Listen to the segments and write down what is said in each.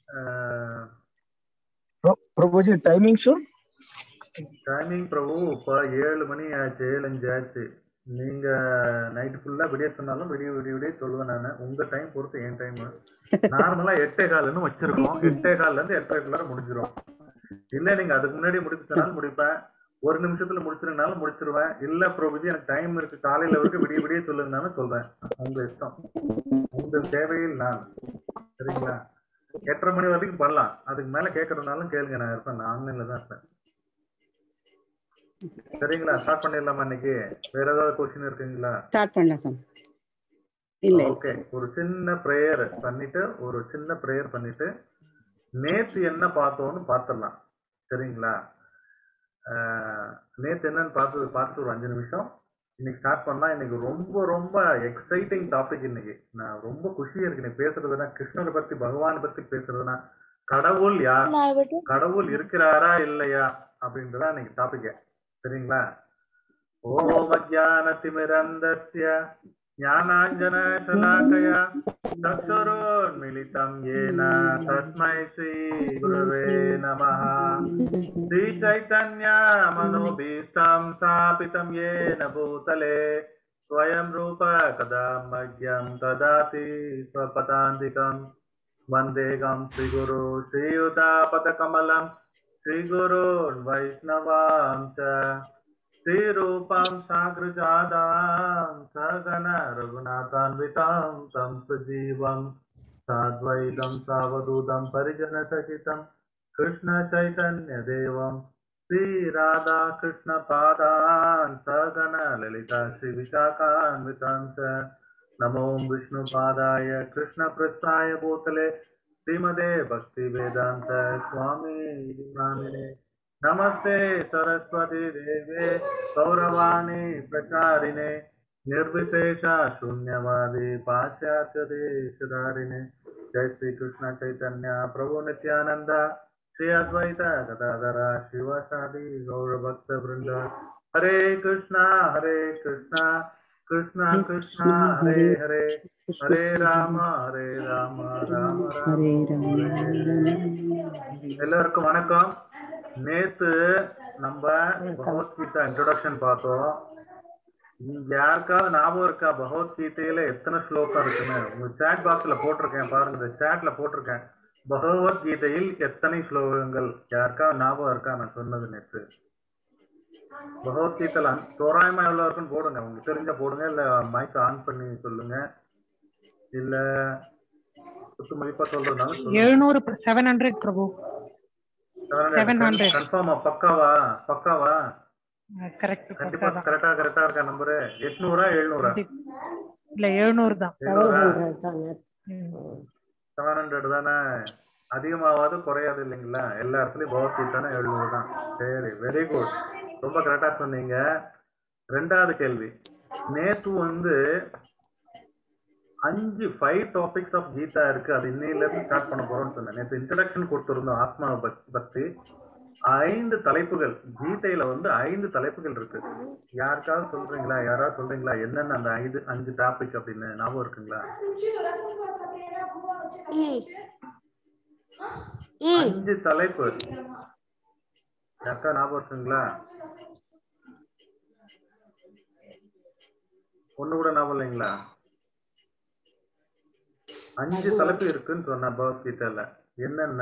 Prabhuji timing show timing Prabhu இப்போ ஏழு மணி ஆச்சு ஏழு அஞ்சு ஆச்சு நீங்க நைட் ஃபுல்லா விடிய சொன்னாலும் விடிய விடிய விடிய சொல்லுவேன் நான் உங்க டைம் பொறுத்து என் டைம் நார்மலா எட்டே கால்னு வச்சிருக்கோம் எட்டே கால்ல இருந்து எட்டரைக்குள்ளார முடிஞ்சிரும் இல்ல நீங்க அதுக்கு முன்னாடி முடிக்க சொன்னாலும் முடிப்பேன் ஒரு நிமிஷத்துல முடிச்சிருந்தாலும் முடிச்சிருவேன் இல்ல பிரபுஜி எனக்கு டைம் இருக்கு காலையில வரைக்கும் விடிய விடிய சொல்லுங்கன்னு சொல்றேன் உங்க இஷ்டம் உங்கள் தேவையில் நான் சரிங்களா எட்டரை மணி வரைக்கும் பண்ணலாம் அதுக்கு மேல கேட்கறதுனாலும் கேளுங்க நான் இருப்பேன் நான் ஆன்லைன்ல தான் இருப்பேன் சரிங்களா ஸ்டார்ட் பண்ணிடலாமா இன்னைக்கு வேற ஏதாவது கொஸ்டின் இருக்குங்களா ஸ்டார்ட் பண்ணலாம் சார் இல்ல ஓகே ஒரு சின்ன ப்ரேயர் பண்ணிட்டு ஒரு சின்ன ப்ரேயர் பண்ணிட்டு நேத்து என்ன பார்த்தோம்னு பார்த்துடலாம் சரிங்களா ஆஹ் நேத்து என்னன்னு பார்த்து பார்த்து ஒரு அஞ்சு நிமிஷம் இன்னைக்கு ஸ்டார்ட் பண்ணலாம் இன்னைக்கு ரொம்ப ரொம்ப எக்ஸைட்டிங் டாபிக் இன்னைக்கு நான் ரொம்ப குஷியா இருக்கு இன்னைக்கு பேசுறதுனா கிருஷ்ணரை பத்தி பகவான் பத்தி பேசுறதுனா கடவுள் யார் கடவுள் இருக்கிறாரா இல்லையா அப்படின்றதா இன்னைக்கு டாபிக் சரிங்களா ஓம் அஜானதிமிரந்தஸ்ய ஞானாஞ்சன சலாக்கயா चक्षुरोन्मिलितं येन तस्मै श्रीगुरवे नमः श्रीचैतन्यमनोभीष्टं स्थापितं येन भूतले स्वयं रूप कदा मह्यं ददाति स्वपदान्तिकं वन्देगं श्रीगुरु श्रीयुतापदकमलं श्रीगुरून् वैष्णवां च श्रीरूपं साग्रजादां सगन रघुनाथान्वितां तं सजीवं साद्वैतं सावधूतं परिजनसहितं कृष्णचैतन्यदेवं श्रीराधा कृष्णपादान् सगन ललिता श्रीविशाखान्वितां च नमो विष्णुपादाय कृष्णप्रस्थाय भूतले श्रीमदे भक्तिवेदान्त स्वामी नामिने नमस्ते सरस्वती देवे गौरवाणी प्रचारिणे निर्विशेष शून्यवादी पाश्चात्य देशधारिणे जय श्री कृष्ण चैतन्य प्रभु नित्यानंद श्री अद्वैत गदाधर शिव शादी गौर भक्त वृंद हरे कृष्णा हरे कृष्णा कृष्णा कृष्णा हरे हरे हरे राम हरे राम राम राम ஹரே ராம எல்லாருக்கும் வணக்கம் நேத்து நம்ம பகவத்கீதா இன்ட்ரோடக்ஷன் பார்த்தோம் இங்க யாருக்காவது ஞாபகம் இருக்கா பகவத்கீதையில எத்தனை ஸ்லோகம் இருக்குன்னு உங்க சேட் பாக்ஸ்ல போட்டிருக்கேன் பாருங்க இந்த சேட்ல போட்டிருக்கேன் பகவத்கீதையில் எத்தனை ஸ்லோகங்கள் யாருக்காவது ஞாபகம் இருக்கா நான் சொன்னது நேத்து பகவத்கீதைல தோராயமா எவ்வளவு இருக்குன்னு போடுங்க உங்களுக்கு தெரிஞ்சா போடுங்க இல்ல மைக் ஆன் பண்ணி சொல்லுங்க இல்ல குத்து மதிப்பா சொல்றதுனாலும் சொல்லுங்க எழுநூறு செவன் ஹண்ட்ரட் பிரபு 700. கன்ஃபார்மா பக்காவா பக்காவா கரெக்ட் கண்டிப்பா கரெக்டா கரெக்டா இருக்கா நம்பரு எட்நூறா எழுநூறா இல்ல எழுநூறு தான் எழுநூறா ம். செவன் ஹண்ட்ரட் தானே அதிகமாவாது குறையாது இல்லைங்களா எல்லா இடத்துலயும் பகவத்கீதானே எழுநூறு தான் சரி வெரி குட் ரொம்ப கரெக்டா சொன்னீங்க ரெண்டாவது கேள்வி நேத்து வந்து அஞ்சு ஃபைவ் டாபிக்ஸ் ஆஃப் கீதா இருக்கு அது இன்னையில இருந்து ஸ்டார்ட் பண்ண போறோம்னு சொன்னேன் நேற்று இன்ட்ரடக்ஷன் கொடுத்திருந்தோம் ஆத்மா பக்தி ஐந்து தலைப்புகள் கீதையில வந்து ஐந்து தலைப்புகள் இருக்கு யாருக்காவது சொல்றீங்களா யாராவது சொல்றீங்களா என்னென்ன அந்த ஐந்து அஞ்சு டாபிக் அப்படின்னு ஞாபகம் இருக்குங்களா அஞ்சு தலைப்பு யாருக்கா ஞாபகம் இருக்குங்களா ஒண்ணு கூட ஞாபகம் இல்லைங்களா அஞ்சு தலைப்பு இருக்குன்னு சொன்ன பகவத்கீதையில என்னென்ன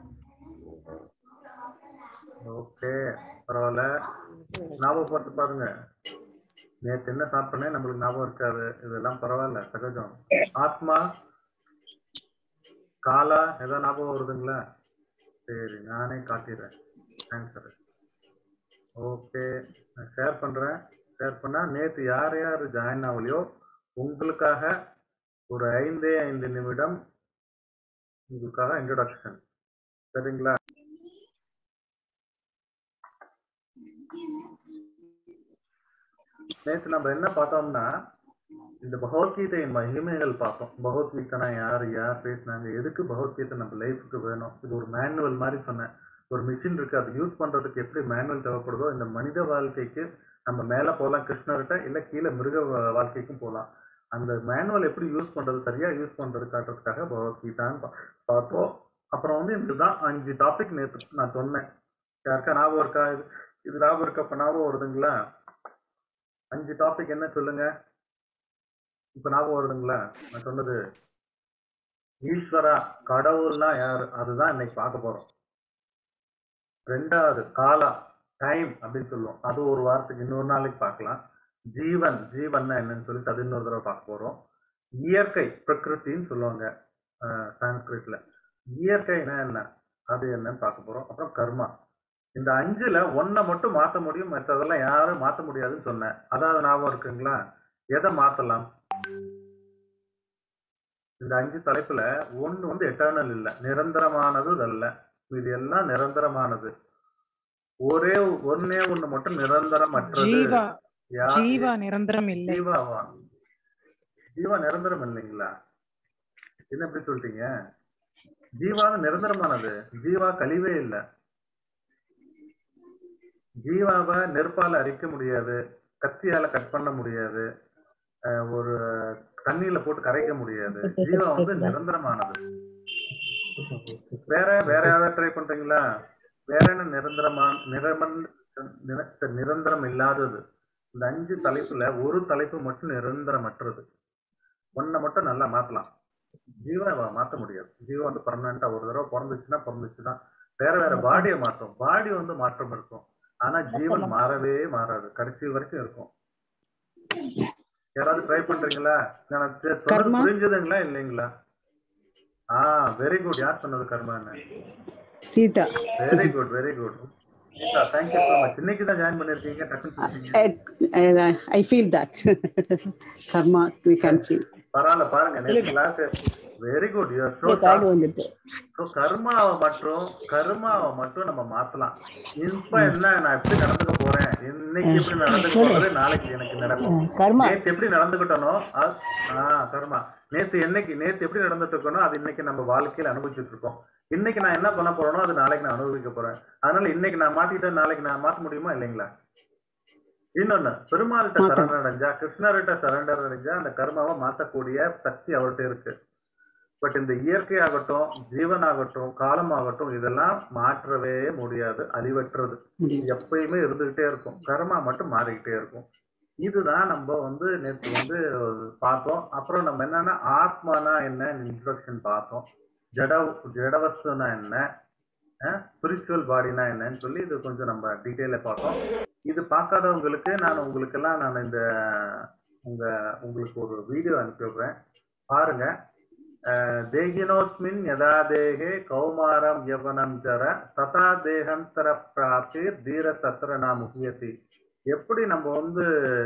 ஓகே பரவாயில்ல ஞாபகப்படுத்தி பாருங்க நேத்து என்ன சாப்பிட்டேனே நம்மளுக்கு ஞாபகம் இருக்காது இதெல்லாம் பரவாயில்ல சகஜம் ஆத்மா காலா ஏதாவது ஞாபகம் வருதுங்களா சரி நானே காட்டிடுறேன் ஆன்சர் ஓகே நான் ஷேர் பண்றேன் ஷேர் பண்ணா நேத்து யார் யார் ஜாயின் ஆகலையோ உங்களுக்காக ஒரு ஐந்தே ஐந்து நிமிடம் உங்களுக்காக இன்ட்ரோடக்ஷன் சரிங்களா நேற்று நம்ம என்ன பார்த்தோம்னா இந்த பகவத்கீதையின் மகிமைகள் பார்த்தோம் பகவத்கீதைனா யார் யார் பேசினாங்க எதுக்கு பகவத்கீதை நம்ம லைஃபுக்கு வேணும் இது ஒரு மேனுவல் மாதிரி சொன்னேன் ஒரு மிஷின் இருக்கு அது யூஸ் பண்றதுக்கு எப்படி மேனுவல் தேவைப்படுதோ இந்த மனித வாழ்க்கைக்கு நம்ம மேல போகலாம் கிருஷ்ணர்கிட்ட இல்ல கீழே மிருக வா- வாழ்க்கைக்கும் போகலாம் அந்த மேனுவல் எப்படி யூஸ் பண்றது சரியா யூஸ் பண்றது காட்டுறதுக்காக பகவத்கீதான்னு பா- பார்த்தோம் அப்புறம் வந்து இதுதான் அஞ்சு டாபிக் நேற்று நான் சொன்னேன் யாருக்கா ஞாபகம் இருக்கா இது இது ஞாபகம் இருக்கா இப்ப ஞாபகம் வருதுங்களா அஞ்சு டாபிக் என்ன சொல்லுங்க இப்ப ஞாபகம் வருதுங்களா நான் சொன்னது ஈஸ்வரா கடவுள்னா யாரு அதுதான் இன்னைக்கு பார்க்க போறோம் ரெண்டாவது காலா டைம் அப்படின்னு சொல்லுவோம் அது ஒரு வாரத்துக்கு இன்னொரு நாளைக்கு பார்க்கலாம் ஜீவன் ஜீவன்னா என்னன்னு சொல்லிட்டு அது இன்னொரு தடவை பார்க்க போறோம் இயற்கை பிரகிருத்தின்னு சொல்லுவாங்க சான்ஸ்கிரிட்ல இயற்கைனா என்ன அது என்னன்னு பார்க்க போறோம் அப்புறம் கர்மா இந்த அஞ்சுல ஒன்னை மட்டும் மாத்த முடியும் மற்றதெல்லாம் யாரும் மாத்த முடியாதுன்னு சொன்னேன் அதாவது ஞாபகம் இருக்குங்களா எதை மாத்தலாம் இந்த அஞ்சு தலைப்புல ஒண்ணு வந்து எட்டர்னல் இல்ல நிரந்தரமானது அல்ல இது எல்லாம் நிரந்தரமானது ஒரே ஒன்னே ஒண்ணு மட்டும் நிரந்தரமற்றது ஜீவா யா- ஜீவா நிரந்தரம் இல்லை ஜீவாவா ஜீவா நிரந்தரம் இல்லைங்களா என்ன எப்படி சொல்லிட்டீங்க ஜீவா நிரந்தரமானது ஜீவா கழிவே இல்லை ஜீவாவை நெருப்பால அரிக்க முடியாது கத்தியால கட் பண்ண முடியாது அஹ் ஒரு தண்ணியில போட்டு கரைக்க முடியாது ஜீவா வந்து நிரந்தரமானது வேற வேற யாராவது ட்ரை பண்றீங்களா வேற என்ன நிரந்தரமான நிரமன் நிர- சரி, நிரந்தரம் இல்லாதது இந்த அஞ்சு தலைப்புல ஒரு தலைப்பு மட்டும் நிரந்தரமற்றது ஒன்னை மட்டும் நல்லா மாத்தலாம் ஜீவாவை மாத்த முடியாது ஜீவா வந்து பர்மனண்டா ஒரு தடவை பிறந்துச்சுன்னா பிறந்துச்சுன்னா வேற வேற பாடியை மாற்றும் பாடி வந்து மாற்றம் இருக்கும் ஆனா ஜீவன் மாறவே மாறாது கடைசி வரைக்கும் இருக்கும் யாராவது ட்ரை பண்றீங்களா நான் சரி, சொன்னது கர்மா? புரிஞ்சுதுங்களா இல்லைங்களா ஆ வெரி குட் யார் சொன்னது கர்மான்னு Sita very good very good thank you so much இன்னைக்கு தான் ஜாயின் பண்ணிருக்கீங்க டக்குன்னு சொல்லிட்டீங்க I feel that karma we can see பரவாயில்ல பாருங்க next class very good you are so கார்டு வந்துட்டு ஸோ கர்மாவை மட்டும் கர்மாவை மட்டும் நம்ம மாத்தலாம் இப்ப என்ன நான் எப்படி நடந்துக்க போறேன் இன்னைக்கு எப்படி நடந்துக்க போறது நாளைக்கு எனக்கு நடக்கும் கர்மா நேத்து எப்படி நடந்துக்கிட்டனோ அது- ஆ கர்மா நேத்து என்னைக்கு நேத்து எப்படி நடந்துட்டு இருக்கனோ அது இன்னைக்கு நம்ம வாழ்க்கையில அனுபவிச்சுட்டு இருக்கோம் இன்னைக்கு நான் என்ன பண்ண போறேனோ அது நாளைக்கு நான் அனுபவிக்க போறேன் அதனால இன்னைக்கு நான் மாத்திட்டேன் நாளைக்கு நான் மாத்த முடியுமா இல்லைங்களா இன்னொன்னு பெருமாள்கிட்ட மாத்தலாம். சரண் அடைஞ்சா கிருஷ்ணர்கிட்ட சரண்டர் அடைஞ்சா அந்த கர்மாவை மாத்தக்கூடிய சக்தி அவர்கிட்ட இருக்கு பட் இந்த இயற்கையாகட்டும் ஜீவனாகட்டும் காலமாகட்டும் இதெல்லாம் மாற்றவே முடியாது அழிவற்றது முடியும் எப்பயுமே இருந்துகிட்டே இருக்கும் கர்மா மட்டும் மாறிக்கிட்டே இருக்கும் இதுதான் நம்ம வந்து நேற்று வந்து பார்த்தோம் அப்புறம் நம்ம என்னன்னா ஆத்மானா என்ன இன்ட்ரடக்ஷன் பார்த்தோம் ஜட ஜடவஸ்துனா என்ன ஸ்பிரிச்சுவல் பாடினா என்னன்னு சொல்லி இது கொஞ்சம் நம்ம டீட்டெயில பார்த்தோம் இது பார்க்காதவங்களுக்கு நான் உங்களுக்கெல்லாம் நான் இந்த உங்க உங்களுக்கு ஒரு வீடியோ அனுப்பி விடுறேன் பாருங்க அஹ், தேகினோஸ்மின் யதா தேகே கௌமாரம் யவனம் ஜர ததா தேகந்தர பிராப்தி தீர சத்திரனா முகியதி எப்படி நம்ம வந்து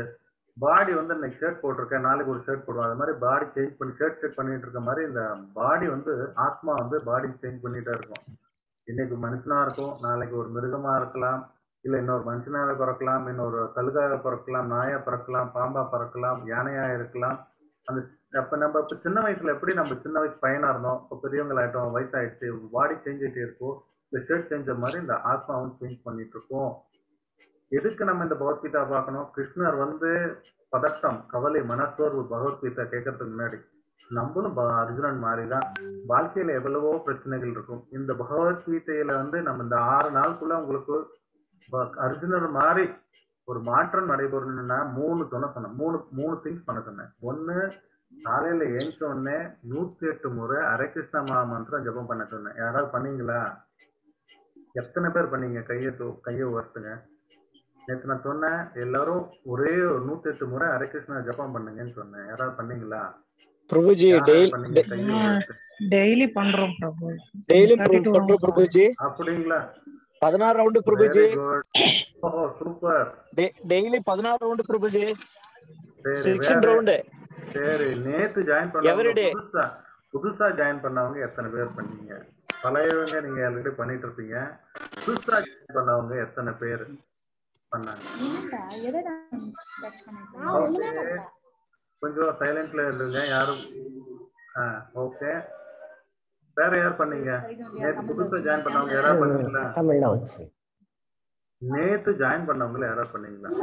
பாடி வந்து இன்னைக்கு ஷர்ட் போட்டிருக்கேன் நாளைக்கு ஒரு ஷர்ட் போடுவோம் அது மாதிரி பாடி சேஞ்ச் பண்ணி ஷர்ட் ஷர்ட் பண்ணிட்டு இருக்க மாதிரி இந்த பாடி வந்து ஆத்மா வந்து பாடி சேஞ்ச் பண்ணிட்டே இருக்கும் இன்னைக்கு மனுஷனா இருக்கும் நாளைக்கு ஒரு மிருகமா இருக்கலாம் இல்ல இன்னொரு மனுஷனாக பிறக்கலாம் இன்னொரு கழுகாக பிறக்கலாம் நாயா பிறக்கலாம் பாம்பா பிறக்கலாம் யானையா இருக்கலாம் அந்த ஸ்- அப்ப நம்ம இப்ப சின்ன வயசுல எப்படி நம்ம சின்ன வயசு பையனா இருந்தோம் இப்போ பெரியவங்களாயிட்டோம் வயசாயிடுச்சு பாடி சேஞ்ச் ஆகிட்டே இருக்கும் இந்த ஷர்ட் சேஞ்ச மாதிரி இந்த ஆத்மாவும் சேஞ்ச் பண்ணிட்டு இருக்கோம் எதுக்கு நம்ம இந்த பகவத்கீதா பார்க்கணும் கிருஷ்ணர் வந்து பதட்டம் கவலை மனசோர்வு பகவத்கீதா கேட்கறதுக்கு முன்னாடி நம்மளும் ப- அர்ஜுனன் மாதிரி தான் வாழ்க்கையில எவ்வளவோ பிரச்சனைகள் இருக்கும் இந்த பகவத்கீதையில வந்து நம்ம இந்த ஆறு நாளுக்குள்ள உங்களுக்கு ப- அர்ஜுனர் மாதிரி ஒரு மாற்றம் நடைபெறணும்னா மூணு சொன்ன சொன்னேன் மூணு மூணு திங்ஸ் பண்ண சொன்னேன் ஒண்ணு காலையில ஏஞ்ச உடனே நூத்தி எட்டு முறை ஹரே கிருஷ்ண மந்திரம் ஜெபம் பண்ண சொன்னேன் யாராவது பண்ணீங்களா எத்தனை பேர் பண்ணீங்க கையை தூ- கையை உயர்த்துங்க நேற்று நான் சொன்னேன் எல்லாரும் ஒரே ஒரு நூத்தி எட்டு முறை ஹரே கிருஷ்ண ஜெபம் பண்ணுங்கன்னு சொன்னேன் யாராவது பண்ணீங்களா பிரபுஜி யாராவது டெய்லி பண்ணீங்க கையை உயர்த்து டெய்லி பண்றோம் பிரபு டெய்லி 32 பண்றோம் பிரபுஜி அப்படிங்களா பதினாறு ரவுண்டு பிரபுஜி வெரி குட் ஓஹோ சூப்பர் டெய்லி பதினாறு ரவுண்டு பிரபுஜி சரி சிக்ஸ்டீன் வேற ரவுண்டு சரி நேத்து ஜாயின் பண்ணவங்க Every day. புதுசா புதுசா ஜாயின் பண்ணவங்க எத்தனை பேர் பண்ணீங்க பழையவங்க நீங்க ஆல்ரெடி பண்ணிட்டு இருப்பீங்க புதுசா ஜாயின் பண்ணவங்க எத்தனை பேர் பண்ணாங்க Okay. கொஞ்சம் சைலண்ட்ல இருங்க யாரும் ஆ ஓகே வேற யார் பண்ணீங்க நேத்து புதுசா ஜாயின் பண்ணவங்க யாராவது பண்ணீங்களா தமிழ்நாடு நேத்து ஜாயின் பண்ணவங்கள யாராவது பண்ணீங்களா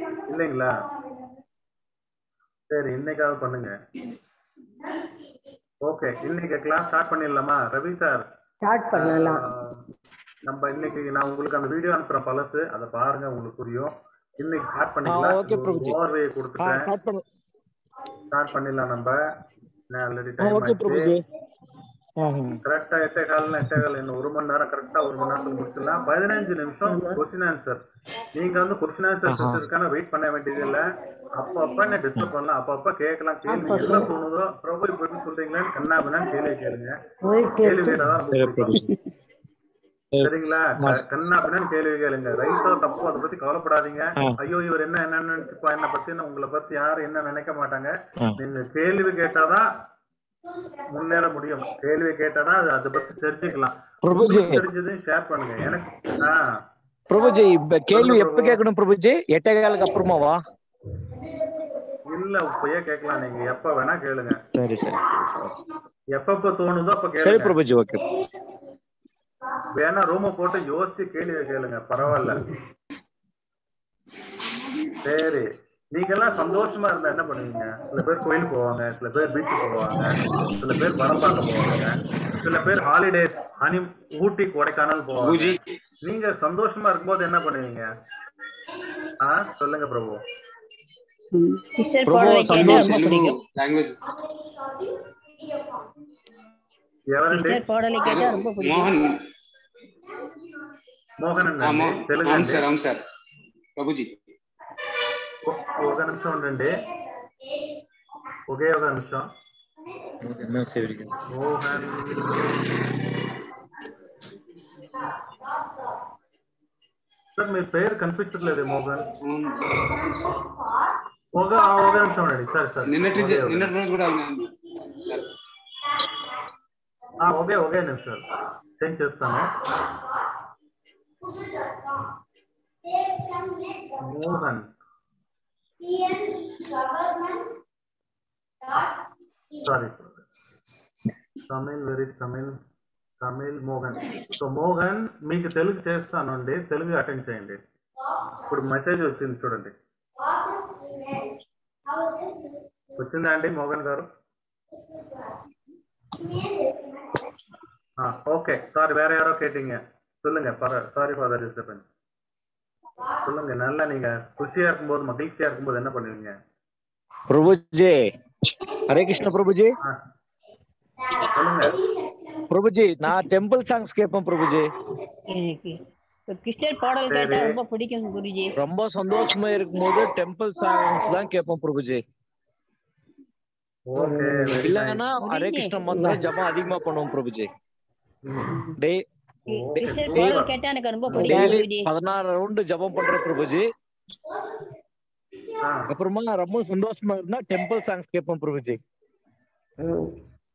இல்லைங்களா சரி இன்னைக்காவது பண்ணுங்க ஓகே இன்னைக்கு கிளாஸ் ஸ்டார்ட் பண்ணிடலாமா ரவி சார் ஸ்டார்ட் பண்ணலாம் ஆஹ், நம்ம இன்னைக்கு நான் உங்களுக்கு அந்த வீடியோ அனுப்புறேன் பழசு அதை பாருங்க உங்களுக்கு புரியும் இன்னைக்கு ஸ்டார்ட் பண்ணிக்கலாம் okay, பிரபுஜி. ஓவர்வே ஆ, கொடுத்துட்டேன் ஸ்டார்ட் பண்ணு ஸ்டார்ட் பண்ணிடலாம் நம்ம நான் ஆல்ரெடி ஆ, டைம் ஓகே பிரபுஜி ஆ, ம். கரெக்டா எட்டே கால் எட்டே கால் இன்னும் ஒரு மணி நேரம் கரெக்டா ஒரு மணி நேரத்துல முடிச்சிடலாம் பதினஞ்சு நிமிஷம் கொஸ்டின் ஆன்சர் நீங்க வந்து கொஸ்டின் ஆன்சர் செஷனுக்கான வெயிட் பண்ண வேண்டியது இல்ல அப்பப்ப என்ன டிஸ்டர்ப் பண்ணலாம் அப்பப்ப கேட்கலாம் கேள்வி என்ன தோணுதோ பிரபு இப்ப எப்படி சொல்றீங்களான்னு கண்ணா பின்னான்னு கேள்வி கேளுங்க போயிட்டு கேள்வி இருக்கு. கேட்டாதான் ரொம்ப சரி பிடிக்கும். பிரபுஜி சரிங்களா க- கண்ணா பின்னான்னு கேள்வி கேளுங்க ரைட்டோ தப்போ அதை பத்தி கவலைப்படாதீங்க ஆ. ஐயோ இவர் என்ன என்ன நினைச்சுப்பா என்ன பத்தி உங்களை பத்தி யாரும் என்ன நினைக்க மாட்டாங்க ஆ. நீங்க கேள்வி கேட்டாதான் முன்னேற முடியும் கேள்வி கேட்டாதான் அது அதை பத்தி தெரிஞ்சுக்கலாம் பிரபுஜி உங்களுக்கு தெரிஞ்சதையும் ஷேர் பண்ணுங்க எனக்கு ஆ பிரபுஜி இப்ப கேள்வி எப்ப கேட்கணும் பிரபுஜி எட்டே காலுக்கு அப்புறமாவா இல்ல இப்பயே கேட்கலாம் நீங்க எப்ப வேணா கேளுங்க சரி சரி எப்பப்ப தோணுதோ அப்ப சரி கேளுங்க பிரபுஜி ஓகே வேணா ரூம போட்டு யோசிச்சு கேள்வி கேளுங்க பரவாயில்ல சரி நீங்க எல்லாம் சந்தோஷமா இருந்தா என்ன பண்ணுவீங்க சில பேர் கோயிலுக்கு போவாங்க சில பேர் பீச்சுக்கு போவாங்க சில பேர் படம் பார்க்க போவாங்க சில பேர் ஹாலிடேஸ் ஹனி ஊட்டி கொடைக்கானல் போவாங்க நீங்க சந்தோஷமா இருக்கும்போது என்ன பண்ணுவீங்க ஆ சொல்லுங்க பிரபு சிஸ்டர் பிரபு பாடலை கேட்டா சந்தோஷ் ரொம்ப பிடிக்கும் లాంగ్వేజ్ ఎవరండి சிஸ்டர் பாடலை கேட்டா ரொம்ப பிடிக்கும் మోహన్ మోహన్ ఆ, అండి మో- తెలుగు అవును అండి సార్ అవును సార్ ప్రభుజీ ఒ- ఒక నిమిషం ఉండండి ఒకే ఒక నిమిషం మోహన్ సార్ మీ పేరు కనిపించట్లేదు మోహన్ అవును. ఒక ఒక నిమిషం ఉండండి సార్ సార్ నిన్నటి ఒకే ఒక నిన్నటి రోజు కూడా ఉన్నాను సార్ ఆ, ఒకే ఒకే నిమిషం చేంజ్ చేస్తాను Mohan sorry Tamil very Tamil Tamil Mohan so Mohan మీకు తెలుగు చేస్తానండి తెలుగు అటెండ్ చేయండి ఇప్పుడు మెసేజ్ వచ్చింది చూడండి వచ్చిందా అండి మోహన్ గారు ஓகே சாரி வேற யாரோ கேட்டீங்க சொல்லுங்க சாரி ஃபாதர் டிஸ்டர்பன்ஸ் சொல்லுங்க நல்லா நீங்க குஷியா இருக்கும்போது மகிழ்ச்சியா இருக்கும்போது என்ன பண்ணுவீங்க பிரபுஜி ஹரே கிருஷ்ண பிரபுஜி ஆ. சொல்லுங்க பிரபுஜி நான் டெம்பிள் சாங்ஸ் கேட்பேன் பிரபுஜி எனக்கு கிறிஸ்டர் பாடல் கேட்டா சரி. ரொம்ப பிடிக்கும் குருஜி ரொம்ப சந்தோஷமா இருக்கும்போது டெம்பிள் சாங்ஸ் தான் கேட்பேன் பிரபுஜி ஓகே இல்லன்னா ஹரே கிருஷ்ண மந்திரம் ஜபம் அதிகமா பண்ணுவோம் பிரபுஜி டே கிறிஸ்டர் டே- பாடல் கேட்டா எனக்கு ரொம்ப பிடிக்கும் டெய்லி குருஜி பதினாறு ரவுண்டு ஜபம் பண்றேன் பிரபுஜி அப்புறமா ரொம்ப சந்தோஷமா இருந்தா டெம்பிள் சாங்ஸ் கேட்பேன் பிரபுஜி ம்.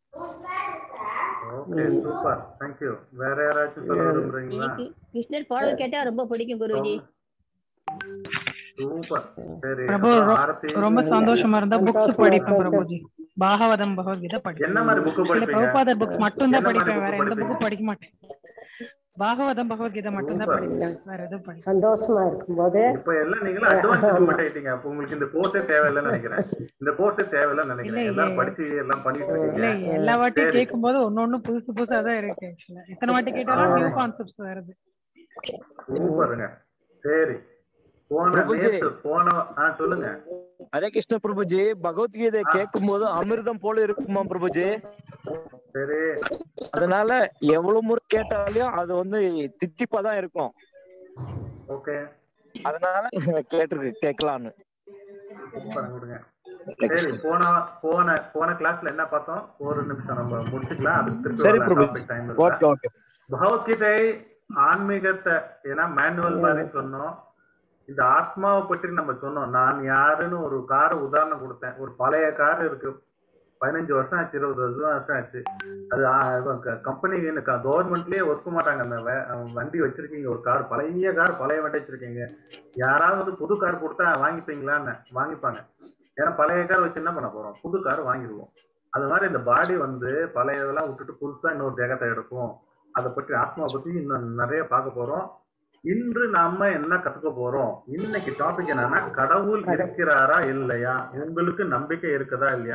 ஓகே சூப்பர் தேங்க் யூ வேற யாராச்சும் சொல்ல விரும்புறீங்களா எனக்கு கிறிஸ்டர் பாடல் கேட்டா ரொம்ப பிடிக்கும் குருஜி சூப்பர் சரி பிரபு அப்புறம் ரொ- ஆரத்தி ரொம்ப சந்தோஷமா இருந்தா புக்ஸ் சந்தோஷமா படிப்பேன் இருந்தா பிரபுஜி பாகவதம் பகவத்கீதை படிப்பேன் என்ன மாதிரி புக்கு இல்ல படிப்பீங்க பிரபுபாதர் புக்ஸ் மட்டும் தான் என்ன மாதிரி படிப்பேன் book வேற எந்த படிப்பீங்க? புக்கும் படிக்க மாட்டேன் பாகவதம் பகவத்கீதை மட்டும் தான் Super. படிப்பேன் வேற எதுவும் படிக்க சந்தோஷமா இருக்கும்போது இப்ப எல்லாம் நீங்களும் அட்வான்ஸ் இம்ப்ளிமெண்ட் ஆயிட்டீங்க அப்ப உங்களுக்கு இந்த கோர்ஸே தேவையில்லைன்னு நினைக்கிறேன் இந்த கோர்ஸே தேவையில்லைன்னு நினைக்கிறேன் இல்ல, எல்லாரும் இல்ல. படிச்சு எல்லாம் பண்ணிட்டு இல்ல இருக்கீங்க எல்லா வாட்டியும் சரி. கேட்கும் போது ஒன்னு ஒண்ணு புதுசு புதுசா தான் இருக்கு ஆக்சுவலா எத்தனை வாட்டி கேட்டாலும் நியூ கான்செப்ட்ஸ் வருது சூப்பருங்க சரி போன பிரபுஜி. நேத்து போன ஆ சொல்லுங்க ஹரே கிருஷ்ண பிரபுஜி பகவத்கீதை கேட்கும் போது அமிர்தம் போல இருக்குமா பிரபுஜி சரி அதனால எவ்வளவு முறை கேட்டாலும் அது வந்து தித்திப்பா தான் இருக்கும் ஓகே அதனால கேட்டு கேட்கலான்னு சூப்பர் கொடுங்க சரி போன போன போன கிளாஸ்ல என்ன பார்த்தோம் ஒரு நிமிஷம் நம்ம முடிச்சுக்கலாம் அதுக்கு திருப்பி சரி வரலாம். பிரபு topic time ஓகே இருக்கா? ஓகே பகவத்கீதை ஆன்மீகத்தை ஏன்னா மேனுவல் மாதிரி சொன்னோம் இந்த ஆத்மாவை பற்றி நம்ம சொன்னோம் நான் யாருன்னு ஒரு கார் உதாரணம் கொடுத்தேன் ஒரு பழைய கார் இருக்கு பதினஞ்சு வருஷம் ஆச்சு இருபது வருஷம் ஆச்சு அது கம்பெனி கவர்மெண்ட்லயே ஒர்க்க மாட்டாங்க அந்த வே- வண்டி வச்சிருக்கீங்க ஒரு கார் பழைய கார் பழைய வண்டி வச்சிருக்கீங்க யாராவது வந்து புது கார் கொடுத்தா வாங்கிப்பீங்களான்னு வாங்கிப்பாங்க ஏன்னா பழைய கார் வச்சு என்ன பண்ண போறோம் புது கார் வாங்கிடுவோம் அது மாதிரி இந்த பாடி வந்து பழைய இதெல்லாம் விட்டுட்டு புதுசா இன்னொரு தேகத்தை எடுக்கும் அதை பற்றி ஆத்மா பத்தி இன்னும் நிறைய பார்க்க போறோம் இன்று நாம என்ன கத்துக்க போறோம் இன்னைக்கு டாபிக் என்னன்னா கடவுள் இருக்கிறாரா இல்லையா உங்களுக்கு நம்பிக்கை இருக்குதா இல்லையா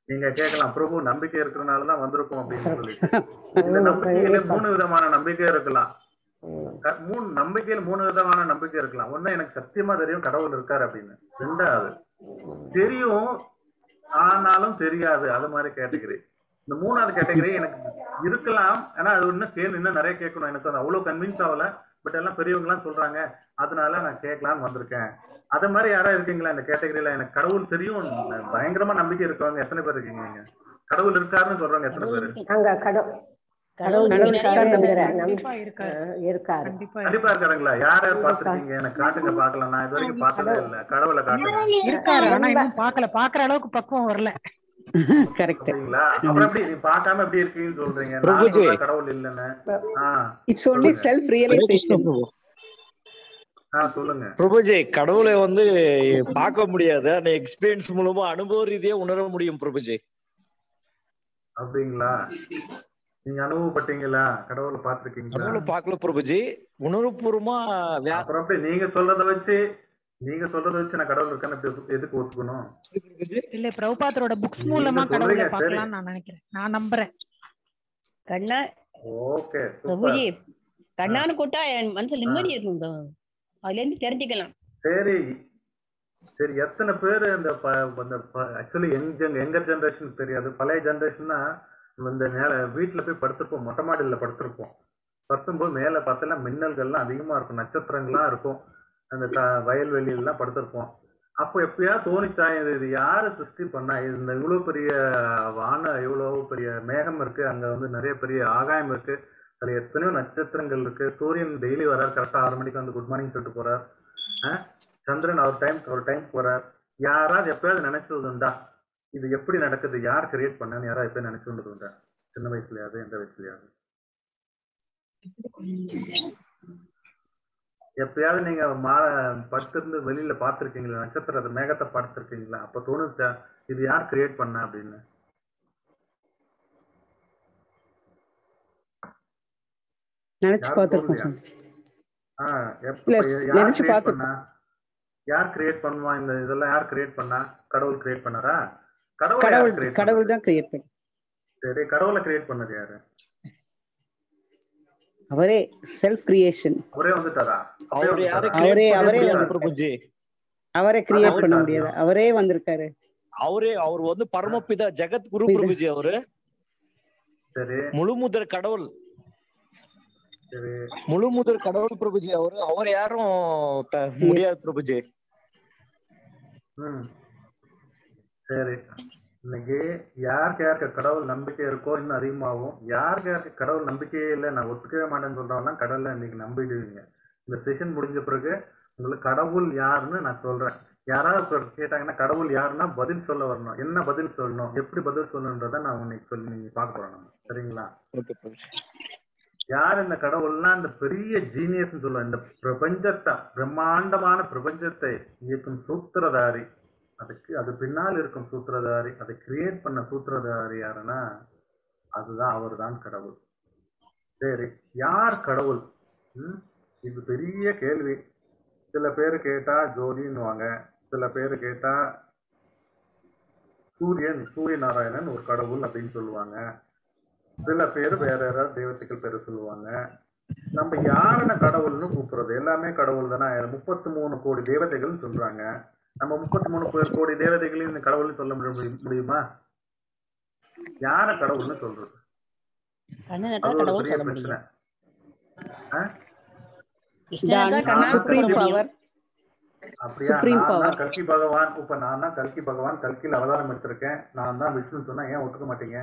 நீங்க கேட்கலாம் பிரபு நம்பிக்கை இருக்கிறனால தான் வந்திருக்கோம் அப்படின்னு சொல்லிட்டு இந்த நம்பிக்கையில மூணு விதமான நம்பிக்கை இருக்கலாம் க- மூணு நம்பிக்கையில மூணு விதமான நம்பிக்கை இருக்கலாம் ஒண்ணு எனக்கு சத்தியமா தெரியும் கடவுள் இருக்காரு அப்படின்னு ரெண்டாவது தெரியும் ஆனாலும் தெரியாது அது மாதிரி கேட்டகரி இந்த மூணாவது கேட்டகரி எனக்கு இருக்கலாம் ஆனா அது இன்னும் கேள்வி இன்னும் நிறைய கேட்கணும் எனக்கு அது அவ்வளவு கன்வின்ஸ் ஆகல பட் எல்லாம் பெரியவங்க எல்லாம் சொல்றாங்க அதனால நான் கேட்கலாம்னு வந்திருக்கேன் அது மாதிரி யாரா இருக்கீங்களா இந்த கேட்டகரியில எனக்கு கடவுள் தெரியும் பயங்கரமா நம்பிக்கை இருக்கவங்க எத்தனை பேர் இருக்கீங்க நீங்க கடவுள் இருக்காருன்னு சொல்றவங்க எத்தனை பேர் அங்க கடவுள் கடவுள் கடவுள் இருக்காரு நிறைய நம்புறேன். கண்டிப்பா இருக்காரு ஆ, இருக்காரு கண்டிப்பா கண்டிப்பா இருக்காருங்களா யார் யார் பாத்திருக்கீங்க எனக்கு காட்டுங்க பாக்கலாம் நான் இது வரைக்கும் பார்த்ததே இல்ல கடவுளை காட்டுங்க இருக்காரு ஆனா இன்னும் பாக்கல பாக்குற அளவுக்கு பக்குவம் வரல கரெக்ட் சரிங்களா அப்புறம் எப்படி நீ பார்க்காம எப்படி இருக்கீங்கன்னு சொல்றீங்க நான் பிரபுஜி. சொல்றேன் கடவுள் இல்லைன்னு ஆ இட்ஸ் ஒன்லி சொல்லுங்க. செல்ஃப் ஹரே கிருஷ்ண ரியலைசேஷன் பிரபு ஆ சொல்லுங்க பிரபுஜி கடவுளை வந்து பார்க்க முடியாது ஆனா எக்ஸ்பீரியன்ஸ் மூலமா அனுபவ ரீதியா உணர முடியும் பிரபுஜி அப்படிங்களா நீங்க அனுபவப்பட்டீங்களா கடவுளை பார்த்திருக்கீங்களா கடவுளை பார்க்கல பிரபுஜி உணர்வுபூர்வமா வே- அப்புறம் எப்படி நீங்க சொல்றத வச்சு நீங்க சொல்றத வச்சு நான் கடவுள் இருக்கான்னு எப்படி எதுக்கு ஒத்துக்கணும் பிரபுஜி இல்ல பிரபுபாத்தரோட புக்ஸ் நீங்க மூலமா சொல்றீங்க, கடவுளை சரி. பார்க்கலாம்னு நான் நினைக்கிறேன் நான் நம்புறேன் கண்ணா ஓகே பிரபுஜி கண்ணான்னு கூட்டா என் மனசுல நிம்மதி இருக்குங்க அதுல இருந்து தெரிஞ்சுக்கலாம் சரி சரி எத்தனை பேர் இந்த ஆக்சுவலி எங்க எங்க ஜெனரேஷன் தெரியாது பழைய ஜெனரேஷன்னா இந்த மேல வீட்டுல போய் படுத்திருப்போம் மொட்டை மாடியில படுத்திருப்போம் படுத்தும்போது மேல பார்த்தா மின்னல்கள்லாம் அதிகமா இருக்கும் நட்சத்திரங்கள்லாம் இருக்கும் அந்த த- வயல்வெளியெல்லாம் படுத்திருப்போம் அப்போ எப்பயா தோணிச்சா இது இது யாரு சிருஷ்டி பண்ணா இது இந்த இவ்வளவு பெரிய வான இவ்வளவு பெரிய மேகம் இருக்கு அங்க வந்து நிறைய பெரிய ஆகாயம் இருக்கு அதுல எத்தனையோ நட்சத்திரங்கள் இருக்கு சூரியன் டெய்லி வரார் கரெக்டா ஆறு மணிக்கு வந்து குட் மார்னிங் சொல்லிட்டு போறார் ஆ? சந்திரன் அவர் டைம் ஒரு டைம் போறார் யாராவது எப்பயாவது நினைச்சது உண்டா இது எப்படி நடக்குது யார் கிரியேட் பண்ணான்னு யாராவது எப்பயாவது நினைச்சது உண்டா சின்ன வயசுலயாவது எந்த வயசுலயாவது எப்பயாவது நீங்க மா படுத்திருந்து வெளியில பார்த்திருக்கீங்களா நட்சத்திரத்தை மேகத்தை பார்த்திருக்கீங்களா அப்ப தோணுச்சா இது யார் கிரியேட் பண்ணா அப்படின்னு நினைச்சு யாரும் பார்த்திருக்கோம் தோணலையா? சார் ஆ, எப்ப- இல்ல, இப்ப யார் நினைச்சு create பார்த்திருக்கோம். பண்ணா? யார் கிரியேட் பண்ணுவா இந்த இதெல்லாம் யார் கிரியேட் பண்ணா கடவுள் கிரியேட் பண்ணாரா கடவுள் கடவுள் யார் create கடவுள் பண்ணது? தான் கிரியேட் பண்ண சரி கடவுளை கிரியேட் பண்ணது யாரு அவரே செல்ஃப் கிரியேஷன் அவரே வந்துட்டாரா அவர் அப்படியே யாரு வந்துட்டாரா? அவரே- create பண்ண அவரே முடியாது வந்து- பிரபுஜி அவரே கிரியேட் அவர் பண்ண சாத்தியம். முடியாது அவரே வந்திருக்காரு அவரே அவர் வந்து பரமபிதா ஜெகத் குரு பிதா. பிரபுஜி அவரு சரி முழுமுதற் கடவுள் சரி முழுமுதற் கடவுள் பிரபுஜி அவரு அவர் யாரும் த- முடியாது பிரபுஜி ம் சரி இன்னைக்கு யாருக்கு யாருக்கு கடவுள் நம்பிக்கை இருக்கோ இன்னும் அதிகமாகும் யாருக்கு யாருக்கு கடவுள் நம்பிக்கையே இல்லை நான் ஒத்துக்கவே மாட்டேன்னு சொல்றவங்கலாம் கடவுளை இன்னைக்கு நம்பிடுவீங்க இந்த செஷன் முடிஞ்ச பிறகு உங்களுக்கு கடவுள் யாருன்னு நான் சொல்றேன் யாராவது ஒருத்தர் கேட்டாங்கன்னா கடவுள் யாருன்னா பதில் சொல்ல வரணும் என்ன பதில் சொல்லணும் எப்படி பதில் சொல்லணுன்றதை நான் உன்னைக்கு சொல்லி நீங்க பார்க்க போறோம் நம்ம சரிங்களா ஓகே பிரபுஜி யார் இந்த கடவுள்னா இந்த பெரிய ஜீனியஸ் சொல்லுவோம் இந்த பிரபஞ்சத்தை பிரம்மாண்டமான பிரபஞ்சத்தை இயக்கும் சூத்திரதாரி அதுக்கு அது பின்னால் இருக்கும் சூத்திரதாரி அதை கிரியேட் பண்ண சூத்திரதாரி யாருன்னா அதுதான் அவர்தான் கடவுள் சரி யார் கடவுள் ம்? இது பெரிய கேள்வி சில பேர் கேட்டா ஜோதின்னுவாங்க சில பேர் கேட்டா சூரியன் சூரிய நாராயணன் ஒரு கடவுள் அப்படின்னு சொல்லுவாங்க சில பேர் வேற யாராவது தெய்வத்துக்கள் பேர் சொல்லுவாங்க நம்ம யாருன்னு கடவுள்னு கூப்பிடுறது எல்லாமே கடவுள் தானே முப்பத்தி மூணு கோடி தேவதைகள்னு சொல்றாங்க நம்ம முப்பத்தி மூணு கோடி தேவதைகளையும் இந்த கடவுள்னு சொல்ல முடியும் முடியுமா யார கடவுள்னு சொல்றது கண்ணனை அது தான் ஒரு கடவுள் பெரிய சொல்ல பிரச்சனை முடியும் கிருஷ்ணனை தான் கண்ணான்னு சொல்ல சுப்ரீம் முடியும் பவர் அப்படியா Supreme நான் power. தான் கல்கி பகவான் இப்ப நான் தான் கல்கி பகவான் கல்கியில் அவதாரம் எடுத்திருக்கேன் நான் தான் விஷ்ணு சொன்னா ஏன் ஒத்துக்க மாட்டீங்க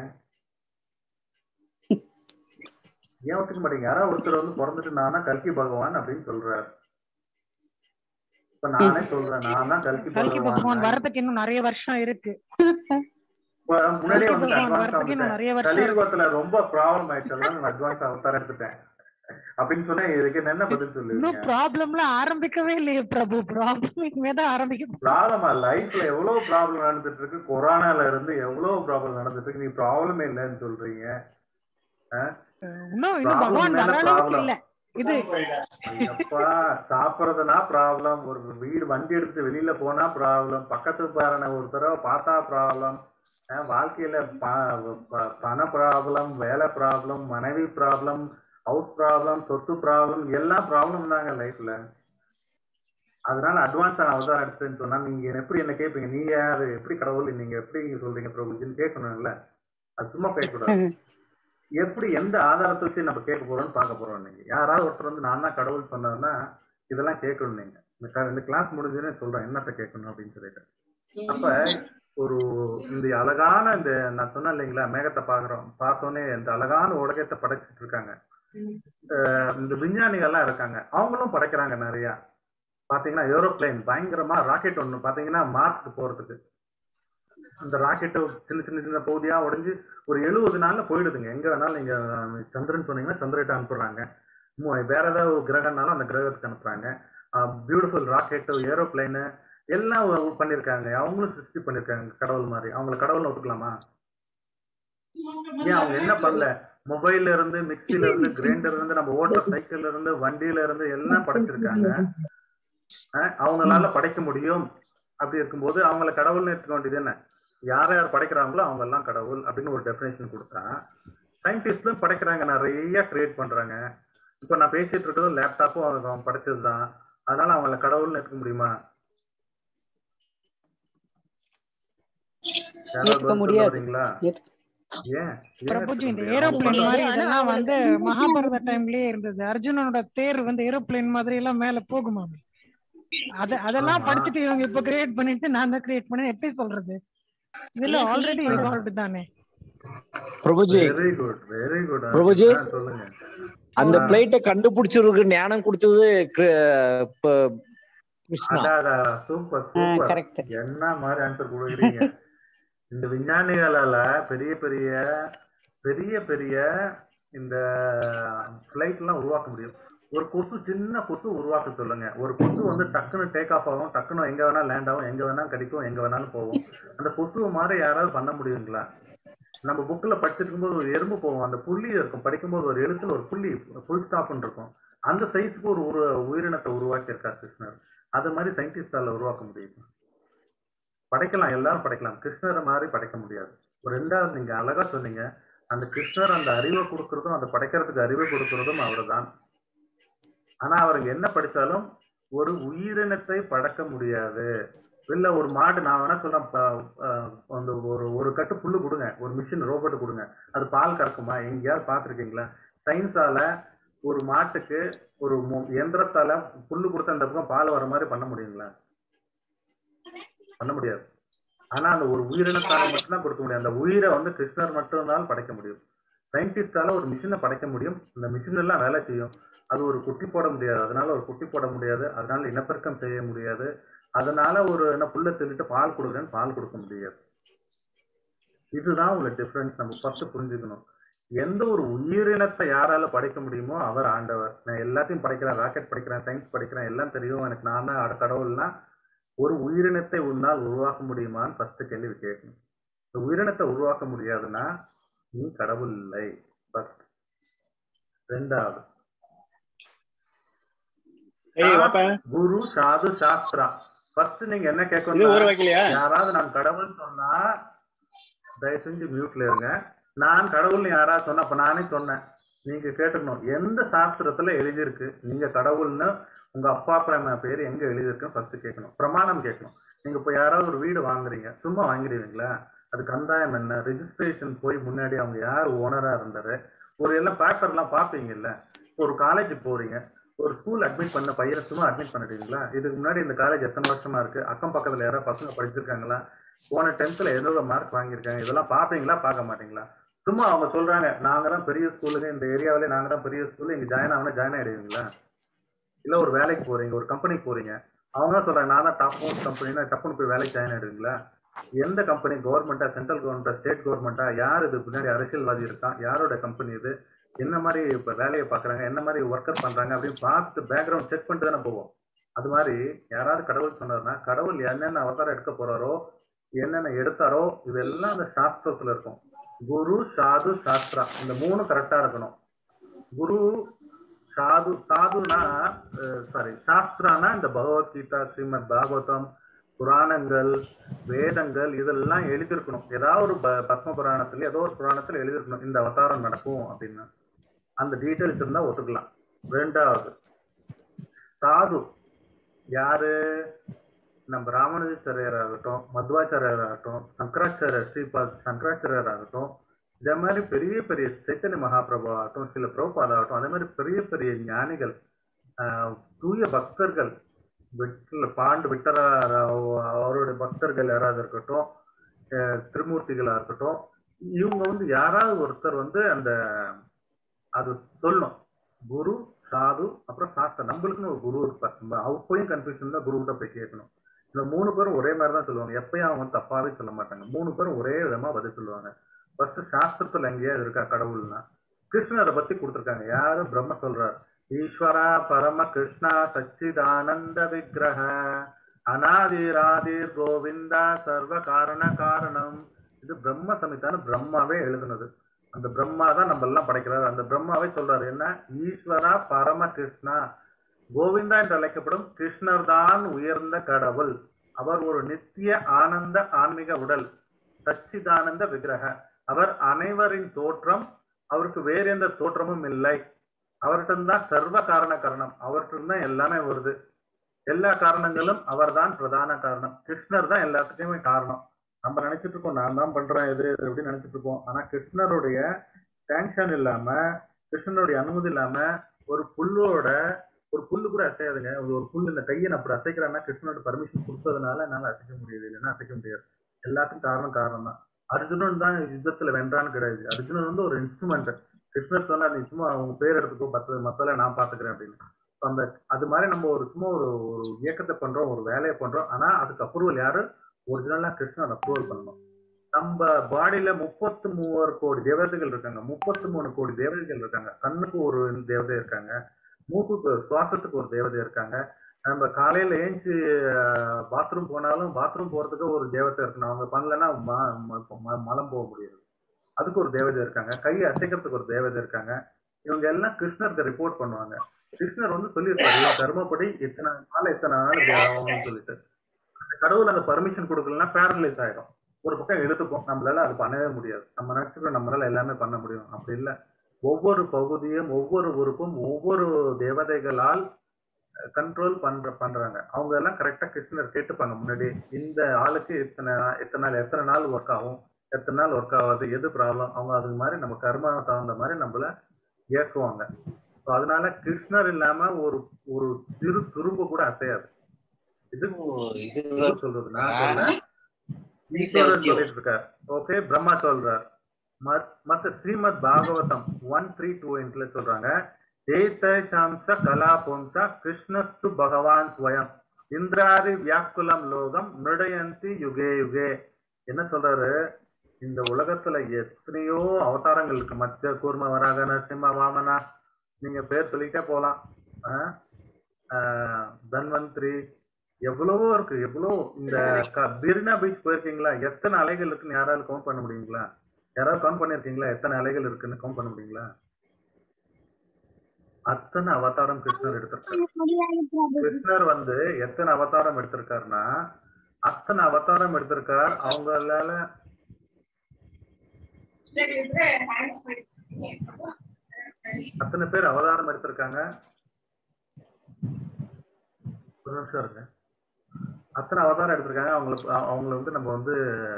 ஏன் ஒத்துக்க மாட்டீங்க யாராவது ஒருத்தர் வந்து பிறந்துட்டு நான் தான் கல்கி பகவான் அப்படின்னு சொல்றாரு இப்ப நானே சொல்றேன் நான் தான் கல்கி கல்கி பகவான் பகவான் வரதுக்கு இன்னும் நிறைய வருஷம் இருக்கு இப்ப முன்னாடியே கல்கி வந்து பகவான் அட்வான்ஸ் வரதுக்கு இன்னும் ஆகிட்டேன் நிறைய வருஷம் இருக்கு கலியுகத்துல ரொம்ப ப்ராப்ளம் ஆயிடுச்சு அதனால நான் அட்வான்ஸ் அவதாரம் எடுத்துட்டேன் அப்படின்னு சொன்னா இதுக்கு என்ன பதில் இன்னும் சொல்லுவீங்க ப்ராப்ளம்ல ஆரம்பிக்கவே இல்லையே பிரபு ப்ராப்ளம் இனிமே தான் ஆரம்பிக்க ப்ராப்ளமா லைஃப்ல எவ்வளவு ப்ராப்ளம் நடந்துட்டு இருக்கு கொரோனால இருந்து எவ்வளவு ப்ராப்ளம் நடந்துட்டு இருக்கு நீ ப்ராப்ளமே இல்லைன்னு சொல்றீங்க இன்னும் இன்னும் Problem பகவான் மேல வர அளவுக்கு problem. இல்ல இது அப்பா சாப்பிடுறதுனா ப்ராப்ளம் ஒரு வீடு வண்டி எடுத்து வெளியில போனா ப்ராப்ளம் பக்கத்து பாருன ஒரு தடவை பார்த்தா ப்ராப்ளம் அஹ் வாழ்க்கையில ப- ப- பண ப்ராப்ளம் வேலை ப்ராப்ளம் மனைவி ப்ராப்ளம் ஹவுஸ் ப்ராப்ளம் சொத்து ப்ராப்ளம் எல்லா ப்ராப்ளம் தாங்க லைஃப்ல அதனால அட்வான்ஸா நான் அவதாரம் எடுத்தேன்னு சொன்னா நீங்க எப்படி என்ன கேட்பீங்க நீங்க யாரு எப்படி கடவுள் நீங்க எப்படி சொல்றீங்க பிரபுஜின்னு கேட்கணும்ல அது சும்மா கேட்கக்கூடாது எப்படி எந்த ஆதாரத்தை வச்சு நம்ம கேட்க போறோம்னு பார்க்க போறோம் இன்னைக்கு யாராவது ஒருத்தர் வந்து நான் தான் கடவுள் சொன்னாருன்னா இதெல்லாம் கேட்கணும் நீங்க இந்த க- இந்த கிளாஸ் முடிஞ்சதுன்னு சொல்றேன் என்னத்த கேட்கணும் அப்படின்னு சொல்லிட்டு அப்ப ஒரு இந்த அழகான இந்த நான் சொன்னேன் இல்லைங்களா மேகத்தை பாக்குறோம் பார்த்தோன்னே இந்த அழகான உலகத்தை படைச்சிட்டு இருக்காங்க அஹ் இந்த விஞ்ஞானிகள் எல்லாம் இருக்காங்க அவங்களும் படைக்கிறாங்க நிறைய பாத்தீங்கன்னா ஏரோப்ளேன் பயங்கரமா ராக்கெட் ஒண்ணு பாத்தீங்கன்னா மார்ஸ்க்கு போறதுக்கு அந்த ராக்கெட்டு சின்ன சின்ன சின்ன பகுதியா உடைஞ்சு ஒரு எழுபது நாள்ல போயிடுதுங்க எங்க வேணாலும் நீங்க அஹ், சந்திரன் சொன்னீங்கன்னா சந்திரகிட்ட அனுப்புறாங்க மு- வேற ஏதாவது ஒரு கிரகம்னாலும் அந்த கிரகத்துக்கு அனுப்புறாங்க பியூட்டிஃபுல் ராக்கெட் ஏரோப்ளைனு எல்லாம் ஒ- பண்ணிருக்காங்க அவங்களும் சிருஷ்டி பண்ணிருக்காங்க கடவுள் மாதிரி அவங்கள கடவுள்னு ஒத்துக்கலாமா ஏன் அவங்க என்ன பண்ணல மொபைல்ல இருந்து மிக்சில இருந்து கிரைண்டர்ல இருந்து நம்ம ஓட்டுற சைக்கிள்ல இருந்து வண்டியில இருந்து எல்லாம் படைச்சிருக்காங்க அஹ் அவங்களால படைக்க முடியும் அப்படி இருக்கும்போது அவங்கள கடவுள்னு எடுத்துக்க வேண்டியது என்ன யார் யார் படைக்கிறாங்களோ அவங்க எல்லாம் கடவுள் அப்படின்னு ஒரு டெஃபினேஷன் கொடுத்தா சயின்டிஸ்ட்லும் படைக்கிறாங்க நிறைய கிரியேட் பண்றாங்க இப்போ நான் பேசிட்டு இருக்கிறதும் லேப்டாப்பும் அவங்க அவங்க படைச்சதுதான் அதனால அவங்கள கடவுள்னு எடுத்துக்க முடியுமா யாராவது ஏத்துக்க பதில் சொல்ல முடியாது. வரீங்களா ஏத்துக்க- ஏன் ஏன் பிரபுஜி இந்த எடுத்துக்க முடியாது? ஏரோப்ளேன் மாதிரி ஆனா இதெல்லாம் அவங்களுக்கு வந்து வந்து மகாபாரத டைம்லயே இருந்தது அர்ஜுனனோட தேர் வந்து ஏரோப்ளேன் மாதிரி எல்லாம் மேல போகுமா அத அதெல்லாம் ஆமா. படிச்சுட்டு இவங்க இப்ப கிரியேட் பண்ணிட்டு நான் தான் கிரியேட் பண்ணேன் எப்படி சொல்றது இதுல இல்ல, ஆல்ரெடி இல்ல. இவால்வ்டு தானே Prabhuji very good very good Prabhuji? சொல்லுங்க அந்த ஆ. பிளைட்டை கண்டுபிடிச்சிருக்கு ஞானம் கொடுத்தது கிரு- ப- கிருஷ்ணா அடாடா சூப்பர் சூப்பர் கரெக்ட் என்ன மாதிரி ஆன்சர் கொடுக்குறீங்க இந்த விஞ்ஞானிகளால பெரிய பெரிய பெரிய பெரிய இந்த ஃபிளைட் எல்லாம் உருவாக்க முடியும் ஒரு கொசு சின்ன கொசு உருவாக்க சொல்லுங்க ஒரு கொசு வந்து டக்குன்னு டேக் ஆஃப் ஆகும் டக்குன்னு எங்க வேணா லேண்ட் ஆகும் எங்க வேணா கடிக்கும் எங்க வேணாலும் போகும் அந்த கொசு மாதிரி யாராவது பண்ண முடியுங்களா நம்ம புக்ல படிச்சிட்டு இருக்கும்போது ஒரு எறும்பு போகும் அந்த புள்ளி இருக்கும் படிக்கும்போது ஒரு எழுத்துல ஒரு புள்ளி ஃபுல் ஸ்டாப்னு இருக்கும் அந்த சைஸ்க்கு ஒரு ஒரு உயிரினத்தை உருவாக்கி இருக்கார் கிருஷ்ணர் அது மாதிரி சயின்டிஸ்டால உருவாக்க முடியும் படைக்கலாம் எல்லாரும் படைக்கலாம் கிருஷ்ணரை மாதிரி படைக்க முடியாது ஒரு ரெண்டாவது நீங்க அழகா சொன்னீங்க அந்த கிருஷ்ணர் அந்த அறிவை கொடுக்கறதும் அந்த படைக்கிறதுக்கு அறிவை கொடுக்கறதும் அவர்தான் ஆனா அவருக்கு என்ன படிச்சாலும் ஒரு உயிரினத்தை படைக்க முடியாது இல்ல ஒரு மாடு நான் வேணா சொல்றேன் ப- அஹ் அந்த ஒரு ஒரு கட்டு புல்லு கொடுங்க ஒரு மிஷின் ரோபோட் கொடுங்க அது பால் கறக்குமா எங்கேயாவது பார்த்துருக்கீங்களா சயின்ஸால ஒரு மாட்டுக்கு ஒரு மு- எந்திரத்தால புல்லு கொடுத்து அந்த பக்கம் பால் வர மாதிரி பண்ண முடியுங்களா பண்ண முடியாது ஆனா அந்த ஒரு உயிரினத்தால மட்டும்தான் கொடுக்க முடியும் அந்த உயிரை வந்து கிருஷ்ணர் மட்டும்தான் படைக்க முடியும் சயின்டிஸ்டால ஒரு மிஷினை படைக்க முடியும் இந்த மிஷின் எல்லாம் வேலை செய்யும் அது ஒரு குட்டி போட முடியாது அதனால ஒரு குட்டி போட முடியாது அதனால இனப்பெருக்கம் செய்ய முடியாது அதனால ஒரு என்ன புல்லை திருட்டு பால் கொடுக்குறேன்னு பால் கொடுக்க முடியாது இதுதான் உங்களுக்கு டிஃபரன்ஸ் நம்ம ஃபர்ஸ்ட் புரிஞ்சுக்கணும் எந்த ஒரு உயிரினத்தை யாரால படைக்க முடியுமோ அவர் ஆண்டவர் நான் எல்லாத்தையும் படைக்கிறேன் ராக்கெட் படிக்கிறேன் சயின்ஸ் படிக்கிறேன் எல்லாம் தெரியும் எனக்கு நான் தான் அட- கடவுள்னா ஒரு உயிரினத்தை உன்னால் உருவாக்க முடியுமான்னு ஃபர்ஸ்ட் கேள்வி கேட்கணும் இந்த உயிரினத்தை உருவாக்க முடியாதுன்னா நீ கடவுள் இல்லை ஃபர்ஸ்ட் ரெண்டாவது ஏய் வாப்பா குரு சாது சாஸ்திரா ஃபர்ஸ்ட் நீங்க என்ன இது ஊற கேட்கணும் வைக்கலையா யாராவது நான் கடவுள் சொன்னா தயவு செஞ்சு மியூட்ல இருங்க நான் கடவுள்னு யாராவது சொன்னா அப்ப நானே சொன்னேன் நீங்க கேட்டுக்கணும் எந்த சாஸ்திரத்துல எழுதியிருக்கு நீங்க கடவுள்னு உங்க அப்பா பிரம பேர் எங்க எழுதியிருக்குன்னு ஃபர்ஸ்ட் கேட்கணும் பிரமாணம் கேட்கணும் நீங்க இப்போ யாராவது ஒரு வீடு வாங்குறீங்க சும்மா வாங்கிடுவீங்களா அது கந்தாயம் என்ன ரெஜிஸ்ட்ரேஷன் போய் முன்னாடி அவங்க யார் ஓனரா இருந்தாரு ஒரு எல்லாம் பேப்பர்லாம் பார்ப்பீங்கல்ல ஒரு காலேஜ் போறீங்க ஒரு ஸ்கூல் அட்மிட் பண்ண பையனை சும்மா அட்மிட் பண்ணிடுவீங்களா இதுக்கு முன்னாடி இந்த காலேஜ் எத்தனை வருஷமா இருக்கு அக்கம் பக்கத்துல யாராவது பசங்க படிச்சிருக்காங்களா போன டென்த்ல எவ்வளவு மார்க் வாங்கியிருக்காங்க இதெல்லாம் பார்ப்பீங்களா பார்க்க மாட்டீங்களா சும்மா அவங்க சொல்றாங்க நாங்க தான் பெரிய ஸ்கூலுங்க இந்த ஏரியாவிலே நாங்க தான் பெரிய ஸ்கூல் இங்க ஜாயின் ஆகணும் ஜாயின் ஆயிடுவீங்களா இல்ல ஒரு வேலைக்கு போறீங்க ஒரு கம்பெனிக்கு போறீங்க அவங்க தான் சொல்றாங்க நான் தான் டாப் மோஸ்ட் கம்பெனினா டப்புன்னு போய் வேலைக்கு ஜாயின் ஆயிடுவீங்களா எந்த கம்பெனி கவர்மெண்டா சென்ட்ரல் கவர்மெண்டா ஸ்டேட் கவர்மெண்டா யார் இது பின்னாடி அரசியல்வாதி இருக்கான் யாரோட கம்பெனி இது என்ன மாதிரி இப்ப வேலையை பாக்குறாங்க என்ன மாதிரி ஒர்க்கர் பண்றாங்க அப்படின்னு பார்த்து பேக்ரவுண்ட் செக் பண்ணிட்டு தானே போவோம் அது மாதிரி யாராவது கடவுள் சொன்னார்னா கடவுள் என்னென்ன அவதாரம் எடுக்க போறாரோ என்னென்ன எடுத்தாரோ இதெல்லாம் அந்த சாஸ்திரத்துல இருக்கும் குரு சாது சாஸ்திரா இந்த மூணு கரெக்டா இருக்கணும் குரு சாது சாதுனா சாரி சாஸ்திரானா இந்த பகவத்கீதா ஸ்ரீமத் பாகவதம் புராணங்கள் வேதங்கள் இதெல்லாம் எழுதியிருக்கணும் ஏதாவது ஒரு ப- பத்ம புராணத்துல ஏதோ ஒரு புராணத்துல எழுதியிருக்கணும் இந்த அவதாரம் நடக்கும் அப்படின்னு அந்த டீட்டெயில்ஸ் இருந்தா ஒத்துக்கலாம் ரெண்டாவது சாது யாரு நம்ம ராமானுஜாச்சாரியர் ஆகட்டும் மத்வாச்சாரியர் ஆகட்டும் சங்கராச்சாரியர் ஸ்ரீபாத் சங்கராச்சாரியர் ஆகட்டும் இதே மாதிரி பெரிய பெரிய சைத்தன்ய மகாபிரபு ஆகட்டும் சில பிரபுபாத் ஆகட்டும் அதே மாதிரி பெரிய பெரிய ஞானிகள் ஆஹ் தூய பக்தர்கள் விட்டல பாண்டு விட்டரார் அவருடைய பக்தர்கள் யாராவது இருக்கட்டும் ஆஹ் திருமூர்த்திகளா இருக்கட்டும் இவங்க வந்து யாராவது ஒருத்தர் வந்து அந்த அது சொல்லணும் குரு சாது அப்புறம் சாஸ்திரம் நம்மளுக்குன்னு ஒரு குரு இருப்பார் நம்ம அப்பயும் கன்ஃபியூஷன் தான் குருகிட்ட போய் கேட்கணும் இந்த மூணு பேரும் ஒரே மாதிரி தான் சொல்லுவாங்க எப்பயும் அவங்க வந்து தப்பாவே சொல்ல மாட்டாங்க மூணு பேரும் ஒரே விதமா பதில் சொல்லுவாங்க ஃபர்ஸ்ட் சாஸ்திரத்துல எங்கேயாவது இருக்கா கடவுள்னா கிருஷ்ணரை பத்தி கொடுத்துருக்காங்க யாரு பிரம்ம சொல்றார் ஈஸ்வரா பரம கிருஷ்ணா சச்சிதானந்த விக்கிரக அநாதிராதிர் கோவிந்தா சர்வ காரண காரணம் இது பிரம்ம சமிதான பிரம்மாவே எழுதுனது அந்த பிரம்மா தான் நம்ம எல்லாம் படைக்கிறாரு அந்த பிரம்மாவே சொல்றாரு என்ன ஈஸ்வரா பரம கிருஷ்ணா கோவிந்தா என்று அழைக்கப்படும் கிருஷ்ணர் தான் உயர்ந்த கடவுள் அவர் ஒரு நித்திய ஆனந்த ஆன்மீக உடல் சச்சிதானந்த விக்கிரக அவர் அனைவரின் தோற்றம் அவருக்கு வேற எந்த தோற்றமும் இல்லை அவர்கிட்ட தான் சர்வ காரண காரணம் அவர்கிட்ட தான் எல்லாமே வருது எல்லா காரணங்களும் அவர்தான் பிரதான காரணம் கிருஷ்ணர் தான் எல்லாத்துக்குமே காரணம் நம்ம நினைச்சிட்டு இருக்கோம் நான் தான் பண்றேன் இது இது அப்படின்னு நினைச்சிட்டு இருக்கோம் ஆனா கிருஷ்ணருடைய சாங்ஷன் இல்லாம கிருஷ்ணனுடைய அனுமதி இல்லாம ஒரு புல்லோட ஒரு புல்லு கூட அசையாதுங்க ஒரு ஒரு புல் இந்த கையை நான் அப்படி அசைக்கிறேன்னா கிருஷ்ணனோட பர்மிஷன் கொடுத்ததுனால என்னால அசைக்க முடியுது இல்லைன்னா அசைக்க முடியாது எல்லாத்துக்கும் காரணம் காரணம் தான் அர்ஜுனன் தான் யுத்தத்துல வென்றான்னு கிடையாது அர்ஜுனன் வந்து ஒரு இன்ஸ்ட்ருமெண்ட் கிருஷ்ணர் சொன்னா நீ சும்மா அவங்க பேர் எடுத்துக்கோ மத்த மத்தல நான் பாத்துக்கிறேன் அப்படின்னு So அந்த அது மாதிரி நம்ம ஒரு சும்மா ஒரு ஒரு இயக்கத்தை பண்றோம் ஒரு வேலையை பண்றோம் ஆனா அதுக்கு அப்ரூவல் யாரு ஒரிஜினலா கிருஷ்ணன் அப்ரூவல் பண்ணணும் நம்ம பாடியில முப்பத்து மூவர் கோடி தேவதைகள் இருக்காங்க முப்பத்து மூணு கோடி தேவதைகள் இருக்காங்க கண்ணுக்கு ஒரு தேவதை இருக்காங்க மூக்குக்கு சுவாசத்துக்கு ஒரு தேவதை இருக்காங்க நம்ம காலையில ஏஞ்சி பாத்ரூம் போனாலும் பாத்ரூம் போறதுக்கு ஒரு தேவதை இருக்கணும் அவங்க பண்ணலன்னா ம- ம- ம- மலம் போக முடியாது அதுக்கு ஒரு தேவதை இருக்காங்க கையை அசைக்கிறதுக்கு ஒரு தேவதை இருக்காங்க இவங்க எல்லாம் கிருஷ்ணருக்கு ரிப்போர்ட் பண்ணுவாங்க கிருஷ்ணர் வந்து சொல்லியிருப்பாரு "இவன் கர்மப்படி இத்தனை நாள் இத்தனை நாள் இப்படி ஆகணும்னு சொல்லிட்டு அந்த கடவுள் அந்த பர்மிஷன் கொடுக்கலன்னா பேரலைஸ் ஆயிடும் ஒரு பக்கம் இழுத்துக்கும் நம்மளால அது பண்ணவே முடியாது நம்ம நினைச்சுக்கிறோம் நம்மளால எல்லாமே பண்ண முடியும் அப்படி இல்லை ஒவ்வொரு பகுதியும் ஒவ்வொரு உறுப்பும் ஒவ்வொரு தேவதைகளால் கண்ட்ரோல் பண்ற பண்றாங்க அவங்க எல்லாம் கரெக்டா கிருஷ்ணர் கேட்டுப்பாங்க முன்னாடி இந்த ஆளுக்கு இத்தனை எத்தனை நாள் எத்தனை நாள் ஒர்க் ஆகும் எத்தனை நாள் ஒர்க் ஆகாது எது ப்ராப்ளம் அவங்க அது மாதிரி நம்ம கர்மா தகுந்த மாதிரி நம்மள இயக்குவாங்க So அதனால கிருஷ்ணர் இல்லாம ஒரு ஒரு சிறு துரும்பு கூட அசையாது இது இது சொல்றது நான் சொல்ல ஈஸ்வரன் சொல்லிட்டு இருக்கார் ஓகே பிரம்மா சொல்றார் மத்- மத்த Srimad Bhagavatam one three two எயிட்ல சொல்றாங்க ஏதாம்ச கலாபும்ச கிருஷ்ணஸ்து பகவான் ஸ்வயம் இந்திராதி வியாக்குலம் லோகம் நிருடயந்தி யுகே யுகே என்ன சொல்றாரு இந்த உலகத்துல எத்தனையோ அவதாரங்கள் இருக்கு மச்ச கூர்ம வராக நரசிம்ம வாமனா நீங்க பேர் சொல்லிட்டே போலாம் ஆஹ் ஆஹ் தன்வந்திரி எவ்வளவோ இருக்கு எவ்வளோ இந்த க- பிர்னா பீச் போயிருக்கீங்களா எத்தனை அலைகள் இருக்குன்னு யாராவது கவுண்ட் பண்ண முடியுங்களா யாராவது கவுண்ட் பண்ணிருக்கீங்களா எத்தனை அலைகள் இருக்குன்னு கவுண்ட் பண்ண முடியுங்களா அத்தனை அவதாரம் கிருஷ்ணர் எடுத்திருக்காரு கிருஷ்ணர் வந்து எத்தனை அவதாரம் எடுத்திருக்காருன்னா அத்தனை அவதாரம் எடுத்திருக்கார் அவங்களால அத்தனை பேர் அவதாரம் எடுத்திருக்காங்க ஒரு நிமிஷம் இருங்க அத்தனை அவதாரம் எடுத்திருக்காங்க அவங்களுக்கு அவங்கள வந்து நம்ம வந்து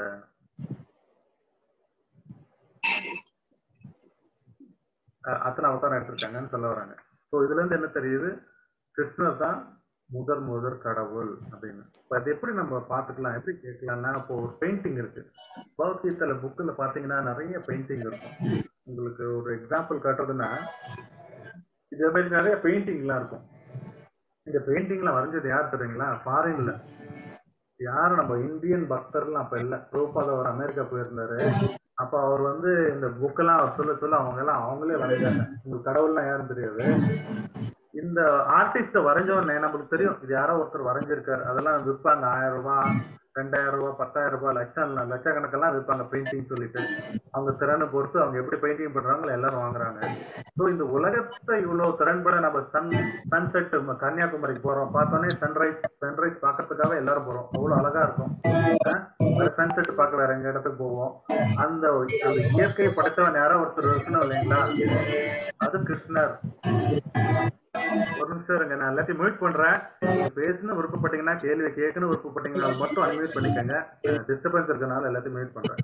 அஹ், அத்தனை அவதாரம் எடுத்திருக்காங்கன்னு சொல்ல வராங்க ஸோ இதுல இருந்து என்ன தெரியுது கிருஷ்ணர் தான் முதல் முதல் கடவுள் அப்படின்னு இப்போ அது எப்படி நம்ம பார்த்துக்கலாம் எப்படி கேட்கலாம்னா இப்போ ஒரு பெயிண்டிங் இருக்கு பகவத்கீதையில புக்கில் பார்த்தீங்கன்னா நிறைய பெயிண்டிங் இருக்கும் உங்களுக்கு ஒரு எக்ஸாம்பிள் காட்டுறதுன்னா இதே மாதிரி நிறைய பெயிண்டிங்லாம் இருக்கும் இந்த பெயிண்டிங்லாம் வரைஞ்சது யார் தெரியுங்களா ஃபாரின்ல யாரும் நம்ம இந்தியன் பக்தர்லாம் அப்ப இல்ல பிரபுபாத அவர் அமெரிக்கா போயிருந்தாரு அப்ப அவர் வந்து இந்த புக்கெல்லாம் அவர் சொல்ல சொல்ல அவங்க எல்லாம் அவங்களே வரைஞ்சாங்க உங்களுக்கு கடவுள்லாம் யாரும் தெரியாது இந்த ஆர்டிஸ்ட வரைஞ்சவனே நமக்கு தெரியும் இது யாரோ ஒருத்தர் வரைஞ்சிருக்காரு அதெல்லாம் விற்பாங்க ஆயிரம் ரூபாய் ரெண்டாயிரம் ரூபாய் பத்தாயிரம் ரூபாய் லட்சம் லட்சக்கணக்கெல்லாம் விற்பாங்க பெயிண்டிங் சொல்லிட்டு அவங்க திறனை பொறுத்து அவங்க எப்படி பெயிண்டிங் பண்றாங்களோ எல்லாரும் வாங்குறாங்க ஸோ இந்த உலகத்தை இவ்வளவு திறன்பட நம்ம சன் சன்செட் கன்னியாகுமரிக்கு போறோம் பார்த்தோன்னே சன்ரைஸ் சன்ரைஸ் பார்க்கறதுக்காக எல்லாரும் போறோம் அவ்வளவு அழகா இருக்கும் சன்செட் பார்க்க வேற எங்க இடத்துக்கு போவோம் அந்த அந்த இயற்கையை படைத்தவன் யாரோ ஒருத்தர் இருக்கணும் இல்லைங்களா அது கிருஷ்ணர் ஒரு நிமிஷம் இருங்க நான் எல்லாத்தையும் மியூட் பண்றேன் நீங்க பேசணும் விருப்பப்பட்டீங்கன்னா கேள்வி கேட்கணும் விருப்பப்பட்டீங்கன்னா அது மட்டும் அன்மியூட் பண்ணிக்கோங்க டிஸ்டர்பன்ஸ் இருக்கனால எல்லாத்தையும் மியூட் பண்றேன்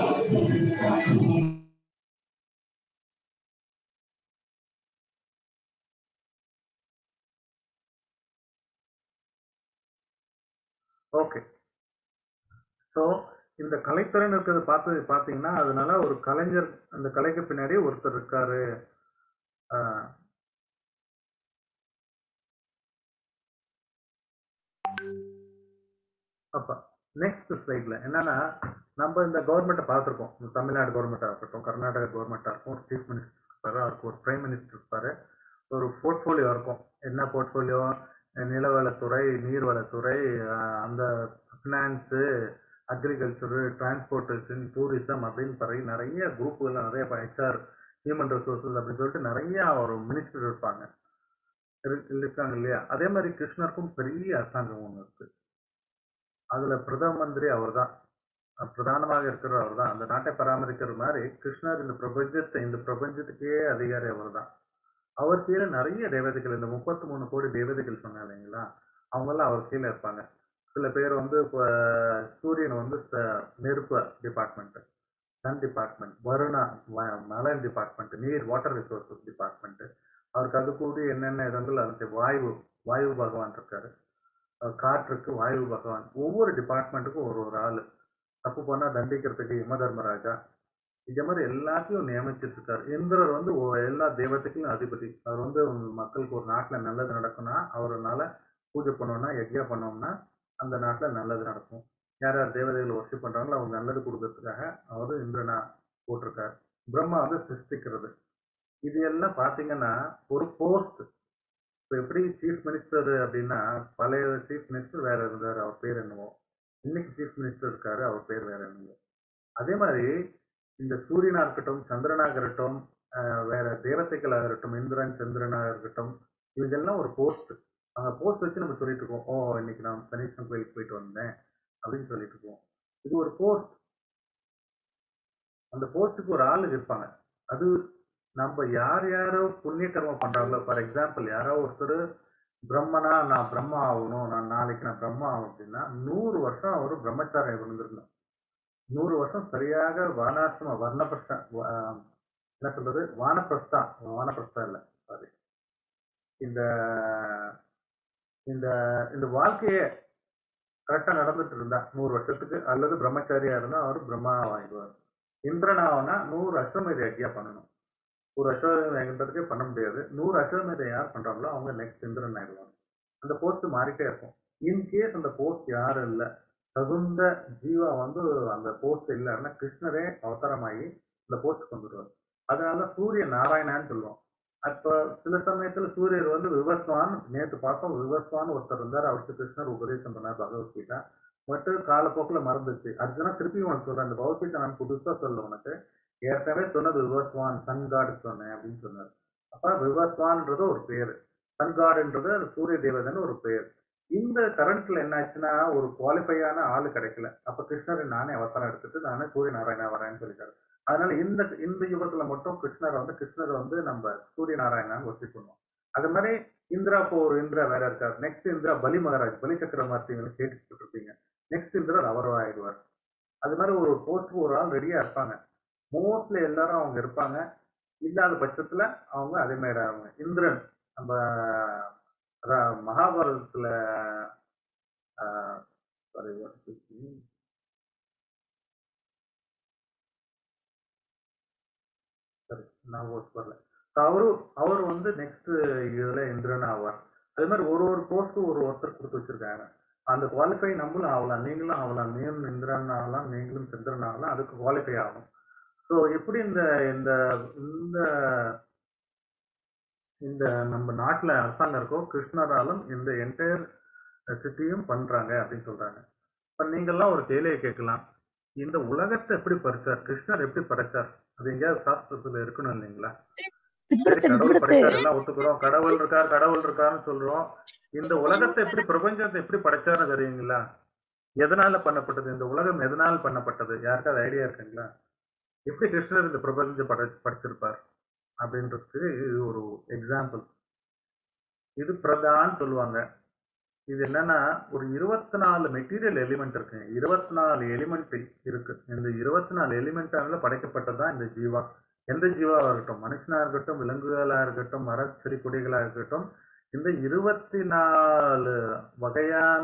ஓகே ஸோ இந்த கலைத்திறன் இருக்கிறது பார்த்து பார்த்தீங்கன்னா அதனால ஒரு கலைஞர் அந்த கலைக்கு பின்னாடி ஒருத்தர் இருக்காரு ஆஹ் அப்ப நெக்ஸ்ட் ஸ்லைட்ல என்னன்னா நம்ம இந்த கவர்மெண்ட்டை பார்த்துருக்கோம் இந்த தமிழ்நாடு கவர்மெண்ட்டாக இருக்கட்டும் கர்நாடகா கவர்மெண்ட்டாக இருக்கும் ஒரு சீஃப் மினிஸ்டர் இருப்பாரு அவருக்கு ஒரு பிரைம் மினிஸ்டர் இருப்பாரு ஒரு போர்ட்ஃபோலியோ இருக்கும் என்ன போர்ட்ஃபோலியோ நிலவளத்துறை நீர்வளத்துறை ஆஹ் அந்த ஃபினான்ஸு அக்ரிகல்ச்சரு டிரான்ஸ்போர்ட்டேஷன் டூரிசம் அப்படின்னு பறை நிறைய குரூப்புகள் நிறைய ஹெச்ஆர் ஹியூமன் ரிசோர்சஸ் அப்படின்னு சொல்லிட்டு நிறைய ஒரு மினிஸ்டர் இருப்பாங்க இரு- இருக்காங்க இல்லையா அதே மாதிரி கிருஷ்ணருக்கும் பெரிய அரசாங்கம் ஒன்று இருக்கு அதுல பிரதம மந்திரி அவர்தான் அஹ் பிரதானமாக இருக்கிற அவர்தான் அந்த நாட்டை பராமரிக்கிற மாதிரி கிருஷ்ணர் இந்த பிரபஞ்சத்தை இந்த பிரபஞ்சத்துக்கே அதிகாரி அவர்தான் அவர் கீழே நிறைய தேவதைகள் இந்த முப்பத்தி மூணு கோடி தேவதைகள் சொன்னாங்க இல்லைங்களா அவங்கெல்லாம் அவர் கீழே இருப்பாங்க சில பேர் வந்து இப்போ சூரியன் வந்து ச- நெருப்பு டிபார்ட்மெண்ட் சன் டிபார்ட்மெண்ட் வருணா வ- மலர் டிபார்ட்மெண்ட் நீர் வாட்டர் ரிசோர்சஸ் டிபார்ட்மெண்ட் அவருக்கு அது கூடி என்னென்ன இடங்கள் அதுக்கு வாயு வாயு பகவான் இருக்காரு அஹ் காற்றுக்கு வாயு பகவான் ஒவ்வொரு டிபார்ட்மெண்ட்டுக்கும் ஒரு ஒரு ஆள் தப்பு பண்ணா தண்டிக்கிறதுக்கு யம தர்மராஜா இந்த மாதிரி எல்லாத்தையும் நியமிச்சிட்டு இருக்காரு இந்திரர் வந்து ஒ- எல்லா தெய்வத்துக்கும் அதிபதி அவர் வந்து மக்களுக்கு ஒரு நாட்டுல நல்லது நடக்கும்னா அவர்னால பூஜை பண்ணோம்னா யக்யா பண்ணோம்னா அந்த நாட்டுல நல்லது நடக்கும் யார் யார் தேவதைகள் ஒர்ஷிப் பண்றாங்களோ அவங்க நல்லது கொடுக்கறதுக்காக அவர் இந்திரனா போட்டிருக்காரு பிரம்மா வந்து சிருஷ்டிக்கிறது இது எல்லாம் பாத்தீங்கன்னா ஒரு போஸ்ட் இப்போ எப்படி சீஃப் மினிஸ்டர் அப்படின்னா பழைய சீஃப் மினிஸ்டர் வேற இருந்தார் அவர் பேர் என்னவோ இன்னைக்கு சீஃப் மினிஸ்டர் இருக்காரு அவர் பேர் வேற என்னவோ அதே மாதிரி இந்த சூரியனா இருக்கட்டும் சந்திரனாக இருக்கட்டும் ஆஹ் வேற தேவதைகளாக இருக்கட்டும் இந்திரன் சந்திரனாக இருக்கட்டும் இவங்கெல்லாம் ஒரு போஸ்ட் அந்த போஸ்ட் வச்சு நம்ம சொல்லிட்டு இருக்கோம் ஓ இன்னைக்கு நான் சனீஸ்வரன் கோயிலுக்கு போயிட்டு வந்தேன் அப்படின்னு சொல்லிட்டு இருக்கோம் இது ஒரு போஸ்ட் அந்த போஸ்ட்டுக்கு ஒரு ஆள் இருப்பாங்க அது நம்ம யார் யாரோ புண்ணிய கர்மம் பண்றாங்களோ ஃபார் எக்ஸாம்பிள் யாரோ ஒருத்தர் பிரம்மனா நான் பிரம்மா ஆகணும் நான் நாளைக்கு நான் பிரம்மா ஆகணும் அப்படின்னா நூறு வருஷம் அவர் பிரம்மச்சாரியம் இருந்திருக்கணும் நூறு வருஷம் சரியாக வானாசிரம வர்ணபிரஸ்த வா- என்ன சொல்றது வானப்பிரஸ்தா வானப்பிரஸ்தா இல்ல சாரி இந்த இந்த இந்த வாழ்க்கையே கரெக்டா நடந்துட்டு இருந்தா நூறு வருஷத்துக்கு அல்லது பிரம்மச்சாரியா இருந்தா அவர் பிரம்மா ஆகிடுவார் இந்திரனாவனா நூறு அஸ்வமேத யக்யா பண்ணணும் ஒரு அஸ்வமேத யஜ்யத்துக்கே பண்ண முடியாது நூறு அஸ்வமேத யார் பண்றாங்களோ அவங்க நெக்ஸ்ட் இந்திரன் ஆயிடுவாங்க அந்த போஸ்ட் மாறிட்டே இருக்கும் இன்கேஸ் அந்த போஸ்ட் யாரும் இல்லை தகுந்த ஜீவா வந்து அந்த போஸ்ட் இல்லைன்னா கிருஷ்ணரே அவதாரமாகி அந்த போஸ்ட் வந்துடுவார் அதனால சூரிய நாராயணான்னு சொல்லுவோம் அப்ப சில சமயத்துல சூரியர் வந்து விவஸ்வான் நேத்து பார்த்தோம் விவஸ்வான் ஒருத்தர் இருந்தார் அவருக்கு கிருஷ்ணர் உபதேசம் பண்ணார் பகவத்கீதா பட் காலப்போக்குல மறந்துச்சு அதுனா திருப்பி உனக்கு சொல்றேன் அந்த பகவத்கீதா நான் புதுசா சொல்ல உனக்கு ஏற்கனவே சொன்னது விவஸ்வான் சன் காடு சொன்னேன் அப்படின்னு சொன்னார் அப்ப விவஸ்வான்ன்றது ஒரு பேர் சன் காடுன்றது அது சூரிய தேவதைன்னு ஒரு பேர் இந்த கரண்ட்ல என்ன ஆச்சுன்னா ஒரு குவாலிஃபையான ஆளு கிடைக்கல அப்ப கிருஷ்ணர் நானே அவதாரம் எடுத்துட்டு நானே சூரிய நாராயணா வரேன்னு சொல்லிட்டாரு அதனால இந்த இந்த யுகத்துல மட்டும் கிருஷ்ணர் வந்து கிருஷ்ணர் வந்து நம்ம சூரிய நாராயணான்னு ஒர்ஷிப் பண்ணுவோம் அது மாதிரி இந்திரா இப்போ ஒரு இந்திரா வேற இருக்கார் நெக்ஸ்ட் இந்திரா பலி மகாராஜ் பலி சக்கரவர்த்தி கேட்டுட்டு இருப்பீங்க நெக்ஸ்ட் இந்திரர் அவர் ஆயிடுவார் அது மாதிரி ஒரு போஸ்ட் ஒரு ஆள் ரெடியா இருப்பாங்க மோஸ்ட்லி எல்லாரும் அவங்க இருப்பாங்க இல்லாத பட்சத்துல அவங்க அதே மாதிரி அவங்க இந்திரன் நம்ம அதான் மகாபாரதத்துல ஆஹ் sorry, what is his name? சரி நான் ஒர்க் வரல So அவரு அவர் வந்து நெக்ஸ்ட் இதுல இந்திரன் ஆவார் அதே மாதிரி ஒரு ஒரு போஸ்ட் ஒரு ஒருத்தர் கொடுத்து வச்சிருக்காங்க அந்த குவாலிஃபை நம்மளும் ஆகலாம் நீங்களும் ஆகலாம் நீங்களும் இந்திரன் ஆகலாம் நீங்களும் சந்திரன் ஆகலாம் அதுக்கு குவாலிஃபை ஆகணும் ஸோ எப்படி இந்த இந்த இந்த இந்த நம்ம நாட்டுல அரசாங்கம் இருக்கோ கிருஷ்ணராலும் இந்த என்டையர் சிட்டியும் பண்றாங்க அப்படின்னு சொல்றாங்க இப்ப நீங்கெல்லாம் ஒரு கேள்வியை கேட்கலாம் இந்த உலகத்தை எப்படி படைச்சார் கிருஷ்ணர் எப்படி படைச்சார் அது எங்கேயாவது சாஸ்திரத்துல இருக்கணும் இல்லைங்களா சரி கடவுள் படைச்சார் எல்லாம் ஒத்துக்கிறோம் கடவுள் இருக்கார் கடவுள் இருக்காருன்னு சொல்றோம் இந்த உலகத்தை எப்படி பிரபஞ்சத்தை எப்படி படைச்சாருன்னு தெரியுங்களா எதனால பண்ணப்பட்டது இந்த உலகம் எதனால் பண்ணப்பட்டது யாருக்காவது ஐடியா இருக்குங்களா எப்படி கிருஷ்ணர் இந்த பிரபஞ்சம் படை படைச்சிருப்பார் அப்படின்றதுக்கு இது ஒரு எக்ஸாம்பிள் இது பிரதான் சொல்லுவாங்க இது என்னன்னா ஒரு இருபத்தி நாலு மெட்டீரியல் எலிமெண்ட் இருக்கு இருபத்தி நாலு எலிமெண்ட் இருக்கு இந்த இருபத்தி நாலு எலிமெண்டால படைக்கப்பட்டதுதான் இந்த ஜீவா எந்த ஜீவாவா இருக்கட்டும் மனுஷனா இருக்கட்டும் விலங்குகளா இருக்கட்டும் மர செடி கொடிகளா இருக்கட்டும் இந்த இருபத்தி நாலு வகையான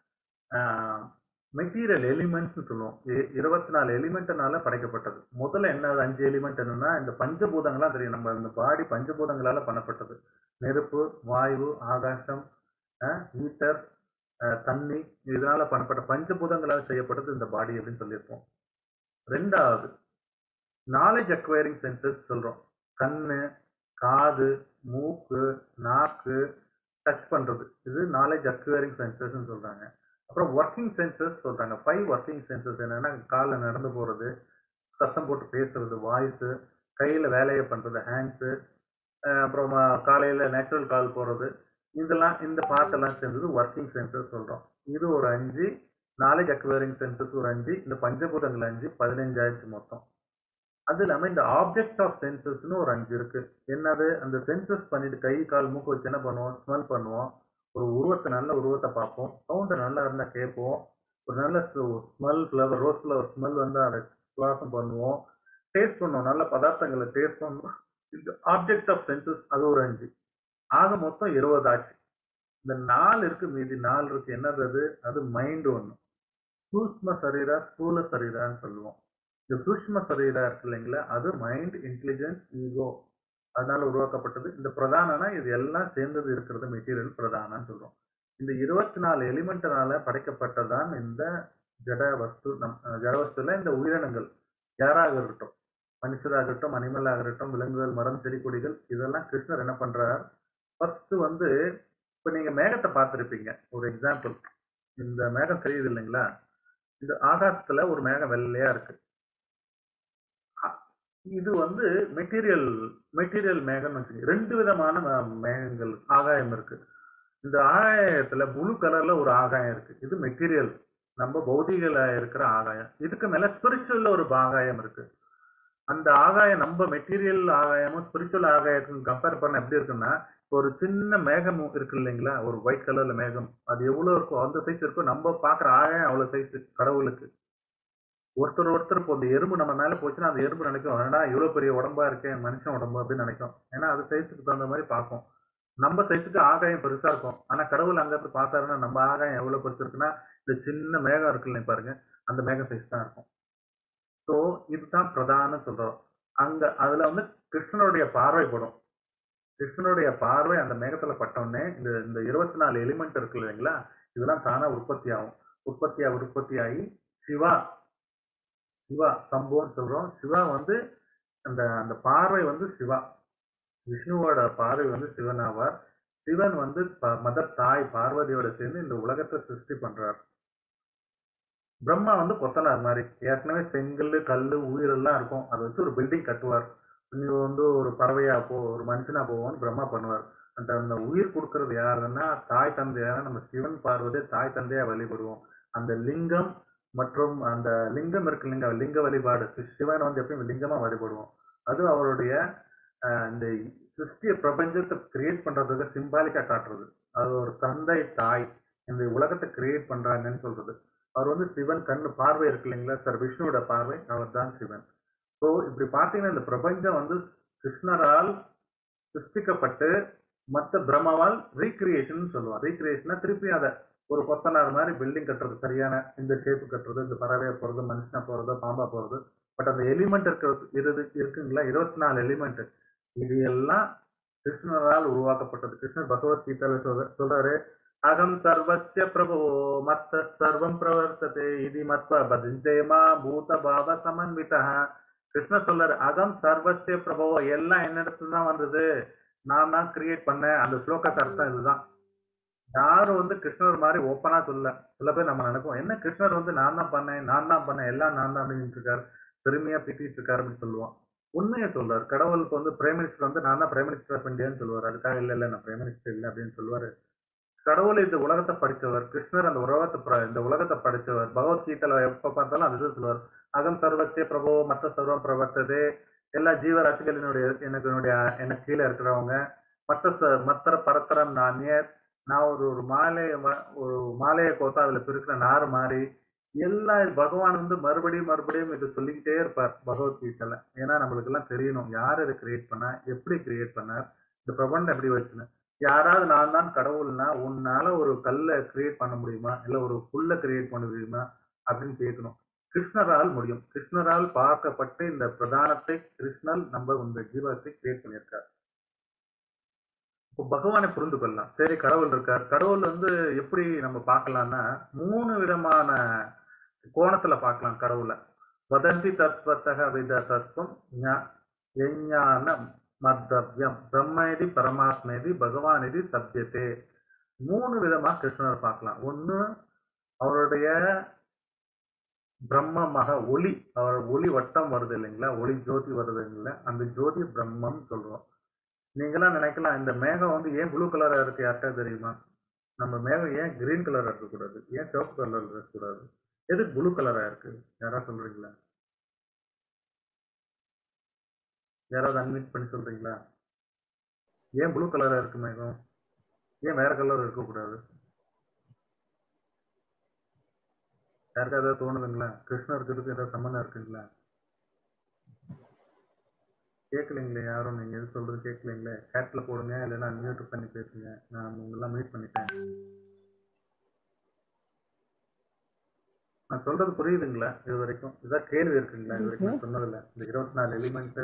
மெட்டீரியல் எலிமெண்ட்ஸ் சொல்லுவோம் இருபத்தி நாலு எலிமெண்ட்னால படைக்கப்பட்டது முதல்ல என்ன அஞ்சு எலிமெண்ட் என்னன்னா இந்த பஞ்சபூதங்களா தெரியும் நம்ம இந்த பாடி பஞ்சபூதங்களால பண்ணப்பட்டது நெருப்பு வாயு ஆகாசம் ஈட்டர் தண்ணி இதனால பண்ணப்பட்ட பஞ்சபூதங்களால் செய்யப்பட்டது இந்த பாடி அப்படின்னு சொல்லியிருப்போம் ரெண்டாவது நாலேஜ் அக்வயரிங் சென்சஸ் சொல்றோம் கண்ணு காது மூக்கு நாக்கு டச் பண்றது இது நாலேஜ் அக்வயரிங் சென்சஸ் சொல்றாங்க அப்புறம் ஒர்க்கிங் சென்சஸ் சொல்றாங்க ஃபைவ் ஒர்க்கிங் சென்சஸ் என்னன்னா காலில் நடந்து போறது சத்தம் போட்டு பேசுறது வாய்ஸ் கையில வேலையை பண்றது ஹேண்ட்ஸு அப்புறம் காலையில நேச்சுரல் கால் போறது இதெல்லாம் இந்த பார்ட் எல்லாம் சேர்ந்தது ஒர்க்கிங் சென்சஸ் சொல்றோம் இது ஒரு அஞ்சு நாலேஜ் அக்வயரிங் சென்சஸ் ஒரு அஞ்சு இந்த பஞ்சபூதங்கள் அஞ்சு பதினஞ்சாயிரத்து மொத்தம் அது இல்லாம இந்த ஆப்ஜெக்ட் ஆஃப் சென்சஸ்னு ஒரு அஞ்சு இருக்கு என்னது அந்த சென்சஸ் பண்ணிட்டு கை கால் மூக்கு வச்சு என்ன பண்ணுவோம் ஸ்மெல் பண்ணுவோம் ஒரு உருவத்தை நல்ல உருவத்தை பார்ப்போம் சவுண்டு நல்லா இருந்தா கேட்போம் ஒரு நல்ல smell flower rose flower smell வந்து அதை சுவாசம் பண்ணுவோம் டேஸ்ட் பண்ணுவோம் நல்ல பதார்த்தங்களை டேஸ்ட் பண்ணுவோம் இந்த ஆப்ஜெக்ட் ஆஃப் சென்சஸ் அது ஒரு அஞ்சு ஆக மொத்தம் இருபது ஆச்சு இந்த நாலு இருக்கு மீதி நாலு இருக்கு என்னது அது அது மைண்ட் ஒன்று சூஷ்ம சரீரா ஸ்தூல சரீரான்னு சொல்லுவோம் இந்த சூஷ்ம சரீரா இருக்கு இல்லைங்களா அது மைண்ட் இன்டெலிஜென்ஸ் ஈகோ அதனால உருவாக்கப்பட்டது இந்த பிரதானனா இது எல்லாம் சேர்ந்தது இருக்கிறது மெட்டீரியல் பிரதானன்னு சொல்றோம் இந்த இருபத்தி நாலு எலிமெண்ட்னால படைக்கப்பட்டதான் இந்த ஜட வஸ்து நம் ஜட வஸ்துல இந்த உயிரினங்கள் யாராக இருக்கட்டும் மனுஷராகட்டும் அனிமலாக இருக்கட்டும் விலங்குகள் மரம் செடி கொடிகள் இதெல்லாம் கிருஷ்ணர் என்ன பண்றார் ஃபர்ஸ்ட் வந்து இப்போ நீங்க மேகத்தை பார்த்துருப்பீங்க ஒரு எக்ஸாம்பிள் இந்த மேகம் தெரியுது இல்லைங்களா இந்த ஆகாசத்துல ஒரு மேகம் வெள்ளையா இருக்கு இது வந்து மெட்டீரியல் மெட்டீரியல் மேகம்னு வச்சுக்கோங்க ரெண்டு விதமான மேகங்கள் ஆகாயம் இருக்கு இந்த ஆகாயத்துல ப்ளூ கலர்ல ஒரு ஆகாயம் இருக்கு இது மெட்டீரியல் நம்ம பௌதிகல இருக்கிற ஆகாயம் இதுக்கு மேல ஸ்பிரிச்சுவல்ல ஒரு ஆகாயம் இருக்கு அந்த ஆகாயம் நம்ம மெட்டீரியல் ஆகாயமும் ஸ்பிரிச்சுவல் ஆகாயத்துக்கும் கம்பேர் பண்ண எப்படி இருக்குன்னா ஒரு சின்ன மேகம் இருக்கு இல்லைங்களா ஒரு ஒயிட் கலர்ல மேகம் அது எவ்வளவு இருக்கும் அந்த சைஸ் இருக்கும் நம்ம பாக்குற ஆகாயம் அவ்வளவு சைஸ் கடவுளுக்கு ஒருத்தர் ஒருத்தர் இப்போ இந்த எறும்பு நம்ம மேல போச்சுன்னா அந்த எறும்பு நினைக்கும் ஏன்னா இவ்வளவு பெரிய உடம்பா இருக்கேன் மனுஷன் உடம்பு அப்படின்னு நினைக்கும் ஏன்னா அது சைஸுக்கு தகுந்த மாதிரி பார்க்கும் நம்ம சைஸுக்கு ஆகாயம் பெருசா இருக்கும் ஆனா கடவுள் அங்க இருந்து பார்த்தாருன்னா நம்ம ஆகாயம் எவ்வளவு பெருசு இருக்குன்னா இந்த சின்ன மேகம் இருக்குல்ல பாருங்க அந்த மேகம் சைஸ் தான் இருக்கும் ஸோ இதுதான் பிரதானம் சொல்றோம் அங்க அதுல வந்து கிருஷ்ணனுடைய பார்வை படும் கிருஷ்ணனுடைய பார்வை அந்த மேகத்துல பட்டவுடனே இந்த இந்த இருபத்தி நாலு எலிமெண்ட் இருக்கு இல்லைங்களா இதெல்லாம் தானா உற்பத்தி ஆகும் உற்பத்தியா உற்பத்தி ஆகி சிவா சிவா சம்பவம்னு சொல்றோம் சிவா வந்து அந்த அந்த பார்வை வந்து சிவா விஷ்ணுவோட பார்வை வந்து சிவன் ஆவார் சிவன் வந்து மதர் தாய் பார்வதியோட சேர்ந்து இந்த உலகத்தை சிருஷ்டி பண்றார் பிரம்மா வந்து கொத்தனார் மாதிரி ஏற்கனவே செங்கல் கல் உயிர் எல்லாம் இருக்கும் அதை வச்சு ஒரு பில்டிங் கட்டுவார் நீ வந்து ஒரு பறவையா போ ஒரு மனுஷனா போவோம்னு பிரம்மா பண்ணுவார் அந்த அந்த உயிர் கொடுக்கறது யாருன்னா தாய் தந்தையான நம்ம சிவன் பார்வதி தாய் தந்தையா வழிபடுவோம் அந்த லிங்கம் மற்றும் அந்த லிங்கம் இருக்கு இல்லைங்க லிங்க வழிபாடு சிவன் வந்து எப்பயும் லிங்கமா வழிபடுவோம் அது அவருடைய இந்த சிருஷ்டிய பிரபஞ்சத்தை கிரியேட் பண்றதுக்கு சிம்பாலிக்கா காட்டுறது அது ஒரு தந்தை தாய் இந்த உலகத்தை கிரியேட் பண்றாங்கன்னு சொல்றது அவர் வந்து சிவன் கண்ணு பார்வை இருக்கு இல்லைங்களா சார் விஷ்ணுவோட பார்வை அவர் தான் சிவன் ஸோ இப்படி பார்த்தீங்கன்னா இந்த பிரபஞ்சம் வந்து கிருஷ்ணரால் சிருஷ்டிக்கப்பட்டு மற்ற பிரம்மாவால் ரீக்ரியேஷன் சொல்லுவான் ரீக்ரியேஷனா திருப்பி அதை ஒரு கொத்தனார் மாதிரி பில்டிங் கட்டுறது சரியான இந்த ஷேப்பு கட்டுறது இந்த பறவையா போறது மனுஷனா போறது பாம்பா போறது பட் அந்த எலிமெண்ட் இருக்கிறது இரு இருக்குங்களா இருபத்தி நாலு எலிமெண்ட் இது எல்லாம் கிருஷ்ணரால் உருவாக்கப்பட்டது கிருஷ்ணர் பகவத்கீதால சொல்ற சொல்றாரு அகம் சர்வஸ்ய பிரபோ மத்த சர்வம் பிரவர்த்ததே இது மத்வ பதஞ்சேமா பூத பாவ சமன்விதா கிருஷ்ணர் சொல்றாரு அகம் சர்வஸ்ய பிரபோ எல்லாம் என்னிடத்துல தான் வந்தது நான் தான் கிரியேட் பண்ணேன் அந்த ஸ்லோகத்தை அர்த்தம் இதுதான் யாரும் வந்து கிருஷ்ணர் மாதிரி ஓப்பனா சொல்ல சில பேர் நம்ம நினைப்போம் என்ன கிருஷ்ணர் வந்து நான் தான் பண்ணேன் நான் தான் பண்ணேன் எல்லாம் நான் தான் அப்படின்னு இருக்காரு பெருமையா பித்திட்டு இருக்காரு அப்படின்னு சொல்லுவோம் உண்மையை சொல்றாரு கடவுளுக்கு வந்து பிரைம் மினிஸ்டர் வந்து நான் தான் பிரைம் மினிஸ்டர் ஆஃப் இந்தியான்னு சொல்லுவார் அதுக்காக இல்ல இல்ல நான் பிரைம் மினிஸ்டர் இல்லை அப்படின்னு சொல்லுவாரு கடவுள் இந்த உலகத்தை படிச்சவர் கிருஷ்ணர் அந்த உலகத்தை ப- இந்த உலகத்தை படிச்சவர் பகவத்கீதையில எப்ப பார்த்தாலும் அதுதான் சொல்லுவார் அகம் சர்வசிய பிரபோ மற்ற சர்வம் பிரவர்த்ததே எல்லா ஜீவராசிகளினுடைய எனக்கு என்னுடைய எனக்கு கீழே இருக்கிறவங்க மற்ற ச மற்ற பரத்தரம் நானிய நான் ஒரு ஒரு மாலையை ம- ஒரு மாலையை கோத்தா அதுல பிரிக்கிற நார் மாதிரி எல்லா பகவான் வந்து மறுபடியும் மறுபடியும் இது சொல்லிக்கிட்டே இருப்பார் பகவத்கீதையில ஏன்னா நம்மளுக்கு எல்லாம் தெரியணும் யார் இதை கிரியேட் பண்ணா எப்படி கிரியேட் பண்ணார் இந்த பிரபஞ்சம் எப்படி வச்சுன்னு யாராவது நான் தான் கடவுள்னா உன்னால ஒரு கல்லை கிரியேட் பண்ண முடியுமா இல்ல ஒரு புல்லை கிரியேட் பண்ண முடியுமா அப்படின்னு கேட்கணும் கிருஷ்ணரால் முடியும் கிருஷ்ணரால் பார்க்கப்பட்டு இந்த பிரதானத்தை கிருஷ்ணர் நம்ம இந்த ஜீவத்தை கிரியேட் பண்ணியிருக்கார் இப்போ பகவானை புரிந்து கொள்ளலாம் சரி கடவுள் இருக்கார் கடவுள் வந்து எப்படி நம்ம பார்க்கலாம்னா மூணு விதமான கோணத்துல பார்க்கலாம் கடவுளை வதந்தி தத்வத்தக வித தத்துவம் ஞா- யஞான மத்தவ்யம் பிரம்மேதி பரமாத்மேதி பகவானிதி சத்தியத்தே மூணு விதமா கிருஷ்ணர் பார்க்கலாம் ஒண்ணு அவருடைய பிரம்மமாக ஒளி அவர் ஒளி வட்டம் வருது இல்லைங்களா ஒளி ஜோதி வருது இல்லைங்களா அந்த ஜோதி பிரம்மம் சொல்றோம் நீங்களாம் நினைக்கலாம் இந்த மேகம் வந்து ஏன் ப்ளூ கலரா இருக்கு யார்கிட்ட தெரியுமா நம்ம மேகம் ஏன் கிரீன் கலரா இருக்கக்கூடாது ஏன் சிவப்பு கலர்ல இருக்கக்கூடாது எது ப்ளூ கலரா இருக்கு யாராவது சொல்றீங்களா யாராவது அன்மிட் பண்ணி சொல்றீங்களா ஏன் ப்ளூ கலரா இருக்கு மேகம் ஏன் வேற கலர் இருக்கக்கூடாது யாருக்காவது ஏதாவது தோணுதுங்களா கிருஷ்ணருக்கு இதுக்கு ஏதாவது சம்மந்தம் இருக்குங்களா கேட்கலீங்களே யாரும் நீங்க எது சொல்றது கேட்கலீங்களே சேட்ல போடுங்க இல்லைன்னா அன்மியூட் பண்ணி பேசுங்க நான் உங்களெல்லாம் மீட் பண்ணிட்டேன் நான் சொல்றது புரியுதுங்களா இது வரைக்கும் இதான் கேள்வி இருக்குங்களா இது வரைக்கும் நான் சொன்னதுல இந்த இருபத்தி நாலு எலிமெண்ட்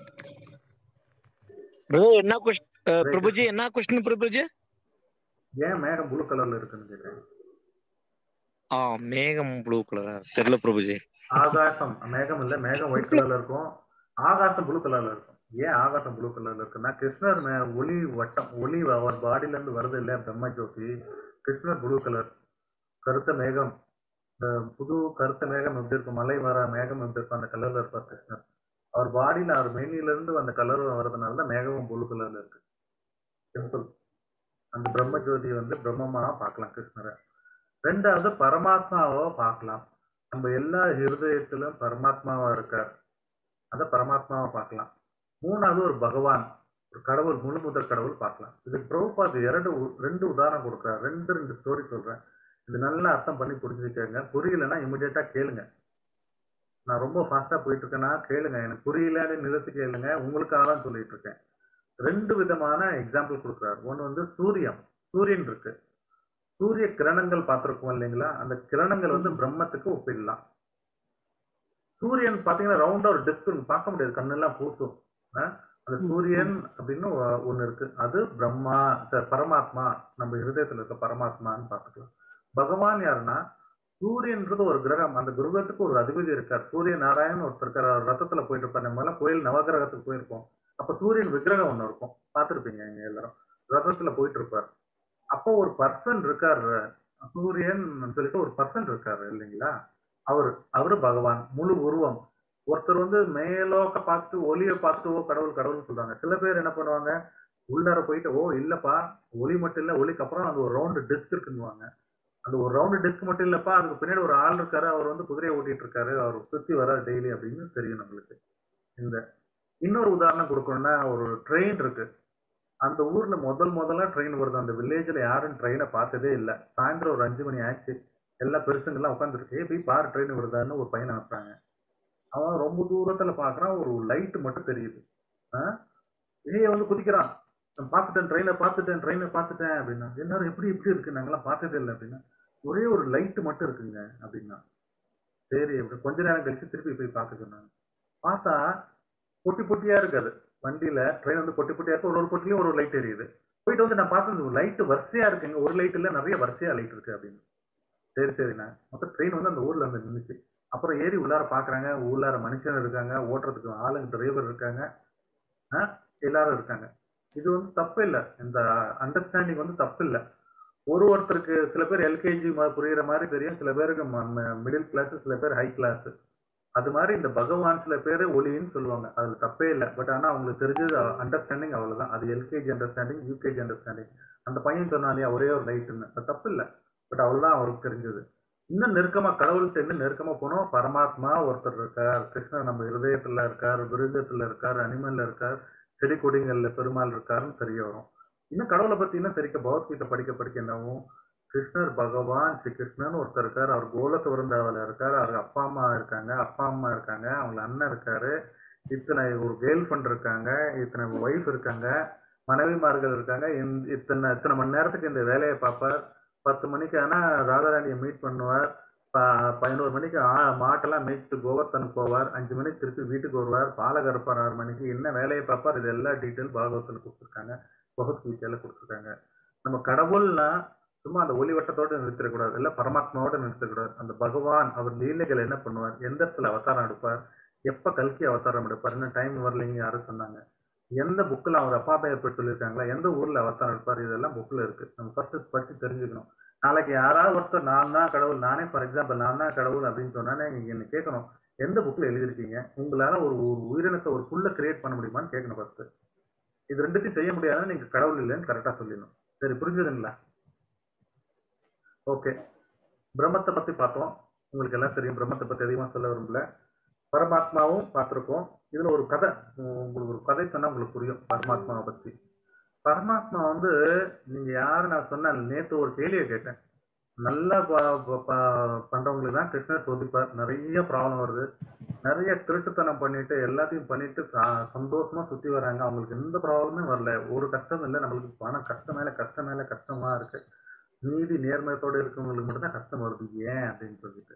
பிரதர் என்ன கொஸ்டின் பிரபுஜி என்ன கொஸ்டின் பிரபுஜி ஏன் மேகம் ப்ளூ கலர்ல இருக்குன்னு கேட்டேன் ஆ மேகம் ப்ளூ கலரா தெரியல பிரபுஜி ஆகாசம் மேகம் இல்ல மேகம் ஒயிட் கலர்ல இருக்கும் ஆகாசம் ப்ளூ கலர்ல இருக்கும் ஏன் ஆகாசம் ப்ளூ கலர்ல இருக்குன்னா கிருஷ்ணர் மே- ஒளி வட்டம் ஒளி அவர் பாடியில இருந்து வருது இல்ல பிரம்ம ஜோதி கிருஷ்ணர் ப்ளூ கலர் கருத்த மேகம் இந்த புது கருத்த மேகம் எப்படி இருக்கும் மலை வர மேகம் எப்படி இருக்கும் அந்த கலர்ல இருப்பார் கிருஷ்ணர் அவர் பாடியில அவர் மேனில இருந்து அந்த கலர் வர்றதுனால தான் மேகமும் ப்ளூ கலர்ல இருக்கு சிம்பிள் அந்த பிரம்ம ஜோதி வந்து பிரம்மமா பார்க்கலாம் கிருஷ்ணரை ரெண்டாவது பரமாத்மாவை பார்க்கலாம் நம்ம எல்லா ஹிருதயத்திலும் பரமாத்மாவா இருக்கார் அத பரமாத்மாவை பார்க்கலாம் மூணாவது ஒரு பகவான் ஒரு கடவுள் முழு முதல் கடவுள் பார்க்கலாம் இது பிரபுபாத் இரண்டு உ- ரெண்டு உதாரணம் கொடுக்குறாரு ரெண்டு ரெண்டு ஸ்டோரி சொல்றேன் இது நல்லா அர்த்தம் பண்ணி புரிஞ்சுக்கங்க புரியலன்னா இமிடியேட்டா கேளுங்க நான் ரொம்ப ஃபாஸ்டா போயிட்டு இருக்கேன்னா கேளுங்க எனக்கு புரியலன்னு நிறுத்தி கேளுங்க உங்களுக்காக தான் சொல்லிட்டு இருக்கேன் ரெண்டு விதமான எக்ஸாம்பிள் கொடுக்குறாரு ஒன்று வந்து சூரியன் சூரியன் இருக்கு சூரிய கிரணங்கள் பார்த்திருக்கோம் இல்லைங்களா அந்த கிரணங்கள் வந்து பிரம்மத்துக்கு ஒப்பிடலாம் சூரியன் பாத்தீங்கன்னா ரவுண்டா ஒரு டிஸ்க் பார்க்க முடியாது கண்ணெல்லாம் பூசும் ஆ? அந்த சூரியன் அப்படின்னு ஒ- ஒண்ணு இருக்கு அது பிரம்மா ச- பரமாத்மா நம்ம இருதயத்துல இருக்க பரமாத்மான்னு பார்த்துக்கலாம் பகவான் யாருன்னா சூரியன்றது ஒரு கிரகம் அந்த கிரகத்துக்கு ஒரு அதிபதி இருக்கார் சூரிய நாராயணன் ஒருத்தர் இருக்கார் அவர் ரத்தத்துல போயிட்டு இருப்பார் நம்ம எல்லாம் கோயில் நவகிரகத்துக்கு போயிருப்போம் அப்ப சூரியன் விக்கிரகம் ஒண்ணு இருக்கும் பார்த்திருப்பீங்க இங்க எல்லாரும் ரதத்துல போயிட்டு இருப்பார் அப்போ ஒரு பர்சன் இருக்காரு சூரியன் சொல்லிட்டு ஒரு பர்சன் இருக்காரு இல்லைங்களா அவர் அவரு பகவான் முழு உருவம் ஒருத்தர் வந்து மேலோக்க பார்த்துட்டு ஒளியை பார்த்துட்டு ஓ கடவுள் கடவுள்னு சொல்றாங்க சில பேர் என்ன பண்ணுவாங்க உள்ளார போயிட்டு ஓ இல்லப்பா ஒளி மட்டும் இல்ல ஒளிக்கு அப்புறம் அந்த ஒரு ரவுண்டு டிஸ்க் இருக்குன்னுவாங்க அந்த ஒரு ரவுண்டு டிஸ்க் மட்டும் இல்லப்பா அதுக்கு பின்னாடி ஒரு ஆள் இருக்காரு அவர் வந்து குதிரையை ஓட்டிட்டு இருக்காரு அவர் சுத்தி வர டெய்லி அப்படின்னு தெரியும் நம்மளுக்கு இந்த இன்னொரு உதாரணம் கொடுக்கணும்னா ஒரு ட்ரெயின் இருக்கு அந்த ஊர்ல முதல் முதல்ல ட்ரெயின் வருது அந்த வில்லேஜ்ல யாரும் ட்ரெயினை பார்த்ததே இல்லை சாயந்தரம் ஒரு அஞ்சு மணி ஆச்சு எல்லா பெருசுங்கெல்லாம் உட்காந்துருக்கு போய் பாரு ட்ரெயின் வருதான்னு ஒரு பையனை அனுப்புறாங்க அவன் ரொம்ப தூரத்துல பாக்குறான் ஒரு லைட் மட்டும் தெரியுது ஆஹ் ஏய் வந்து குதிக்கிறான் நான் பார்த்துட்டேன் ட்ரெயினை பார்த்துட்டேன் ட்ரெயினை பார்த்துட்டேன் அப்படின்னா எல்லாரும் எப்படி இப்படி இருக்கு நாங்கெல்லாம் பார்த்ததே இல்லை அப்படின்னா ஒரே ஒரு லைட் மட்டும் இருக்குங்க அப்படின்னா சரி அப்படி கொஞ்ச நேரம் கழிச்சு திருப்பி போய் பார்க்க சொன்னாங்க பார்த்தா பொட்டி பொட்டியா இருக்காது வண்டியில ட்ரெயின் வந்து பொட்டி பொட்டியா இருக்கு ஒரு ஒரு பொட்டிலையும் ஒரு லைட் எரியுது போயிட்டு வந்து நான் பார்த்தது லைட் வரிசையா இருக்குங்க ஒரு லைட் இல்ல நிறைய வரிசையா லைட் இருக்கு அப்படின்னு சரி சரிண்ணா மொத்தம் ட்ரெயின் வந்து அந்த ஊர்ல வந்து நின்றுச்சு அப்புறம் ஏறி உள்ளார பாக்குறாங்க உள்ளார மனுஷன் இருக்காங்க ஓட்டுறதுக்கு ஆளுங்க டிரைவர் இருக்காங்க ஆ, எல்லாரும் இருக்காங்க இது வந்து தப்பு இல்லை இந்த அண்டர்ஸ்டாண்டிங் வந்து தப்பு இல்லை ஒரு ஒருத்தருக்கு சில பேர் எல்கேஜி புரியுற மாதிரி தெரியும் சில பேருக்கு மிடில் கிளாஸ் சில பேர் ஹை கிளாஸ் அது மாதிரி இந்த பகவான் சில பேர் ஒளின்னு சொல்லுவாங்க அதுல தப்பே இல்லை பட் ஆனா அவங்களுக்கு தெரிஞ்சது அண்டர்ஸ்டாண்டிங் அவ்வளவுதான் அது எல்கேஜி அண்டர்ஸ்டாண்டிங் யூகேஜி அண்டர்ஸ்டாண்டிங் அந்த பையன் சொன்னாலே ஒரே ஒரு லைட்டுன்னு அது தப்பு இல்லை பட் அவ்வளவுதான் அவருக்கு தெரிஞ்சது இன்னும் நெருக்கமா கடவுள்கிட்ட இன்னும் நெருக்கமா போனோம் பரமாத்மா ஒருத்தர் இருக்கார் கிருஷ்ணர் நம்ம இருதயத்துல இருக்கார் விருதத்துல இருக்கார் அனிமல்ல இருக்கார் செடி கொடிங்கள்ல பெருமாள் இருக்காருன்னு தெரிய வரும் இன்னும் கடவுளை பத்தி இன்னும் தெரிவிக்க பகவத்கீதை படிக்க படிக்க என்னவும் கிருஷ்ணர் பகவான் ஸ்ரீ கிருஷ்ணன் ஒருத்தர் இருக்கார் அவர் கோலத்து விருந்தாவில் இருக்கார் அவர் அப்பா அம்மா இருக்காங்க அப்பா அம்மா இருக்காங்க அவங்க அண்ணன் இருக்காரு இத்தனை ஒரு கேர்ள் ஃப்ரெண்ட் இருக்காங்க இத்தனை ஒய்ஃப் இருக்காங்க மனைவிமார்கள் இருக்காங்க இந்த- இத்தனை இத்தனை மணி நேரத்துக்கு இந்த வேலையை பார்ப்பார் பத்து மணிக்கு ஆனா ராதாராணியை மீட் பண்ணுவார் ப- பதினோரு மணிக்கு ஆ- மாட்டெல்லாம் மேய்ச்சிட்டு கோவர்த்தனுக்கு போவார் அஞ்சு மணிக்கு திருப்பி வீட்டுக்கு வருவார் பாலை கறப்பார் ஆறு மணிக்கு என்ன வேலையை பார்ப்பார் இது எல்லா டீட்டெயில் பாகவத்தில் கொடுத்துருக்காங்க பகவத்கீதையில கொடுத்துருக்காங்க நம்ம கடவுள்னா சும்மா அந்த ஒளி வட்டத்தோட நிறுத்திடக்கூடாது இல்ல பரமாத்மாவோட நிறுத்தக்கூடாது அந்த பகவான் அவர் லீலைகள் என்ன பண்ணுவார் எந்த இடத்துல அவதாரம் எடுப்பார் எப்ப கல்கி அவதாரம் எடுப்பார் என்ன டைம் வரலைங்க யாரும் சொன்னாங்க எந்த புக்கில் அவர் அப்பா பெயர் போய் சொல்லியிருக்காங்களா எந்த ஊர்ல அவதாரம் எடுப்பார் இதெல்லாம் புக்ல இருக்கு நம்ம ஃபர்ஸ்ட் படிச்சு தெரிஞ்சுக்கணும் நாளைக்கு யாராவது ஒருத்தர் நான் தான் கடவுள் நானே ஃபார் எக்ஸாம்பிள் நான் தான் கடவுள் அப்படின்னு சொன்னா நீங்க என்ன கேட்கணும் எந்த புக்ல எழுதியிருக்கீங்க உங்களால ஒரு ஒரு உயிரினத்தை ஒரு புல்ல கிரியேட் பண்ண முடியுமான்னு கேட்கணும் ஃபர்ஸ்ட் இது ரெண்டுத்தையும் செய்ய முடியாதுன்னு நீங்க கடவுள் இல்லைன்னு கரெக்டா சொல்லிடணும் சரி புரிஞ்சுதுங்களா ஓகே பிரம்மத்தை பத்தி பார்த்தோம் உங்களுக்கு எல்லாம் தெரியும் பிரம்மத்தை பத்தி அதிகமா சொல்ல விரும்பல பரமாத்மாவும் பார்த்திருக்கோம் இதுல ஒரு கதை உம் உங்களுக்கு ஒரு கதை சொன்னா உங்களுக்கு புரியும் பரமாத்மாவை பத்தி பரமாத்மா வந்து நீங்க யாரு நான் சொன்னேன் நேத்து ஒரு கேள்வியை கேட்டேன் நல்லா ப- ப- ப- பண்றவங்களுக்கு தான் கிருஷ்ணர் சோதிப்பார் நிறைய ப்ராப்ளம் வருது நிறைய திருட்டுத்தனம் பண்ணிட்டு எல்லாத்தையும் பண்ணிட்டு சா- சந்தோஷமா சுத்தி வராங்க அவங்களுக்கு எந்த ப்ராப்ளமே வரல ஒரு கஷ்டம் இல்லை நம்மளுக்கு பணம் கஷ்டம் மேல கஷ்டம் மேல கஷ்டமா இருக்கு நீதி நேர்மையத்தோட இருக்கவங்களுக்கு மட்டும் தான் கஷ்டம் வருது ஏன் அப்படின்னு சொல்லிட்டு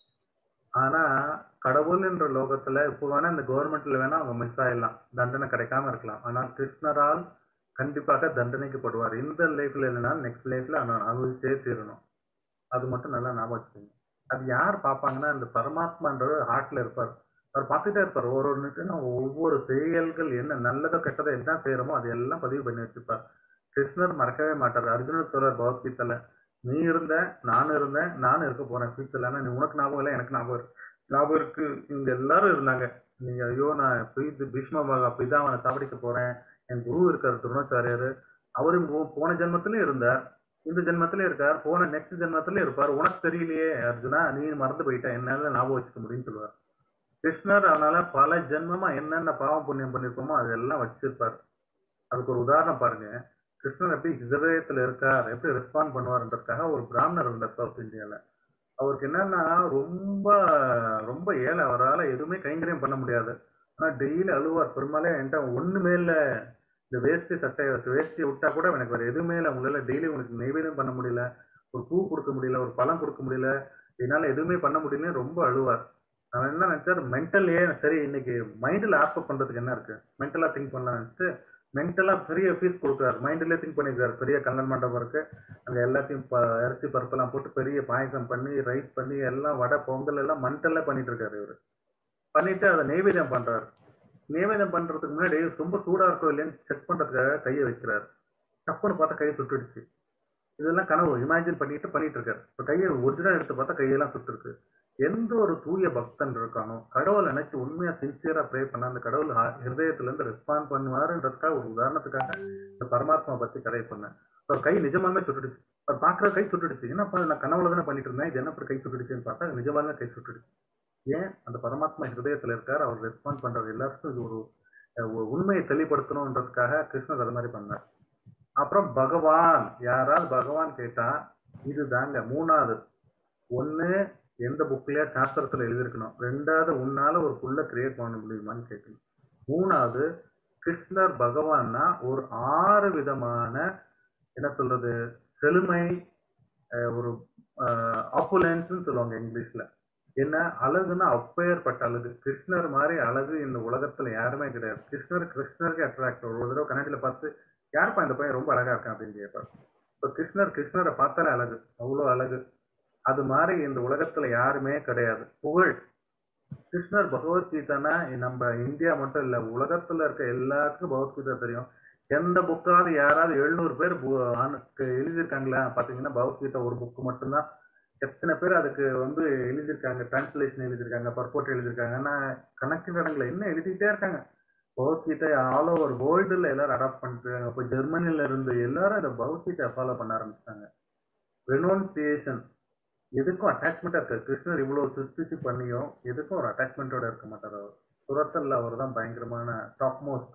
ஆனா கடவுள் என்ற லோகத்துல இப்போ வேணா இந்த கவர்மெண்ட்ல வேணா அவங்க மிஸ் ஆயிடலாம் தண்டனை கிடைக்காம இருக்கலாம் ஆனா கிருஷ்ணரால் கண்டிப்பாக தண்டனைக்கப்படுவார் இந்த லைஃப்ல இல்லைன்னா நெக்ஸ்ட் லைஃப்ல அனுபவிச்சே தீரணும் அது மட்டும் நல்லா ஞாபகம் வச்சுக்கோங்க அது யார் பார்ப்பாங்கன்னா இந்த பரமாத்மான்றவர் ஹார்ட்ல இருப்பார் அவர் பார்த்துட்டே இருப்பார் ஒரு ஒரு நிமிஷம் ஒவ்வொரு செயல்கள் என்ன நல்லதோ கெட்டதோ என்ன செய்யறோமோ அது எல்லாம் பதிவு பண்ணி வச்சிருப்பார் கிருஷ்ணர் மறக்கவே மாட்டார் அர்ஜுனர் சொல்றார் பகவத்கீதையில நீ இருந்த நானும் இருந்தேன் நானும் இருக்க போறேன் ஃபியூச்சர்ல ஆனா நீ உனக்கு ஞாபகம் இல்லை எனக்கு ஞாபகம் இருக்கு ஞாபகம் இருக்கு இங்க எல்லாரும் இருந்தாங்க நீங்க ஐயோ நான் போய் பீஷ்ம மகா பிதாவனை சாவடிக்க போறேன் என் குரு இருக்காரு துரோணாச்சாரியாரு அவரு போ- போன ஜென்மத்திலயும் இருந்தார் இந்த ஜென்மத்திலயும் இருக்கார் போன நெக்ஸ்ட் ஜென்மத்திலயும் இருப்பார் உனக்கு தெரியலையே அர்ஜுனா நீ மறந்து போயிட்ட என்னால ஞாபகம் வச்சுக்க முடியும்னு சொல்லுவார் கிருஷ்ணர் அதனால பல ஜென்மமா என்னென்ன பாவம் புண்ணியம் பண்ணிருக்கோமோ அதெல்லாம் வச்சிருப்பார் அதுக்கு ஒரு உதாரணம் பாருங்க கிருஷ்ணர் எப்படி ஹிருதயத்துல இருக்கார் எப்படி ரெஸ்பாண்ட் பண்ணுவார்ன்றதுக்காக ஒரு பிராமணர் இருந்தார் சவுத் இந்தியால அவருக்கு என்னன்னா ரொம்ப ரொம்ப ஏழை அவரால் எதுவுமே கைங்கரியம் பண்ண முடியாது ஆனா டெய்லி அழுவார் பெருமாளே என்கிட்ட ஒண்ணுமே இல்ல இந்த வேஷ்டி சட்டை வேஷ்டியை விட்டா கூட எனக்கு வேற எதுவுமே இல்லை உங்களால டெய்லி உங்களுக்கு நெய்வேதியம் பண்ண முடியல ஒரு பூ கொடுக்க முடியல ஒரு பழம் கொடுக்க முடியல என்னால எதுவுமே பண்ண முடியலன்னு ரொம்ப அழுவார் அவன் என்ன நினைச்சார் மென்டல்லே சரி இன்னைக்கு மைண்டில் ஆப் பண்றதுக்கு என்ன இருக்கு மென்டலா திங்க் பண்ணலாம் நினைச்சிட்டு மென்டலா பெரிய ஃபீஸ் கொடுக்குறாரு மைண்ட்லயே திங்க் பண்ணிருக்காரு பெரிய கல்லன் மண்டபம் இருக்கு அங்க எல்லாத்தையும் ப- அரிசி பருப்பெல்லாம் போட்டு பெரிய பாயசம் பண்ணி ரைஸ் பண்ணி எல்லாம் வடை பொங்கல் எல்லாம் மண்டல்ல பண்ணிட்டு இருக்காரு இவரு பண்ணிட்டு அதை நெய்வேத்தியம் பண்றாரு நெய்வேத்தியம் பண்றதுக்கு முன்னாடி ரொம்ப சூடா இருக்கோ இல்லையான்னு செக் பண்றதுக்காக கையை வைக்கிறாரு டப்புன்னு பார்த்தா கையை சுட்டுடுச்சு இதெல்லாம் கனவு இமேஜின் பண்ணிட்டு பண்ணிட்டு இருக்காரு இப்ப கையை ஒரிஜினல் எடுத்து பார்த்தா கையெல்லாம் சுட்டுருக்கு எந்த ஒரு தூய பக்தன் இருக்கானோ கடவுள் நினைச்சு உண்மையா சின்சியரா ப்ரே பண்ண அந்த கடவுள் ஹா- ஹிருதயத்துல இருந்து ரெஸ்பாண்ட் பண்ணுவாருன்றதுக்காக ஒரு உதாரணத்துக்காக இந்த பரமாத்மா பத்தி கதை பண்ணேன் அவர் கை நிஜமாவே சுட்டுடுச்சு அவர் பாக்குற கை சுட்டுடுச்சு என்னப்பா நான் கனவுல தானே பண்ணிட்டு இருந்தேன் இது என்ன இப்படி கை சுட்டுடுச்சுன்னு பார்த்தா அது நிஜமாவே கை சுட்டுடுச்சு ஏன் அந்த பரமாத்மா ஹிருதயத்துல இருக்கார் அவர் ரெஸ்பாண்ட் பண்றது எல்லாருக்கும் இது ஒரு அஹ், ஒரு உண்மையை தெளிவுபடுத்தணுன்றதுக்காக கிருஷ்ணர் அது மாதிரி பண்ணார் அப்புறம் பகவான் யாராவது பகவான் கேட்டா இதுதாங்க மூணாவது ஒண்ணு எந்த புக்லயே சாஸ்திரத்துல எழுதியிருக்கணும் ரெண்டாவது உன்னால ஒரு புல்ல கிரியேட் பண்ண முடியுமான்னு கேட்கணும் மூணாவது கிருஷ்ணர் பகவான்னா ஒரு ஆறு விதமான என்ன சொல்றது செழுமை அஹ், ஒரு ஆப்புலன்ஸ்ன்னு சொல்லுவாங்க இங்கிலீஷ்ல என்ன அழகுன்னா அப்பேற்பட்ட அழகு கிருஷ்ணர் மாதிரி அழகு இந்த உலகத்துல யாருமே கிடையாது கிருஷ்ணர் கிருஷ்ணருக்கு அட்ராக்ட் ஒரு தடவை கண்ணாடியில பார்த்து யாருப்பா இந்த பையன் ரொம்ப அழகா இருக்கான் அப்படின்னு கேட்பார் இப்ப கிருஷ்ணர் கிருஷ்ணரை பார்த்தாலே அழகு அவ்வளோ அழகு அது மாதிரி இந்த உலகத்துல யாருமே கிடையாது புகழ் கிருஷ்ணர் பகவத்கீதைனா நம்ம இந்தியா மட்டும் இல்ல உலகத்துல இருக்க எல்லாத்துக்கும் பகவத்கீதை தெரியும் எந்த புக்காவது யாராவது எழுநூறு பேர் பு- ஆணுக்கு எழுதியிருக்காங்களா பாத்தீங்கன்னா பகவத்கீதை ஒரு புக் மட்டும்தான் எத்தனை பேர் அதுக்கு வந்து எழுதியிருக்காங்க டிரான்ஸ்லேஷன் எழுதியிருக்காங்க பர்போர்ட் எழுதியிருக்காங்க ஆனா கணக்கு கடங்களை என்ன எழுதிட்டே இருக்காங்க பகவத்கீதை ஆல் ஓவர் வேர்ல்டுல எல்லாரும் அடாப்ட் பண்ணிருக்காங்க இப்போ ஜெர்மனில இருந்து எல்லாரும் இந்த பகவத்கீதை ஃபாலோ பண்ண ஆரம்பிச்சிட்டாங்க ரெனோன்சியேஷன் எதுக்கும் அட்டாச்மெண்டா இருக்கு கிருஷ்ணர் இவ்வளவு சிருஷ்டிச்சு பண்ணியும் எதுக்கும் ஒரு அட்டாச்மெண்டோட இருக்க மாட்டார் அவர் சுரத்தல்ல அவர் தான் பயங்கரமான டாப் மோஸ்ட்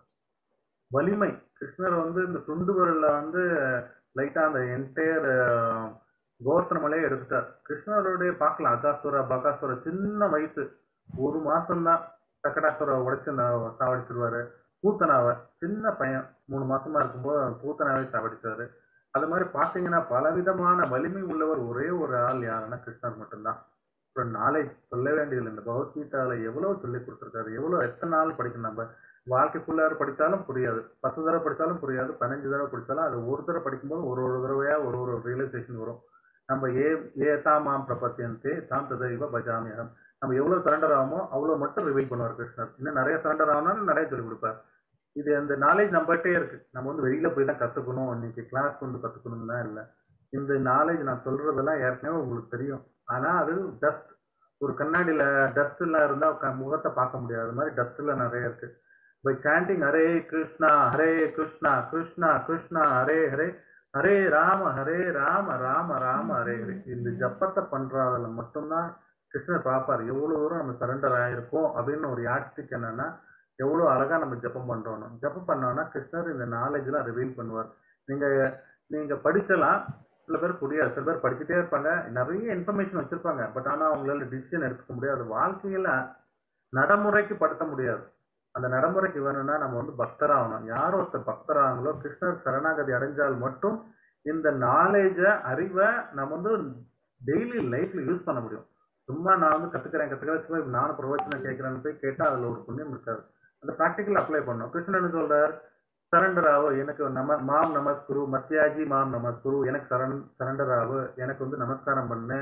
வலிமை கிருஷ்ணர் வந்து இந்த துண்டு விரல்ல வந்து லைட்டா அந்த என்டையர் கோவர்த்தனமலையே எடுத்துட்டார் கிருஷ்ணருடைய பார்க்கலாம் அகாசுர பகாசுர சின்ன வயசு ஒரு மாசம்தான் சக்கடாசுர உடைச்சு நா- சாவடிச்சிருவாரு பூத்தனாவை சின்ன பையன் மூணு மாசமா இருக்கும்போது பூத்தனாவை சாவடிச்சாரு அது மாதிரி பாத்தீங்கன்னா பலவிதமான வலிமை உள்ளவர் ஒரே ஒரு ஆள் யாருன்னா கிருஷ்ணர் மட்டும்தான் அப்புறம் நாலேஜ் சொல்ல வேண்டியதில்லை இந்த பகவத்கீதால எவ்வளவு சொல்லி கொடுத்துருக்காரு எவ்வளவு எத்தனை நாள் படிக்கணும் நம்ம வாழ்க்கைக்குள்ளார படிச்சாலும் புரியாது பத்து தடவை படிச்சாலும் புரியாது பதினஞ்சு தடவை படிச்சாலும் அது ஒரு தடவை படிக்கும்போது ஒரு ஒரு தடவையா ஒரு ஒரு ரியலைசேஷன் வரும் நம்ம ஏ ஏ தாம் மாம் பிரபத்தியந்தே தாம் ததைவ பஜாமியம் நம்ம எவ்வளவு சரண்டர் ஆகுமோ அவ்வளவு மட்டும் ரிவீல் பண்ணுவார் கிருஷ்ணர் இன்னும் நிறைய சரண்டர் ஆகணும்னு நிறைய சொல்லிக் கொடுப்பார் இது அந்த நாலேஜ் நம்மகிட்டே இருக்கு நம்ம வந்து வெளியில போய் தான் கத்துக்கணும் இன்னைக்கு கிளாஸ் வந்து கத்துக்கணும் தான் இல்லை இந்த நாலேஜ் நான் சொல்றதெல்லாம் ஏற்கனவே உங்களுக்கு தெரியும் ஆனா அது டஸ்ட் ஒரு கண்ணாடியில டஸ்ட் எல்லாம் இருந்தா க- முகத்தை பார்க்க முடியாது அது மாதிரி டஸ்ட் எல்லாம் நிறைய இருக்கு பை சாண்டிங் ஹரே கிருஷ்ணா ஹரே கிருஷ்ணா கிருஷ்ணா கிருஷ்ணா ஹரே ஹரே ஹரே ராம ஹரே ராம ராம ராம ஹரே ஹரே இந்த ஜப்பத்தை பண்றதுல மட்டும்தான் கிருஷ்ணர் பார்ப்பார் எவ்வளவு தூரம் நம்ம சரண்டர் ஆயிருக்கோம் அப்படின்னு ஒரு யாட்ஸ்டிக் என்னன்னா எவ்வளவு அழகா நம்ம ஜப்பம் பண்றோம் ஜப்பம் பண்ணோம்னா கிருஷ்ணர் இந்த நாலேஜ்லாம் ரிவீல் பண்ணுவார் நீங்க நீங்க படிச்சலாம் சில பேர் புரியாது சில பேர் படிச்சுட்டே இருப்பாங்க நிறைய இன்ஃபர்மேஷன் வச்சிருப்பாங்க பட் ஆனா அவங்களால டிசிஷன் எடுத்துக்க முடியாது வாழ்க்கையில நடைமுறைக்கு படுத்த முடியாது அந்த நடைமுறைக்கு வேணும்னா நம்ம வந்து பக்தராகணும் யார் ஒருத்தர் பக்தராங்களோ கிருஷ்ணர் சரணாகதி அடைஞ்சால் மட்டும் இந்த நாலேஜ அறிவை நம்ம வந்து டெய்லி லைஃப்ல யூஸ் பண்ண முடியும் சும்மா நான் வந்து கத்துக்கிறேன் கத்துக்கிறேன் சும்மா இப்ப நானும் பிரவச்சனம் கேட்கிறேன்னு போய் கேட்டா அதுல ஒரு புண்ணியம் இருக்காது அந்த ப்ராக்டிக்கல் அப்ளை பண்ணும் கிருஷ்ணன் என்ன சொல்றார் சரண்டர் ஆகு எனக்கு நம மாம் நமஸ்குரு மத்தியாஜி மாம் நமஸ்குரு எனக்கு சரண் சரண்டர் ஆகு எனக்கு வந்து நமஸ்காரம் பண்ணு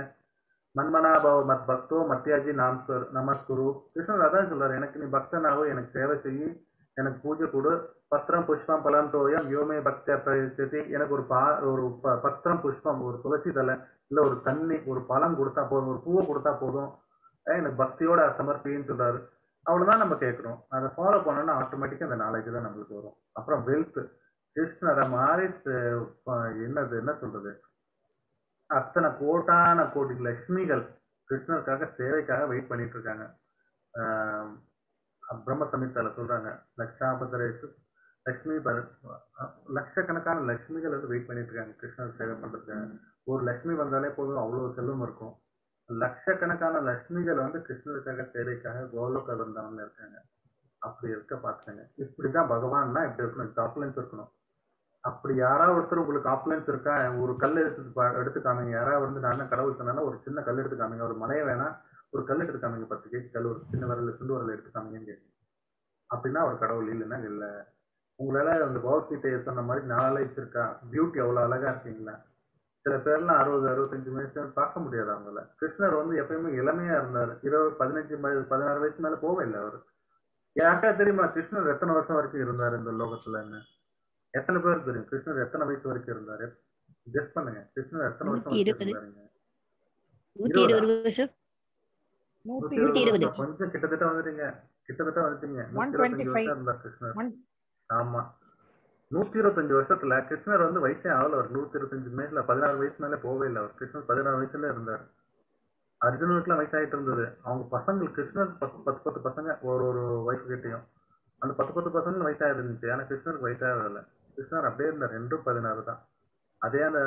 மன்மனாபவ மத் பக்தோ மத்தியாஜி நாம் ஸ்வர்- நமஸ்குரு கிருஷ்ணர் அதான் சொல்றாரு எனக்கு நீ பக்தனாகோ எனக்கு சேவை செய்யி எனக்கு பூஜை கொடு பத்திரம் புஷ்பம் பலம் தோயம் யோமே பக்தியா பிரயச்சதி எனக்கு ஒரு பா ஒரு ப- பத்திரம் புஷ்பம் ஒரு துளசி தலை இல்ல ஒரு தண்ணி ஒரு பழம் கொடுத்தா போதும் ஒரு பூவை கொடுத்தா போதும் ஏன் எனக்கு பக்தியோட சமர்ப்பின்னு சொல்றாரு அவ்வளவுதான் நம்ம கேட்கணும் அதை ஃபாலோ பண்ணோம்னா ஆட்டோமேட்டிக்கா அந்த நாலேஜ் தான் நம்மளுக்கு வரும் அப்புறம் வெல்த் கிருஷ்ணரை மாதிரி ச- ப- என்னது என்ன சொல்றது அத்தனை கோட்டான கோடி லட்சுமிகள் கிருஷ்ணருக்காக சேவைக்காக வெயிட் பண்ணிட்டு இருக்காங்க ஆஹ் பிரம்ம சமித்தால சொல்றாங்க லட்சாபதரேஷு லட்சுமி பர அஹ் லட்சக்கணக்கான லட்சுமிகள் வந்து வெயிட் பண்ணிட்டு இருக்காங்க கிருஷ்ணர் சேவை பண்றதுக்காக ஒரு லட்சுமி வந்தாலே போதும் அவ்வளவு செல்வம் இருக்கும் லட்சக்கணக்கான லட்சுமிகள் வந்து கிருஷ்ணருக்காக சேவைக்காக கோலோக வந்தாமல் இருக்காங்க அப்படி இருக்க பார்த்துங்க இப்படிதான் பகவான்னா இப்படி இருக்கணும் ஆப்லன்ஸ் இருக்கணும் அப்படி யாராவது ஒருத்தர் உங்களுக்கு ஆப்லன்ஸ் இருக்கா ஒரு கல் எடுத்து பா- எடுத்து காமிங்க யாராவது வந்து நான் என்ன கடவுள் சொன்னா ஒரு சின்ன கல் எடுத்து காமிங்க ஒரு மலையை வேணா ஒரு கல் எடுத்து காமிங்க பத்து கேஜி கல் ஒரு சின்ன விரல் சுண்டு விரல் எடுத்து காமிங்கன்னு கேட்கும் அப்படின்னா ஒரு கடவுள் இல்லைன்னா இல்ல உங்களால அந்த பகவத்கீதையை சொன்ன மாதிரி நாலேஜ் இருக்கா பியூட்டி அவ்வளவு அழகா இருக்கீங்களா சில பேர்லாம் அறுபது அறுபத்தஞ்சு வயசு பார்க்க முடியாது அவங்கள கிருஷ்ணர் வந்து எப்பயுமே இளமையா இருந்தார் இருபது பதினஞ்சு வய- பதினாறு வயசு மேல போவே இல்லை அவரு யாருக்கா தெரியுமா கிருஷ்ணர் எத்தனை வருஷம் வரைக்கும் இருந்தார் இந்த லோகத்துலன்னு எத்தனை பேருக்கு தெரியும் கிருஷ்ணர் எத்தனை வயசு வரைக்கும் இருந்தாரு கெஸ் பண்ணுங்க கிருஷ்ணர் எத்தனை வருஷம் நூத்தி வரைக்கும் இருபது. இருந்தாருங்க நூத்தி இருபது வருஷம் நூத்தி நூத்தி இருபது இருபது. வருஷம். கொஞ்சம் கிட்டத்தட்ட வந்துட்டீங்க கிட்டத்தட்ட வந்துட்டீங்க நூத்தி 125. இருபத்தஞ்சு வருஷம் இருந்தார் கிருஷ்ணர் One- ஆமா நூத்தி இருபத்தஞ்சு வருஷத்துல கிருஷ்ணர் வந்து வயசே ஆகல அவர் நூத்தி இருபத்தஞ்சு மேல பதினாறு வயசு மேல போவே இல்லை அவர் கிருஷ்ணர் பதினாறு வயசுல இருந்தார் அர்ஜுனனுக்குலாம் வயசாயிட்டு இருந்தது அவங்க பசங்களுக்கு கிருஷ்ணர் பச- பத்து பத்து பசங்க ஒரு ஒரு வயசு கிட்டையும் அந்த பத்து பத்து பசங்க வயசாக இருந்துச்சு ஆனா கிருஷ்ணருக்கு வயசாகல கிருஷ்ணர் அப்படியே இருந்தார் ரெண்டும் பதினாறு தான் அதே அந்த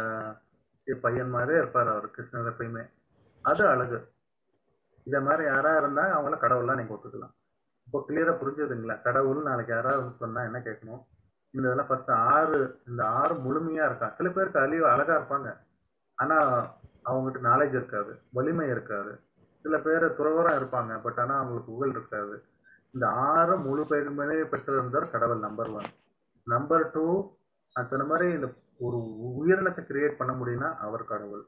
பையன் மாதிரியே இருப்பார் அவர் கிருஷ்ணர் எப்பயுமே அது அழகு இத மாதிரி யாரா இருந்தா அவங்கள கடவுள்லாம் நீங்க ஒத்துக்கலாம் இப்போ கிளியரா புரிஞ்சதுங்களா கடவுள் நாளைக்கு யாராவது வந்து சொன்னா என்ன கேட்கணும் இந்த இதெல்லாம் ஃபர்ஸ்ட் ஆறு இந்த ஆறு முழுமையா இருக்கா சில பேருக்கு அழிவு அழகா இருப்பாங்க ஆனா அவங்ககிட்ட நாலேஜ் இருக்காது வலிமை இருக்காது சில பேர் துறவரம் இருப்பாங்க பட் ஆனா அவங்களுக்கு புகழ் இருக்காது இந்த ஆறு முழு பெருமையை பெற்றிருந்தார் கடவுள் நம்பர் ஒன் நம்பர் டூ நான் சொன்ன மாதிரி இந்த ஒரு உயிரினத்தை கிரியேட் பண்ண முடியும்னா அவர் கடவுள்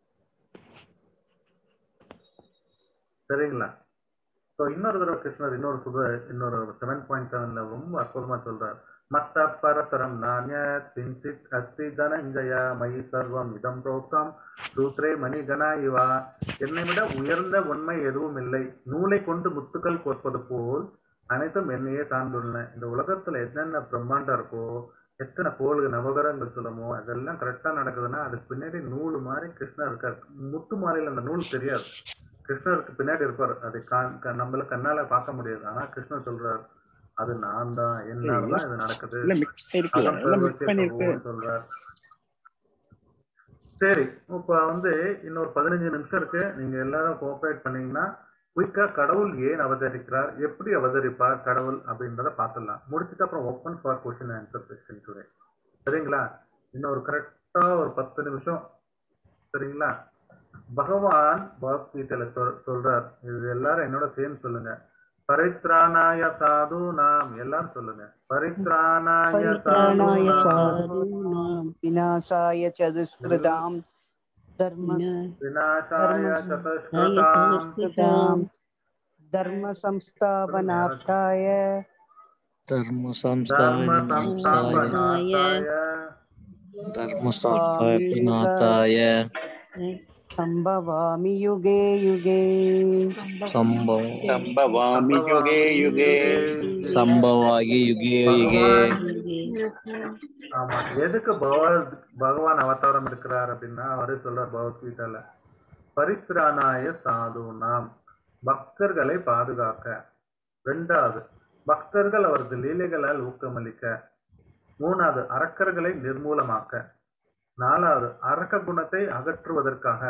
சரிங்களா ஸோ இன்னொரு தடவை கிருஷ்ணர் இன்னொரு சுத இன்னொரு செவன் பாயிண்ட் செவன்ல ரொம்ப அற்புதமா சொல்றார் மத்த பரதரம் நானியத் கிஞ்சித் அஸ்தி தனஞ்சய மயி சர்வம் இதம் புரோக்தம் சூத்ரே மணிகணா இவா என்னை விட உயர்ந்த உண்மை எதுவும் இல்லை நூலை கொண்டு முத்துக்கள் கோர்ப்பது போல் அனைத்தும் என்னையே சார்ந்துள்ளன இந்த உலகத்துல என்னென்ன பிரம்மாண்டம் இருக்கோ எத்தனை கோள்கள் நவகரங்கள் சொல்லுமோ அதெல்லாம் கரெக்டா நடக்குதுன்னா அதுக்கு பின்னாடி நூல் மாதிரி கிருஷ்ணர் இருக்கார் முத்து மாலையில அந்த நூல் தெரியாது கிருஷ்ணருக்கு பின்னாடி இருப்பார் அதை கா- க- நம்மள கண்ணால பார்க்க முடியாது ஆனா கிருஷ்ணர் சொல்றார் அது நான் தான் என்னால தான் இது நடக்குது இல்ல மிக்ஸ் ஆயிருக்கு அகம் எல்லாம் மிக்ஸ் சர்வசிய பண்ணிருக்கு பிரபுன்னு சொல்றார் சரி இப்ப வந்து இன்னொரு பதினஞ்சு நிமிஷம் இருக்கு நீங்க எல்லாரும் கோஆபரேட் பண்ணீங்கன்னா குயிக்கா கடவுள் ஏன் அவதரிக்கிறார் எப்படி அவதரிப்பார் கடவுள் அப்படின்றத பார்த்துடலாம் முடிச்சுட்டு அப்புறம் open for question answer section today சரிங்களா இன்னொரு கரெக்டா ஒரு பத்து நிமிஷம் சரிங்களா பகவான் பகவத்கீதையில சொல் சொல்றார் இது எல்லாரும் என்னோட சேர்ந்து சொல்லுங்க பரித்ராணாய சாது நாம் எல்லாரும் சொல்லுங்க பரித்ராணாய சாது परित्राणाय நாம் साधूनां विनाशाय च दुष्कृतां धर्म विनाशाय धर्म- चतुष्कृताम् कृतां धर्म संस्थापनार्थाय धर्म धर्म संस्थापनाय संस्थापनार्थाय धर्म संस्थापनाय सम्भवामि युगे युगे संभव ಸಂಭವಾಮಿ ಯುಗೆ ಯುಗೆ ಸಂಭವಾಗಿ ಯುಗೆ ಯುಗೆ ஆமா எதுக்கு பகவத் பகவான் அவதாரம் எடுக்கிறார் அப்படின்னா அவரே சொல்றார் பகவத்கீதையில பரித்ராணாய சாது நாம் பக்தர்களை பாதுகாக்க ரெண்டாவது பக்தர்கள் அவரது லீலைகளால் ஊக்கமளிக்க மூணாவது அரக்கர்களை நிர்மூலமாக்க நாலாவது அரக்க குணத்தை அகற்றுவதற்காக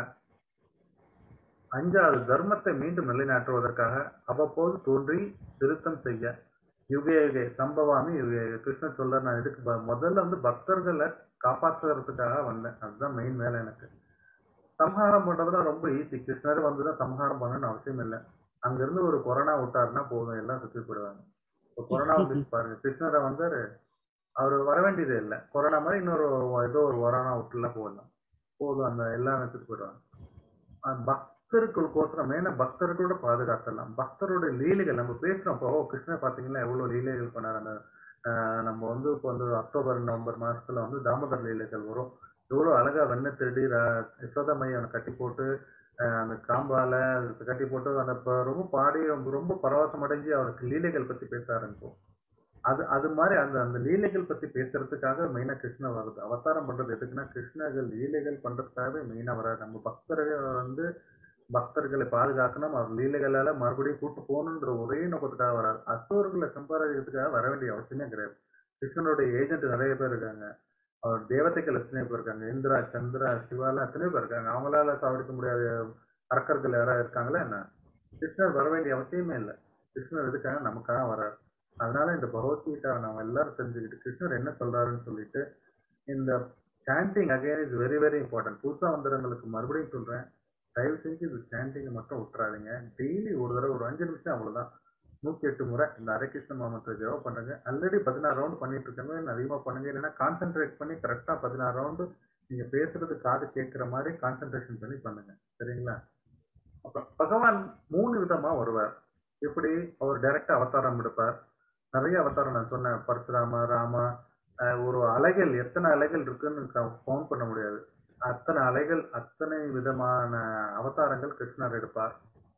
அஞ்சாவது தர்மத்தை மீண்டும் நிலைநாட்டுவதற்காக அவ்வப்போது தோன்றி திருத்தம் செய்ய யுகே யுகே சம்பவாமி யுகே யுகே கிருஷ்ணர் சொல்றார் நான் இதுக்கு ப- முதல்ல வந்து பக்தர்களை காப்பாற்றுறதுக்காக வந்தேன் அதுதான் மெயின் வேலை எனக்கு சம்ஹாரம் பண்றதுலாம் ரொம்ப ஈஸி கிருஷ்ணர் வந்துதான் சம்ஹாரம் பண்ணணும்னு அவசியம் இல்லை அங்கிருந்து ஒரு கொரோனா விட்டாருன்னா போதும் எல்லாம் சுத்தி போயிடுவாங்க இப்போ கொரோனா வந்துச்சு பாருங்க கிருஷ்ணரை வந்தாரு அவர் வர வேண்டியதே இல்லை கொரோனா மாதிரி இன்னொரு ஏதோ ஒரு கொரோனா விட்டுலாம் போடலாம் போதும் அந்த எல்லாம் எடுத்துட்டு போயிடுவாங்க அஹ் பக்தர்களுக்கோசரம் மெயினா பக்தர்களோட பாதுகாத்தலாம் பக்தரோட லீலைகள் நம்ம பேசுறோம் இப்போ ஓ கிருஷ்ணர் பாத்தீங்கன்னா எவ்வளவு லீலைகள் பண்ணாரு அந்த அஹ் நம்ம வந்து இப்போ வந்து அக்டோபர் நவம்பர் மாசத்துல வந்து தாமோதர் லீலைகள் வரும் எவ்வளவு அழகா வெண்ணை திருடி ரா- யசோதா மையை அவனை கட்டி போட்டு அஹ் அந்த காம்பால அதுக்கு கட்டி போட்டு அந்த ப- ரொம்ப பாடி ரொம்ப ரொம்ப பரவசம் அடைஞ்சு அவருக்கு லீலைகள் பத்தி பேச ஆரம்பிப்போம் அது அது மாதிரி அந்த அந்த லீலைகள் பத்தி பேசுறதுக்காக மெயினா கிருஷ்ணர் வருது அவதாரம் பண்றது எதுக்குன்னா கிருஷ்ணர்கள் லீலைகள் பண்றதுக்காகவே மெயினா வராது நம்ம பக்தர்கள் வந்து பக்தர்களை பாதுகாக்கணும் அவர் லீலைகளால மறுபடியும் கூட்டு போகணுன்ற ஒரே நோக்கத்துக்காக வராது அசுரர்களை சம்பாதிக்கிறதுக்காக வர வேண்டிய அவசியமே கிடையாது கிருஷ்ணனுடைய ஏஜென்ட் நிறைய பேர் இருக்காங்க அவர் தேவதைகள் எத்தனை பேர் இருக்காங்க இந்திரா சந்திரா சிவாலாம் எத்தனை பேர் இருக்காங்க அவங்களால சாவடிக்க முடியாத அரக்கர்கள் யாராவது இருக்காங்களா என்ன கிருஷ்ணர் வர வேண்டிய அவசியமே இல்லை கிருஷ்ணர் எதுக்காக நமக்காக வராரு அதனால இந்த பகவத்கீதாவை நம்ம எல்லாரும் தெரிஞ்சுக்கிட்டு கிருஷ்ணர் என்ன சொல்றாருன்னு சொல்லிட்டு இந்த chanting again is very very important புதுசா வந்தவங்களுக்கு மறுபடியும் சொல்றேன் தயவு செஞ்சு இந்த சாண்டிங்கை மட்டும் விட்டுறாதீங்க டெய்லி ஒரு தடவை ஒரு அஞ்சு நிமிஷம் அவ்வளவுதான் நூத்தி எட்டு முறை இந்த ஹரகிருஷ்ண மாமத்தை ஜெபம் பண்ணுங்க ஆல்ரெடி பதினாறு ரவுண்ட் பண்ணிட்டு இருக்காங்க இன்னும் அதிகமா பண்ணுங்க இல்லைன்னா கான்சென்ட்ரேட் பண்ணி கரெக்டா பதினாறு ரவுண்டு நீங்க பேசுறது காது கேட்கிற மாதிரி கான்சென்ட்ரேஷன் பண்ணி பண்ணுங்க சரிங்களா அப்புறம் பகவான் மூணு விதமா வருவார் எப்படி அவர் டைரக்டா அவதாரம் எடுப்பார் நிறைய அவதாரம் நான் சொன்னேன் பரசுராம ராமா அஹ் ஒரு அலைகள் எத்தனை அலைகள் இருக்குன்னு கவுண்ட் பண்ண முடியாது அத்தனை அலைகள் அத்தனை விதமான அவதாரங்கள் கிருஷ்ணர் எடுப்பார்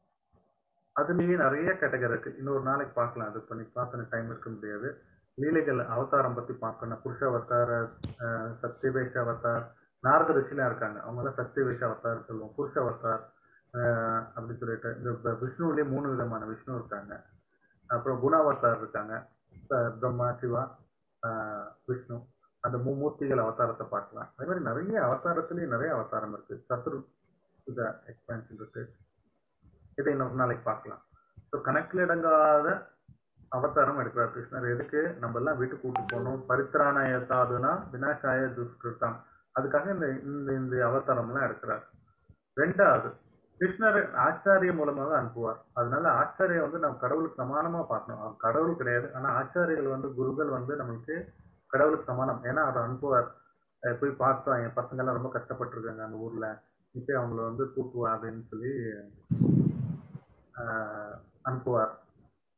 அதுலயே நிறைய கேட்டகரி இருக்கு இன்னொரு நாளைக்கு பார்க்கலாம் அது பண்ணி பார்த்து டைம் இருக்க முடியாது லீலைகள் அவதாரம் பத்தி பார்க்கணும் புருஷ அவதார அஹ், சத்தியவேஷ அவதார் நாரத ரிஷிலாம் இருக்காங்க அவங்க எல்லாம் சத்தியவேஷ அவதார் சொல்லுவோம் புருஷ அவதார் அஹ், அப்படி சொல்லிட்டு இந்த ப- விஷ்ணுவிலேயே மூணு விதமான விஷ்ணு இருக்காங்க அப்புறம் குணாவதார் இருக்காங்க அஹ், பிரம்மா சிவா அஹ், விஷ்ணு அந்த மும்மூர்த்திகள் அவதாரத்தை பார்க்கலாம் அதே மாதிரி நிறைய அவதாரத்திலேயே நிறைய அவதாரம் இருக்கு சத்ரு எக்ஸ்பேன்ஷன் இருக்கு இதை இன்னொரு நாளைக்கு பார்க்கலாம் ஸோ கணக்கில் அடங்காத அவதாரம் எடுக்கிறார் கிருஷ்ணர் எதுக்கு நம்ம எல்லாம் வீட்டுக்கு கூட்டு போகணும் பரித்ராணாய சாதுனா வினாசாய துஷ்கிருத்தம் அதுக்காக இந்த இந்த இந்த அவதாரம்லாம் எடுக்கிறார் ரெண்டாவது கிருஷ்ணர் ஆச்சாரிய மூலமாக அனுப்புவார் அதனால ஆச்சாரிய வந்து நம்ம கடவுளுக்கு சமானமா பார்க்கணும் அவர் கடவுள் கிடையாது ஆனா ஆச்சாரியர்கள் வந்து குருக்கள் வந்து நம்மளுக்கு கடவுளுக்கு சமானம் ஏன்னா அவர் அனுப்புவார் அஹ் போய் பார்த்தோம் என் பசங்க எல்லாம் ரொம்ப கஷ்டப்பட்டிருக்காங்க அந்த ஊர்ல இப்போ அவங்கள வந்து தூக்குவா அப்படின்னு சொல்லி ஆஹ் அனுப்புவார்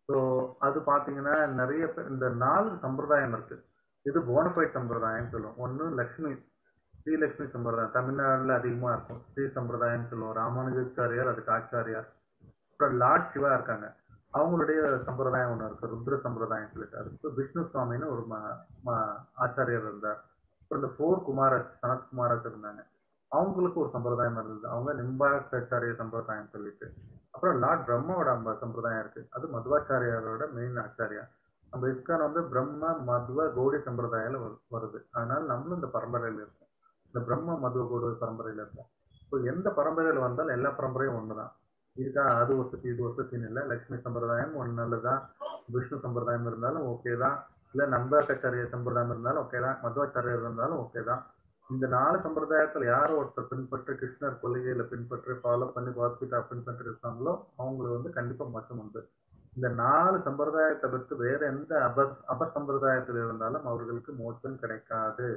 ஸோ அது பாத்தீங்கன்னா நிறைய பேர் இந்த நாலு சம்பிரதாயம் இருக்கு இது போனபைட் சம்பிரதாயம் சொல்லுவோம் ஒன்று லக்ஷ்மி ஸ்ரீலக்ஷ்மி சம்பிரதாயம் தமிழ்நாடுல அதிகமா இருக்கும் ஸ்ரீ சம்பிரதாயம் சொல்லுவோம் ராமானுஜாச்சாரியார் அதுக்கு ஆச்சாரியார் அப்புறம் லார்ட் சிவா இருக்காங்க அவங்களுடைய சம்பிரதாயம் ஒன்று இருக்கு ருத்ர சம்பிரதாயம் சொல்லிட்டு அதுக்கு விஷ்ணு சுவாமின்னு ஒரு ம- ம- ஆச்சாரியர் இருந்தார் அப்புறம் இந்த ஃபோர் குமாரஸ் சனத் குமாரஸ் இருந்தாங்க அவங்களுக்கு ஒரு சம்பிரதாயம் இருந்தது அவங்க நிம்பாச்சாரிய சம்பிரதாயம் சொல்லிட்டு அப்புறம் லார்ட் பிரம்மாவோட அம்ப சம்பிரதாயம் இருக்கு அது மதுவாச்சாரியாரோட மெயின் ஆச்சாரியா நம்ம இஸ்கான் வந்து பிரம்ம மதுவ கௌடி சம்பிரதாயில வரு- வருது அதனால நம்மளும் இந்த பரம்பரையில இருக்கோம் இந்த பிரம்ம மதுவ கௌடி பரம்பரையில இருக்கோம் ஸோ எந்த பரம்பரையில வந்தாலும் எல்லா பரம்பரையும் ஒண்ணுதான் இதுக்கா அது வசதி இது வசதின்னு இல்லை லட்சுமி சம்பிரதாயம் ஒன்று நல்லதான் விஷ்ணு சம்பிரதாயம் இருந்தாலும் ஓகே தான் இல்லை நம்பாச்சாரிய சம்பிரதாயம் இருந்தாலும் ஓகே தான் மதுவாச்சாரியர் இருந்தாலும் ஓகே தான் இந்த நாலு சம்பிரதாயத்தில் யார் ஒருத்தர் பின்பற்றி கிருஷ்ணர் கொள்கையில பின்பற்றி ஃபாலோ பண்ணி பாஸ்கிட்டா பின்பற்றி இருக்காங்களோ அவங்களுக்கு வந்து கண்டிப்பா மோட்சம் உண்டு இந்த நாலு சம்பிரதாயத்தை தவிர்த்து வேற எந்த அப அபசம்பிரதாயத்தில் இருந்தாலும் அவர்களுக்கு மோட்சம் கிடைக்காது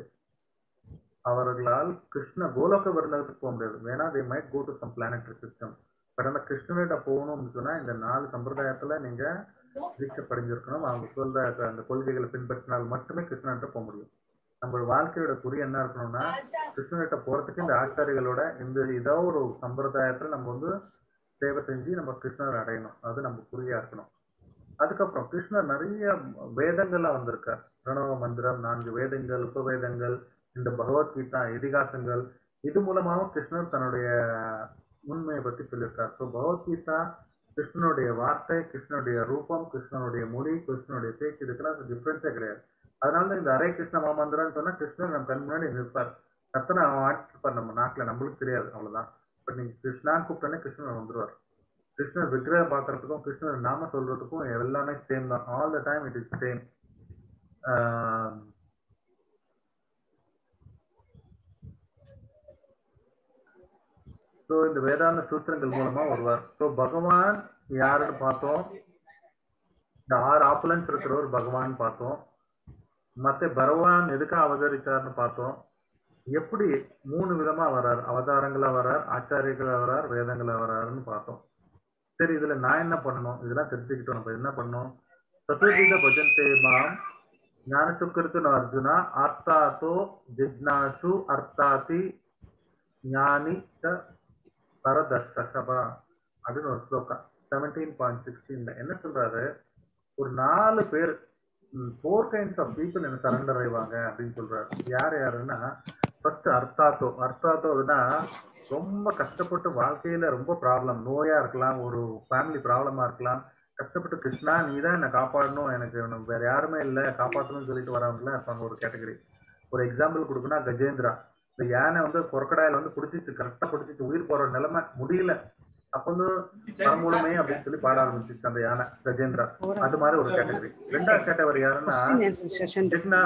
அவர்களால் கிருஷ்ண கோலோக வருணத்துக்கு போக முடியாது வேணா they might go to some planetary system but அந்த கிருஷ்ணனிட போகணும்னு சொன்னா இந்த நாலு சம்பிரதாயத்துல நீங்க தீட்சை படிஞ்சிருக்கணும் அவங்க சொல்ற அந்த கொள்கைகளை பின்பற்றினால் மட்டுமே கிருஷ்ணன்கிட்ட போக முடியும் நம்ம வாழ்க்கையோட குறி என்ன இருக்கணும்னா கிருஷ்ணன்கிட்ட போறதுக்கு இந்த ஆச்சாரிகளோட இந்த ஏதோ ஒரு சம்பிரதாயத்துல நம்ம வந்து சேவை செஞ்சு நம்ம கிருஷ்ணர் அடையணும் அது நம்ம குறியா இருக்கணும் அதுக்கப்புறம் கிருஷ்ணர் நிறைய வேதங்கள்லாம் வந்திருக்கார் பிரணவ மந்திரம் நான்கு வேதங்கள் உபவேதங்கள் இந்த பகவத்கீதா இதிகாசங்கள் இது மூலமாகவும் கிருஷ்ணர் தன்னுடைய உண்மையை பத்தி சொல்லியிருக்கார் ஸோ பகவத்கீதா கிருஷ்ணனுடைய வார்த்தை கிருஷ்ணனுடைய ரூபம் கிருஷ்ணனுடைய மொழி கிருஷ்ணனுடைய பேச்சு இதுக்கெல்லாம் டிஃப்ரென்ஸே கிடையாது அதனால தான் இந்த ஹரே கிருஷ்ண மாமந்திரம்னு சொன்னா கிருஷ்ணன் நம்ம கண் முன்னாடி நிற்பார் கத்தனை அவன் ஆட்டிருப்பார் நம்ம நாட்டுல நம்மளுக்கு தெரியாது அவ்வளவுதான் பட் நீங்க கிருஷ்ணான்னு கூப்பிட்டோன்னே கிருஷ்ணன் வந்துருவார் கிருஷ்ணர் விக்கிரகம் பார்க்கறதுக்கும் கிருஷ்ணர் நாம சொல்றதுக்கும் எல்லாமே சேம் தான் all the time it is same so இந்த வேதாந்த சூத்திரங்கள் மூலமா வருவார் ஸோ பகவான் யாருன்னு பார்த்தோம் இந்த ஆறு ஆப்புலன்ஸ் இருக்கிற ஒரு பகவான் பார்த்தோம் மத்த பகவான் எதுக்காக அவதரிச்சார்னு பார்த்தோம் எப்படி மூணு விதமா வர்றார் அவதாரங்களா வர்றார் ஆச்சாரியங்களா வர்றார் வேதங்களா வர்றாருன்னு பார்த்தோம் சரி இதுல நான் என்ன பண்ணணும் இதெல்லாம் தெரிஞ்சுக்கிட்டோம் நம்ம என்ன பண்ணணும் சதுர்வித பஜந்தே மாம் ஞான சுக்கிருத்து அர்ஜுனா அர்த்தாத்தோ ஜிக்னாசு அர்த்தாதி ஞானி ச பரதர்ஷபா அப்படின்னு ஒரு ஸ்லோகம் செவன்டீன் பாயிண்ட் சிக்ஸ்டீன்ல என்ன சொல்றாரு ஒரு நாலு பேர் ஃபோர் கைண்ட்ஸ் ஆஃப் பீப்புள் என்ன சரண்டர் ஆயிவாங்க அப்படின்னு சொல்றாரு யார் யாருன்னா ஃபர்ஸ்ட் அர்த்தாத்தோ அர்த்தாத்தோன்னா ரொம்ப கஷ்டப்பட்டு வாழ்க்கையில ரொம்ப ப்ராப்ளம் நோயா இருக்கலாம் ஒரு ஃபேமிலி ப்ராப்ளமா இருக்கலாம் கஷ்டப்பட்டு கிருஷ்ணா நீ தான் என்னை காப்பாடணும் எனக்கு எனக்கு வேற யாருமே இல்லை காப்பாற்றணும்னு சொல்லிட்டு வரவங்களாம் இருப்பாங்க ஒரு கேட்டகரி ஒரு எக்ஸாம்பிள் கொடுக்கணும்னா கஜேந்திரா இந்த யானை வந்து கொரக்கடாயில வந்து பிடிச்சிச்சு கரெக்டா பிடிச்சிச்சு உயிர் போற நிலைமை முடியல அப்ப வந்து பரமூலமே அப்படின்னு சொல்லி பாட ஆரம்பிச்சிச்சு அந்த யானை கஜேந்திரா அது மாதிரி ஒரு கேட்டகரி ரெண்டாவது கேட்டகரி யாருன்னா Question answer session ஜிக்னா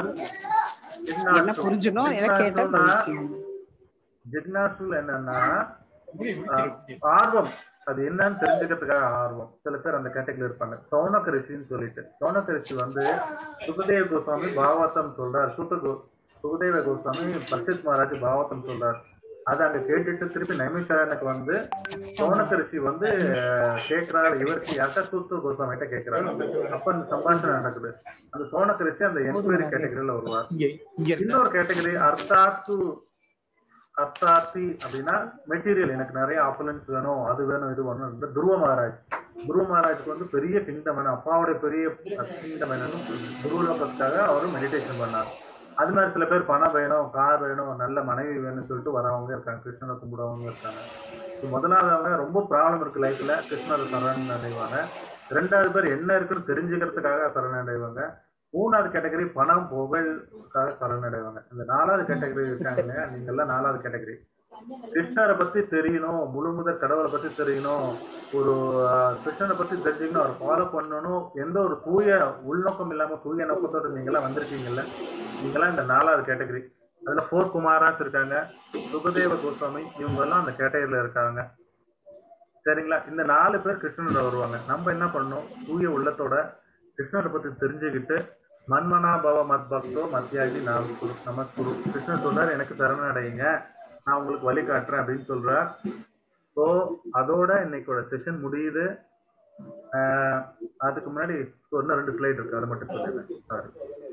என்ன புரிஞ்சணும் எதை கேட்டா புரிஞ்சுக்கணும். ஜிக்னாசுல என்னன்னா ஆஹ், ஆர்வம் அது என்னன்னு தெரிஞ்சுக்கிறதுக்காக ஆர்வம் சில பேர் அந்த கேட்டகரியில் இருப்பாங்க சௌனக ரிஷின்னு சொல்லிட்டு சௌனக ரிஷி வந்து சுகதேவ கோஸ்வாமி பாகவதம் சொல்றார் சுக கோ சுகதேவ கோஸ்வாமி பர்ஷித் மகாராஜ் பாகவதம் சொல்றார் அதை அங்க கேட்டுட்டு திருப்பி நைமிஷாரனுக்கு வந்து சௌனக ரிஷி வந்து ஆஹ், கேக்குறாரு இவருக்கு யார்கிட்ட சூத்த கோஸ்வாமிகிட்ட கேக்குறாரு அப்ப அந்த சம்பாஷணை நடக்குது அந்த சௌனக ரிஷி அந்த என்கொயரி கேட்டகரியில வருவார் இன்னொரு கேட்டகரி அர்த்தாத்து அர்த்தார்த்தி அப்படின்னா மெட்டீரியல் எனக்கு நிறைய ஆப்பலன்ஸ் வேணும் அது வேணும் இது வேணும் இந்த துருவ மகாராஜ் துருவ மகாராஜ்க்கு வந்து பெரிய கிங்டம் வேணும் அப்பாவுடைய பெரிய கிங்டம் வேணும் துருவலோகத்துக்காக அவரும் மெடிடேஷன் பண்ணார் அது மாதிரி சில பேர் பணம் வேணும் கார் வேணும் நல்ல மனைவி வேணும்னு சொல்லிட்டு வரவங்க இருக்காங்க கிருஷ்ணனை கும்பிடவங்க இருக்காங்க So முதலாவதவங்க ரொம்ப ப்ராப்ளம் இருக்கு லைஃப்ல கிருஷ்ணரை சரண் அடைவாங்க ரெண்டாவது பேர் என்ன இருக்குன்னு தெரிஞ்சுக்கிறதுக்காக சரண் அடைவாங்க மூணாவது கேட்டகரி பணம் புகழுக்காக சரணடைவாங்க இந்த நாலாவது கேட்டகரி இருக்காங்க இல்லையா நீங்க எல்லாம் நாலாவது கேட்டகரி கிருஷ்ணரை பத்தி தெரியணும் முழு முதல் கடவுளை பத்தி தெரியணும் ஒரு ஆஹ், கிருஷ்ணனை பத்தி தெரிஞ்சுக்கணும் அவர் ஃபாலோ பண்ணணும் எந்த ஒரு தூய உள்நோக்கம் இல்லாம தூய நோக்கத்தோட நீங்க எல்லாம் வந்திருக்கீங்கல்ல நீங்க எல்லாம் இந்த நாலாவது கேட்டகரி அதுல ஃபோர் குமாராஸ் இருக்காங்க சுகதேவ கோஸ்வாமி இவங்க எல்லாம் அந்த கேட்டகரியில இருக்காங்க சரிங்களா இந்த நாலு பேர் கிருஷ்ணனோட வருவாங்க நம்ம என்ன பண்ணணும் தூய உள்ளத்தோட கிருஷ்ணரை பத்தி தெரிஞ்சுக்கிட்டு மன்மனா பவ மத் பக்தோ மத்தியாகி நாம் குரு நமஸ்குரு கிருஷ்ணர் சொல்றாரு எனக்கு சரணடையுங்க நான் உங்களுக்கு வழி காட்டுறேன் அப்படின்னு சொல்றார் ஸோ அதோட இன்னைக்கோட செஷன் முடியுது ஆஹ் அதுக்கு முன்னாடி இன்னும் ரெண்டு ஸ்லைடு இருக்கு அதை மட்டும் சொல்லிடுறேன் சாரி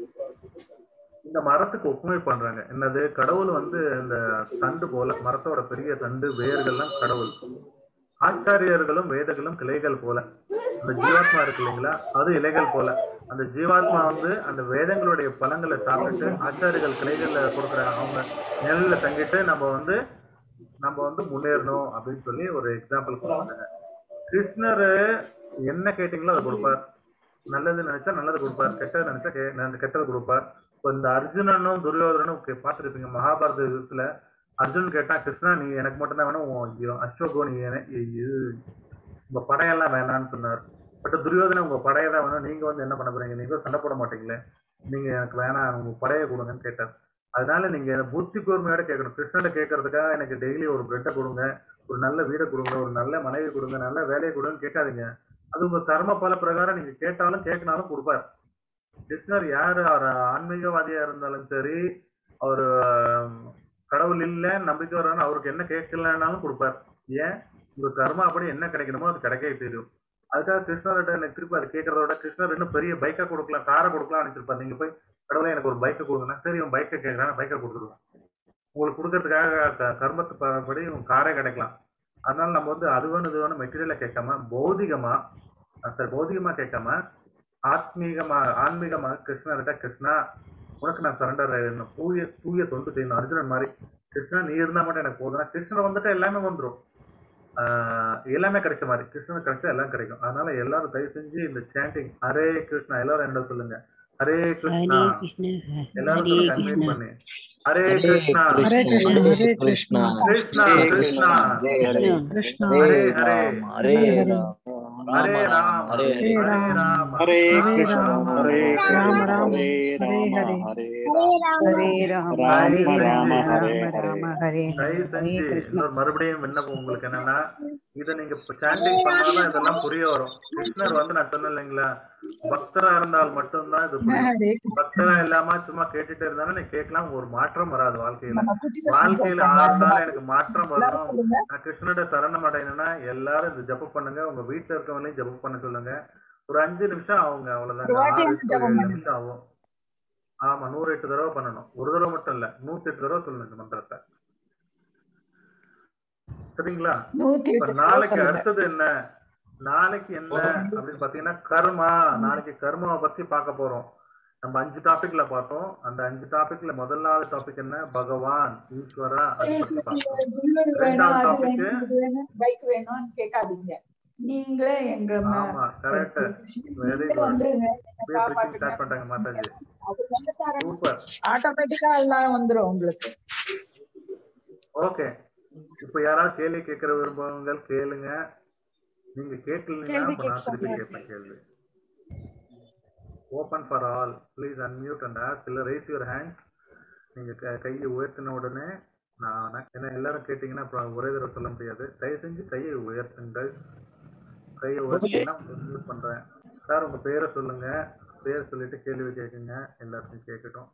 இந்த மரத்துக்கு ஒப்புமை பண்றாங்க என்னது கடவுள் வந்து இந்த தண்டு போல மரத்தோட பெரிய தண்டு வேர்கள்லாம் கடவுள் ஆச்சாரியர்களும் வேதங்களும் கிளைகள் போல அந்த ஜீவாத்மா இருக்கு இல்லைங்களா அது இலைகள் போல அந்த ஜீவாத்மா வந்து அந்த வேதங்களுடைய பழங்களை சாப்பிட்டு ஆச்சாரியர்கள் கிளைகள்ல கொடுக்குற அவங்க நிழல்ல தங்கிட்டு நம்ம வந்து நம்ம வந்து முன்னேறணும் அப்படின்னு சொல்லி ஒரு எக்ஸாம்பிள் கொடுத்தாங்க கிருஷ்ணர் என்ன கேட்டீங்களோ அதை கொடுப்பார் நல்லது நினைச்சா நல்லது கொடுப்பார் கெட்டது நினைச்சா கெ- ந- கெட்டது கொடுப்பார் இப்போ இந்த அர்ஜுனனும் துரியோதனும் கே- பார்த்திருப்பீங்க மகாபாரத யுகத்துல அர்ஜுனன் கேட்டா கிருஷ்ணா நீ எனக்கு மட்டும் தான் வேணும் உன் இ- அசோகோ நீ என- இ- இது உங்க படையெல்லாம் வேணாம்னு சொன்னார் பட் துரியோதனை உங்க படையை தான் வேணும் நீங்க வந்து என்ன பண்ண போறீங்க நீங்க சண்டை போட மாட்டீங்களே நீங்க எனக்கு வேணாம் உங்க படையை கொடுங்கன்னு கேட்டார் அதனால நீங்க புத்தி கூர்மையோட கேட்கணும் கிருஷ்ணனை கேட்கறதுக்காக எனக்கு டெய்லி ஒரு பிரெட்டை கொடுங்க ஒரு நல்ல வீடை கொடுங்க ஒரு நல்ல மனைவி கொடுங்க நல்ல வேலையை கொடுங்கன்னு கேட்காதீங்க அது உங்க கர்ம பல பிரகாரம் நீங்க கேட்டாலும் கேட்கனாலும் கொடுப்பார் கிருஷ்ணர் யாரு அவர் ஆன்மீகவாதியா இருந்தாலும் சரி அவர் கடவுள் இல்ல நம்பிக்கை வரான்னு அவருக்கு என்ன கேட்கலனாலும் கொடுப்பார் ஏன் உங்க கர்மா அப்படி என்ன கிடைக்கணுமோ அது கிடைக்கவே தெரியும் அதுக்காக கிருஷ்ணர்கிட்ட எனக்கு திருப்பி அது கேட்கறத விட கிருஷ்ணர் இன்னும் பெரிய பைக்கை கொடுக்கலாம் காரை கொடுக்கலாம் நினைச்சிருப்பார் நீங்க போய் கடவுளே எனக்கு ஒரு பைக்கை கொடுங்கன்னா சரி இவன் பைக்கை கேட்கறான் பைக்கை கொடுத்துருவோம் உங்களுக்கு கொடுக்கறதுக்காக க- கர்மத்து ப- படி உங்க காரே கிடைக்கலாம் அதனால நம்ம வந்து அது வேணும் இது வேணும் மெட்டீரியலை கேட்காம பௌதிகமா அஹ் sorry, பௌதிகமா கேட்காம ஆத்மீகமா ஆன்மீகமாக கிருஷ்ணர்கிட்ட கிருஷ்ணா உனக்கு நான் சரண்டர் ஆயிடணும் தூய தூய தொண்டு செய்யணும் அர்ஜுனன் மாதிரி கிருஷ்ணா நீ இருந்தா மட்டும் எனக்கு போதும் கிருஷ்ணன் வந்துட்டு எல்லாமே வந்துரும் ஆஹ் எல்லாமே கிடைச்ச மாதிரி கிருஷ்ணன் கிடைச்சா எல்லாம் கிடைக்கும் அதனால எல்லாரும் தயவு செஞ்சு இந்த சாண்டிங் ஹரே கிருஷ்ணா எல்லாரும் என்ன சொல்லுங்க ஹரே கிருஷ்ணா ஹரே கிருஷ்ண எல்லாரும் ஹரே சொல்லுங்க unmute கிருஷ்ண பண்ணி ஹரே கிருஷ்ணா ஹரே கிருஷ்ணா ஹரே கிருஷ்ணா கிருஷ்ணா கிருஷ்ணா கிருஷ்ணா ஹரே ஹரே ஹரே ஹரே ராம் ஹரே ஹரே ஹரே ராம் ஹரே ஹரே கிருஷ்ணா ராம ஹரே ராம கிருஷ்ணா ராம ஹரே ஹரே ராம ஹரே ஹரே ராம ஹரே ராம ராம ஹரே ராம ராம ஹரே ராம ஹரே ஹரே தயவு ஹரே செஞ்சு கிருஷ்ணா இன்னொரு மறுபடியும் விண்ணப்பம் உங்களுக்கு என்னன்னா இதை நீங்க சாண்டிங் பண்ணாதான் இதெல்லாம் புரிய வரும் கிருஷ்ணர் வந்து நான் சொன்னேன் இல்லைங்களா பக்தரா இருந்தால் மட்டும்தான் இது புரியும் பக்தரா இல்லாம சும்மா கேட்டுட்டே இருந்தாலும் நீ கேட்கலாம் ஒரு மாற்றம் வராது வாழ்க்கையில வாழ்க்கையில ஆறு நாள் எனக்கு மாற்றம் வரணும் நான் கிருஷ்ணோட சரணம் அடையணும்னா எல்லாரும் இந்த ஜபம் பண்ணுங்க உங்க வீட்டுல இருக்கவங்களையும் ஜபம் பண்ண சொல்லுங்க ஒரு அஞ்சு நிமிஷம் ஆகுங்க அவ்வளவுதாங்க ஆறு to ஏழு நிமிஷம் ஆகும் ஆமா நூறு எட்டு தடவை பண்ணணும் ஒரு தடவை மட்டும் இல்ல நூத்தி எட்டு தடவை சொல்லணும் இந்த மந்திரத்தை சரிங்களா இப்ப நாளைக்கு அடுத்தது என்ன நாளைக்கு என்ன அப்படின்னு பாத்தீங்கன்னா கர்மா நாளைக்கு கர்மாவை பத்தி பார்க்க போறோம் நம்ம அஞ்சு டாபிக்ல பார்த்தோம் அந்த அஞ்சு டாபிக்ல முதலாவது டாபிக் என்ன பகவான் ஈஸ்வரா அதை பத்தி பார்த்தோம் ரெண்டாவது டாபிக் பைக் வேணும்னு கேட்காதீங்க நீங்களே எங்க ம- ஆமா கரெக்ட் வெரி குட் வந்துருங்க ப்ரீச்சிங் ஸ்டார்ட் பண்ணிட்டாங்க மாதாஜி அது வந்து தரணும் சூப்பர் ஆட்டோமேட்டிக்கா எல்லாம் வந்துரும் உங்களுக்கு ஓகே இப்போ யாராவது கேள்வி கேட்கற விரும்புவங்க கேளுங்க நீங்க கேட்கலீங்கன்னா கேள்வி அப்ப நான் திருப்பி கேட்க கேட்பேன் கேள்வி open for all please unmute and ask இல்ல ரைஸ் யுவர் ஹேண்ட் நீங்க க- கையை உயர்த்தின உடனே நான் ஏன்னா எல்லாரும் கேட்டீங்கன்னா அப்புறம் ஒரே தடவை சொல்ல முடியாது தயவு செஞ்சு கையை உயர்த்துங்கள் கையை உயர்த்தினா மியூட் பண்றேன் சார் உங்க பேரை சொல்லுங்க பேரை சொல்லிட்டு கேள்வி கேட்குங்க எல்லாருக்கும் கேட்கட்டும்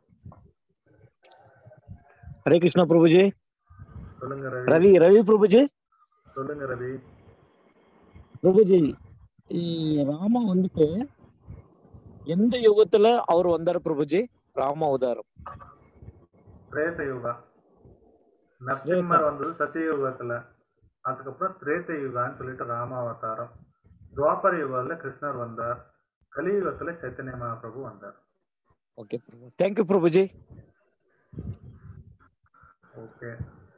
ஹரே கிருஷ்ணா பிரபுஜி சொல்லுங்க ரவி ரவி ரவி பிரபுஜி சொல்லுங்க ரவி பிரபுஜி ಈ ராமா வந்துட்டு எந்த யுகத்துல அவர் வந்தாரு பிரபுஜி ராம அவதாரம் திரேத யுகா நரசிம்மர் வந்தது சத்தியயுகத்துல அதுக்கப்புறம் திரேத யுகான்னு சொல்லிட்டு ராமாவதாரம் துவாபர யுகால கிருஷ்ணர் வந்தார் கலியுகத்துல சைத்தன்ய மகாபிரபு வந்தார் okay Prabhu thank you Prabhuji okay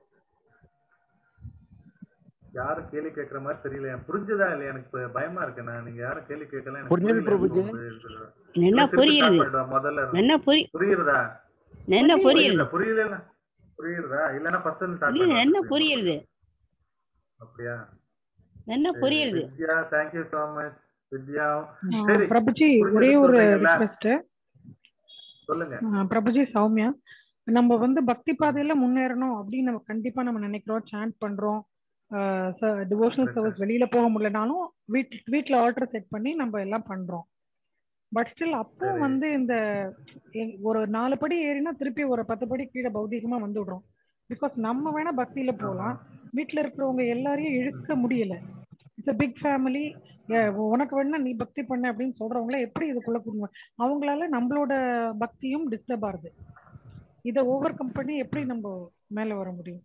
யாரும் கேள்வி கேட்கற மாதிரி தெரியல எனக்கு புரிஞ்சுதா இல்லையா எனக்கு இப்ப பயமா இருக்கு நான் நீங்க யாரும் கேள்வி கேட்கல எனக்கு புரிஞ்சது புரியல. பிரபுஜி. நல்லா திருப்பி start புரியுது பண்ணிடுவா முதல்ல இருந்து. நல்லா புரி புரியுறதா நல்லா புரியுது புரியல புரியல புரியுறதா இல்லன்னா ஃபர்ஸ்ட் இருந்து ஸ்டார்ட் இல்ல நல்லா பண்ணுவா புரியுது அப்படியா நல்லா புரியுது Vidya thank you so much Vidya ஆ, சரி பிரபுஜி புரிஞ்சது ஒரே ஒரு சொல்றீங்கல்ல? ரிக்வெஸ்ட் சொல்லுங்க பிரபுஜி சௌமியா நம்ம வந்து பக்தி பாதையில முன்னேறணும் அப்படின்னு நம்ம கண்டிப்பா நம்ம நினைக்கிறோம் சாண்ட் பண்றோம் டிவோஷனல் சர்வீஸ் வெளியில போக முடியலனாலும் வீட் வீட்ல ஆர்டர் செட் பண்ணி நம்ம எல்லாம் பண்றோம் பட் ஸ்டில் அப்போ சரி. வந்து இந்த எ- ஒரு நாலு படி ஏறினா திருப்பி ஒரு பத்து படி கீழே பௌதிகமா வந்து விடுறோம் பிகாஸ் நம்ம வேணா பக்தியில போகலாம் வீட்ல இருக்கிறவங்க எல்லாரையும் இழுக்க முடியல இட்ஸ் பிக் ஃபேமிலி உனக்கு வேணா நீ பக்தி பண்ண அப்படின்னு சொல்றவங்கள எப்படி இதுக்குள்ள கூட்டு வர- அவங்களால நம்மளோட பக்தியும் டிஸ்டர்ப் ஆகுது இதை ஓவர் கம் பண்ணி எப்படி நம்ம மேல வர முடியும்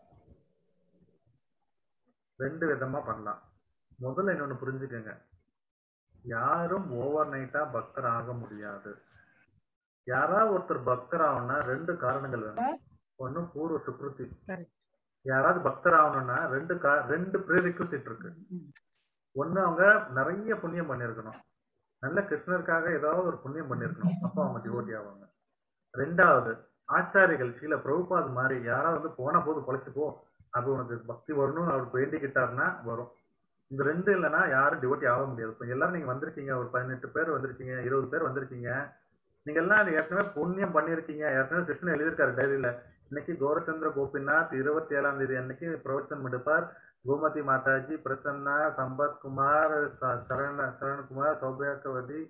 ரெண்டு விதமா பண்ணலாம் முதல்ல இன்னொன்னு புரிஞ்சுக்கங்க யாரும் ஓவர் நைட்டா பக்தர் ஆக முடியாது யாராவது ஒருத்தர் பக்தர் ஆகணும்னா ரெண்டு காரணங்கள் வேணும் ஒண்ணு பூர்வ சுக்ருதி Correct. யாராவது பக்தர் ஆகணும்னா ரெண்டு கா ரெண்டு ப்ரீரிக்வசிட் இருக்கு ஒண்ணு அவங்க நிறைய புண்ணியம் பண்ணியிருக்கணும் நல்ல கிருஷ்ணருக்காக ஏதாவது ஒரு புண்ணியம் பண்ணியிருக்கணும் அப்போ அவங்க டிவோட்டி ஆவாங்க ரெண்டாவது ஆச்சாரிகள் கீழே பிரபுபாத் மாதிரி யாராவது வந்து போன போது பொழைச்சுக்கோ அது உனக்கு பக்தி வரணும்னு அவர் வேண்டிக்கிட்டாருன்னா வரும் இந்த ரெண்டு இல்லைன்னா யாரும் டிவோட்டி ஆக முடியாது இப்போ எல்லாரும் நீங்க வந்திருக்கீங்க ஒரு பதினெட்டு பேர் வந்திருக்கீங்க இருபது பேர் வந்திருக்கீங்க நீங்க எல்லாம் ஏற்கனவே புண்ணியம் பண்ணியிருக்கீங்க ஏற்கனவே கிருஷ்ணன் எழுதியிருக்காரு டைரியில இன்னைக்கு கௌரச்சந்திர கோபிநாத் இருபத்தி ஏழாம் தேதி அன்னைக்கு பிரவச்சனம் எடுப்பார் கோமதி மாதாஜி பிரசன்னா சம்பத் குமார் ச- சரண சரண்குமார் சௌபியாக்கவதி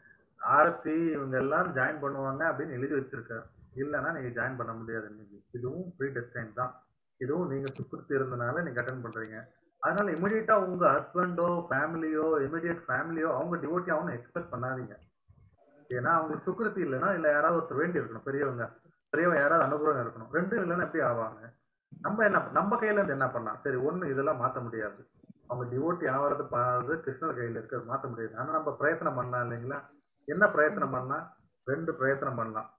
ஆரத்தி இவங்க எல்லாம் ஜாயின் பண்ணுவாங்க அப்படின்னு எழுதி வச்சிருக்காரு இல்லைன்னா நீங்க ஜாயின் பண்ண முடியாது இன்னைக்கு இதுவும் ப்ரீ டெஸ்டைன் தான் இதுவும் நீங்க சுக்குறுத்தி இருந்தனால நீங்க அட்டன் பண்றீங்க அதனால இமிடியேட்டா உங்க ஹஸ்பண்டோ ஃபேமிலியோ இமிடியேட் ஃபேமிலியோ அவங்க டிவோட்டி ஆகணும் எக்ஸ்பெக்ட் பண்ணாதீங்க ஏன்னா அவங்களுக்கு சுக்கிருத்தி இல்லைன்னா இல்ல யாராவது ஒருத்தர் வேண்டி இருக்கணும் பெரியவங்க பெரியவங்க யாராவது அனுபவம் இருக்கணும் ரெண்டும் இல்லைன்னா எப்படி ஆவாங்க நம்ம என்ன நம்ம கையில இருந்து என்ன பண்ணலாம் சரி ஒண்ணு இதெல்லாம் மாத்த முடியாது அவங்க டிவோட்டி ஆகிறது பாது கிருஷ்ணர் கையில இருக்கிறது மாத்த முடியாது ஆனா நம்ம பிரயத்தனம் பண்ணலாம் இல்லைங்களா என்ன பிரயத்தனம் பண்ணலாம் ரெண்டு பிரயத்தனம் பண்ணலாம்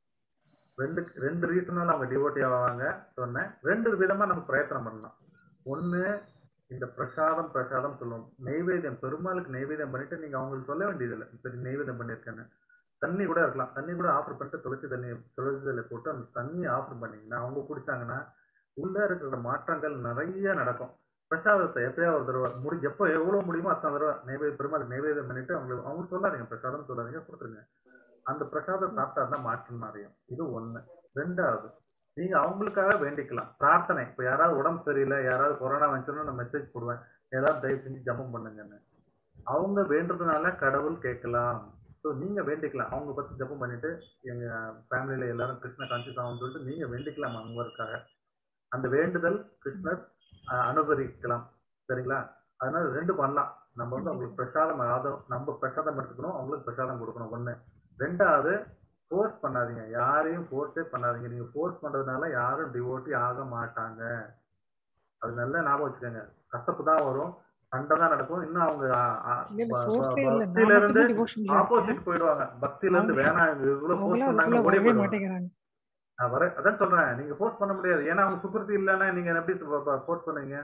ரெண்டு ரெண்டு ரீசனால அவங்க டிவோட்டி ஆவாங்க சொன்னேன் ரெண்டு விதமா நம்ம பிரயத்தனம் பண்ணலாம் ஒண்ணு இந்த பிரசாதம் பிரசாதம் சொல்லுவோம் நெய்வேத்தியம் பெருமாளுக்கு நெய்வேத்தியம் பண்ணிட்டு நீங்க அவங்களுக்கு சொல்ல வேண்டியதில்லை சரி நெய்வேத்தியம் பண்ணியிருக்கேன்னு தண்ணி கூட இருக்கலாம் தண்ணி கூட ஆஃபர் பண்ணிட்டு துளசி தண்ணி துளசி தண்ணி போட்டு அந்த தண்ணியை ஆஃபர் பண்ணீங்கன்னா அவங்க குடிச்சாங்கன்னா உள்ள இருக்கிற மாற்றங்கள் நிறைய நடக்கும் பிரசாதத்தை எப்பயாவது ஒரு தடவை முடி எப்போ எவ்வளவு முடியுமோ அத்தனை தடவை நெய்வேத்தியம் பெருமாள் நெய்வேத்தியம் பண்ணிட்டு அவங்களுக்கு அவங்களுக்கு சொல்லாதீங்க பிரசாதம் சொல்லாதீங்க கொடுத்துருங்க அந்த பிரசாதம் சாப்பிட்டா தான் மாற்றம் நிறையும் இது ஒண்ணு ரெண்டாவது நீங்க அவங்களுக்காக வேண்டிக்கலாம் பிரார்த்தனை இப்ப யாராவது உடம்பு சரியில்லை யாராவது கொரோனா வந்துச்சுன்னா நான் மெசேஜ் போடுவேன் ஏதாவது தயவு செஞ்சு ஜபம் பண்ணுங்கன்னு அவங்க வேண்டுறதுனால கடவுள் கேட்கலாம் ஸோ நீங்க வேண்டிக்கலாம் அவங்க பத்தி ஜபம் பண்ணிட்டு எங்க ஃபேமிலியில எல்லாரும் கிருஷ்ண கான்சியஸ் ஆகும்னு சொல்லிட்டு நீங்க வேண்டிக்கலாம் அவங்களுக்காக அந்த வேண்டுதல் கிருஷ்ணர் அஹ், அனுபவிக்கலாம் சரிங்களா அதனால ரெண்டு பண்ணலாம் நம்ம வந்து அவங்களுக்கு பிரசாதம் ஆதம் நம்ம பிரசாதம் எடுத்துக்கணும் அவங்களுக்கு பிரசாதம் கொடுக்கணும் ஒண்ணு ரெண்டாவது ஃபோர்ஸ் பண்ணாதீங்க யாரையும் ஃபோர்ஸே பண்ணாதீங்க நீங்க ஃபோர்ஸ் பண்றதுனால யாரும் டிவோட்டி ஆக மாட்டாங்க அது நல்லா ஞாபகம் வச்சுக்கோங்க கசப்பு தான் வரும் சண்டை தான் நடக்கும் இன்னும் அவங்க ஆ- ஆ- இல்ல, இல்ல, ப- force ஏ ப- இல்ல. நான் பக்தியில இருந்து மட்டும்தான் devotion ல இருக்கேன். ஆப்போசிட் போயிடுவாங்க பக்தியில இருந்து அவங்க- வேணாம் இது இவ்வளவு ஃபோர்ஸ் அவங்களாம் பண்ணாங்க அதுக்குள்ள ஓடி வரவே போயிடுவாங்க மாட்டேங்கிறாங்க நான் வர அதான் சொல்றேன் நீங்க ஃபோர்ஸ் பண்ண முடியாது ஏன்னா அவங்க சுக்கிருத்தி இல்லைன்னா நீங்க எப்படி ஃபோர்ஸ் பண்ணுவீங்க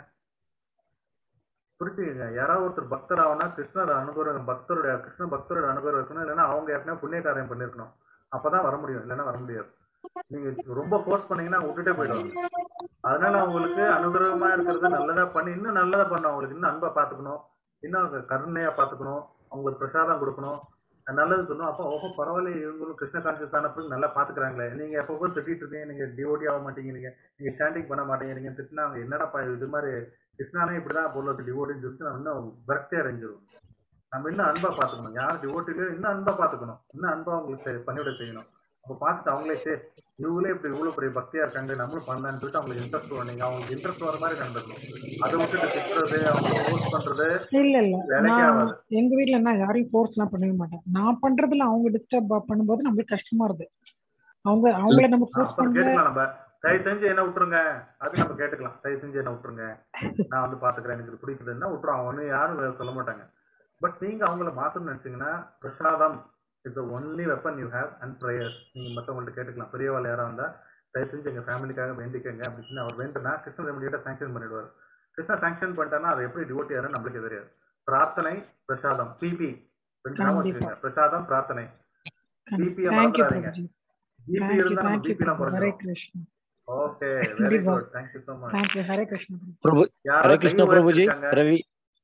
புரிஞ்சுக்கங்க யாராவது ஒருத்தர் பக்தர் ஆகணும்னா கிருஷ்ணர் அனுபவம் பக்தருடைய கிருஷ்ண பக்தரோட அனுபவம் இருக்கணும் இல்லைன்னா அவங்க ஏற்கனவே புண்ணிய காரியம் பண்ணிருக்கணும் அப்பதான் வர முடியும் இல்லைன்னா வர முடியாது நீங்க ரொம்ப ஃபோர்ஸ் பண்ணீங்கன்னா அவங்க விட்டுட்டே போயிடுவாங்க அதனால அவங்களுக்கு அனுகிரகமா இருக்கிறது நல்லதா பண்ணி இன்னும் நல்லதா பண்ணணும் அவங்களுக்கு இன்னும் அன்பா பாத்துக்கணும் இன்னும் அவங்க கருணையா பாத்துக்கணும் அவங்களுக்கு பிரசாதம் கொடுக்கணும் நல்லது சொல்லணும் அப்போ ஓஹோ பரவாயில்ல இவங்களும் கிருஷ்ண கான்சியஸ் ஆனப்ப நல்லா பாத்துக்கிறாங்களே நீங்க எப்போ திட்டிட்டு இருக்கீங்க நீங்க டிஓடி ஆக மாட்டீங்க நீங்க நீங்க ஸ்டாண்டிங் பண்ண மாட்டீங்க நீங்க திட்டினா அவங்க என்னடாப்பா இது மாதிரி கிருஷ்ணானே இப்படிதான் பொருள் டிஓடின்னு சொல்லிட்டு நம்ம இன்னும் விரக்தி அடைஞ்சிரும் நம்ம இன்னும் அன்பா பாத்துக்கணும் யார் டிஓட்டிலயோ இன்னும் அன்பா பாத்துக்கணும் இன்னும் அன்பா அவங்களுக்கு செய்- பண்ணிவிட செய்யணும் அப்போ பார்த்துட்டு அவங்களே சே இவங்களே இப்படி இவ்வளவு பெரிய பக்தியா இருக்காங்க நம்மளும் பண்ணலாம்னு சொல்லிட்டு அவங்களுக்கு இன்ட்ரெஸ்ட் வரும் நீங்க அவங்களுக்கு இன்ட்ரெஸ்ட் வர மாதிரி நடந்துக்கணும் அதை விட்டுட்டு திட்டுறது அவங்க ஃபோர்ஸ் பண்றது இல்ல இல்ல வேலைக்கே நான் ஆகாது எங்க வீட்ல நான் யாரையும் ஃபோர்ஸ் எல்லாம் பண்ணவே மாட்டேன் நான் பண்றதுல அவங்க டிஸ்டர்ப் பண்ணும்போது நம்மளுக்கு கஷ்டமா இருக்கு அவங்க அவங்கள நம்ம ஃபோர்ஸ் அப்புறம் பண்ணல கேட்டுக்கலாம் நம்ம தயவு செஞ்சு என்ன விட்டுருங்க அது நம்ம கேட்டுக்கலாம் தயவு செஞ்சு என்ன விட்டுருங்க நான் வந்து பாத்துக்கிறேன் எனக்கு இது பிடிக்குதுன்னா விட்டுரும் அவங்க யாரும் வேற சொல்ல மாட்டாங்க பட் நீங்க அவங்கள மாத்தணும்னு நினைச்சீங்கன்னா prasadam is the only weapon you have and prayers நீங்க மத்தவங்கள்ட்ட கேட்டுக்கலாம் பெரியவாள் யாரா இருந்தா தயவு செஞ்சு எங்க ஃபேமிலிக்காக வேண்டிக்கங்க அப்படின்னு அவர் வேண்டுனா கிருஷ்ணன் ரெமடியோட சாங்ஷன் பண்ணிடுவார் கிருஷ்ணா சாங்ஷன் பண்ணிட்டாருன்னா அதை எப்படி டிவோட்டி யாரும் நம்மளுக்கு தெரியாது பிரார்த்தனை பிரசாதம் பிபி ரெண்டு நாம கண்டிப்பா. வச்சுக்கோங்க பிரசாதம் பிரார்த்தனை பிபி தேங்க்யூ மறந்துடாதீங்க பிரபுஜி பிபி தேங்க்யூ இருந்தா நம்ம தேங்க்யூ பிபி எல்லாம் பிரபு ஹரே குறைஞ்சிரும் கிருஷ்ணா ஓகே வெரி கண்டிப்பா. Good thank you so much thank you Hare Krishna Prabhu. Prabhu யாரோ ஹரே கை கிருஷ்ண பிரபுஜி உயர்த்திருக்காங்க ரவி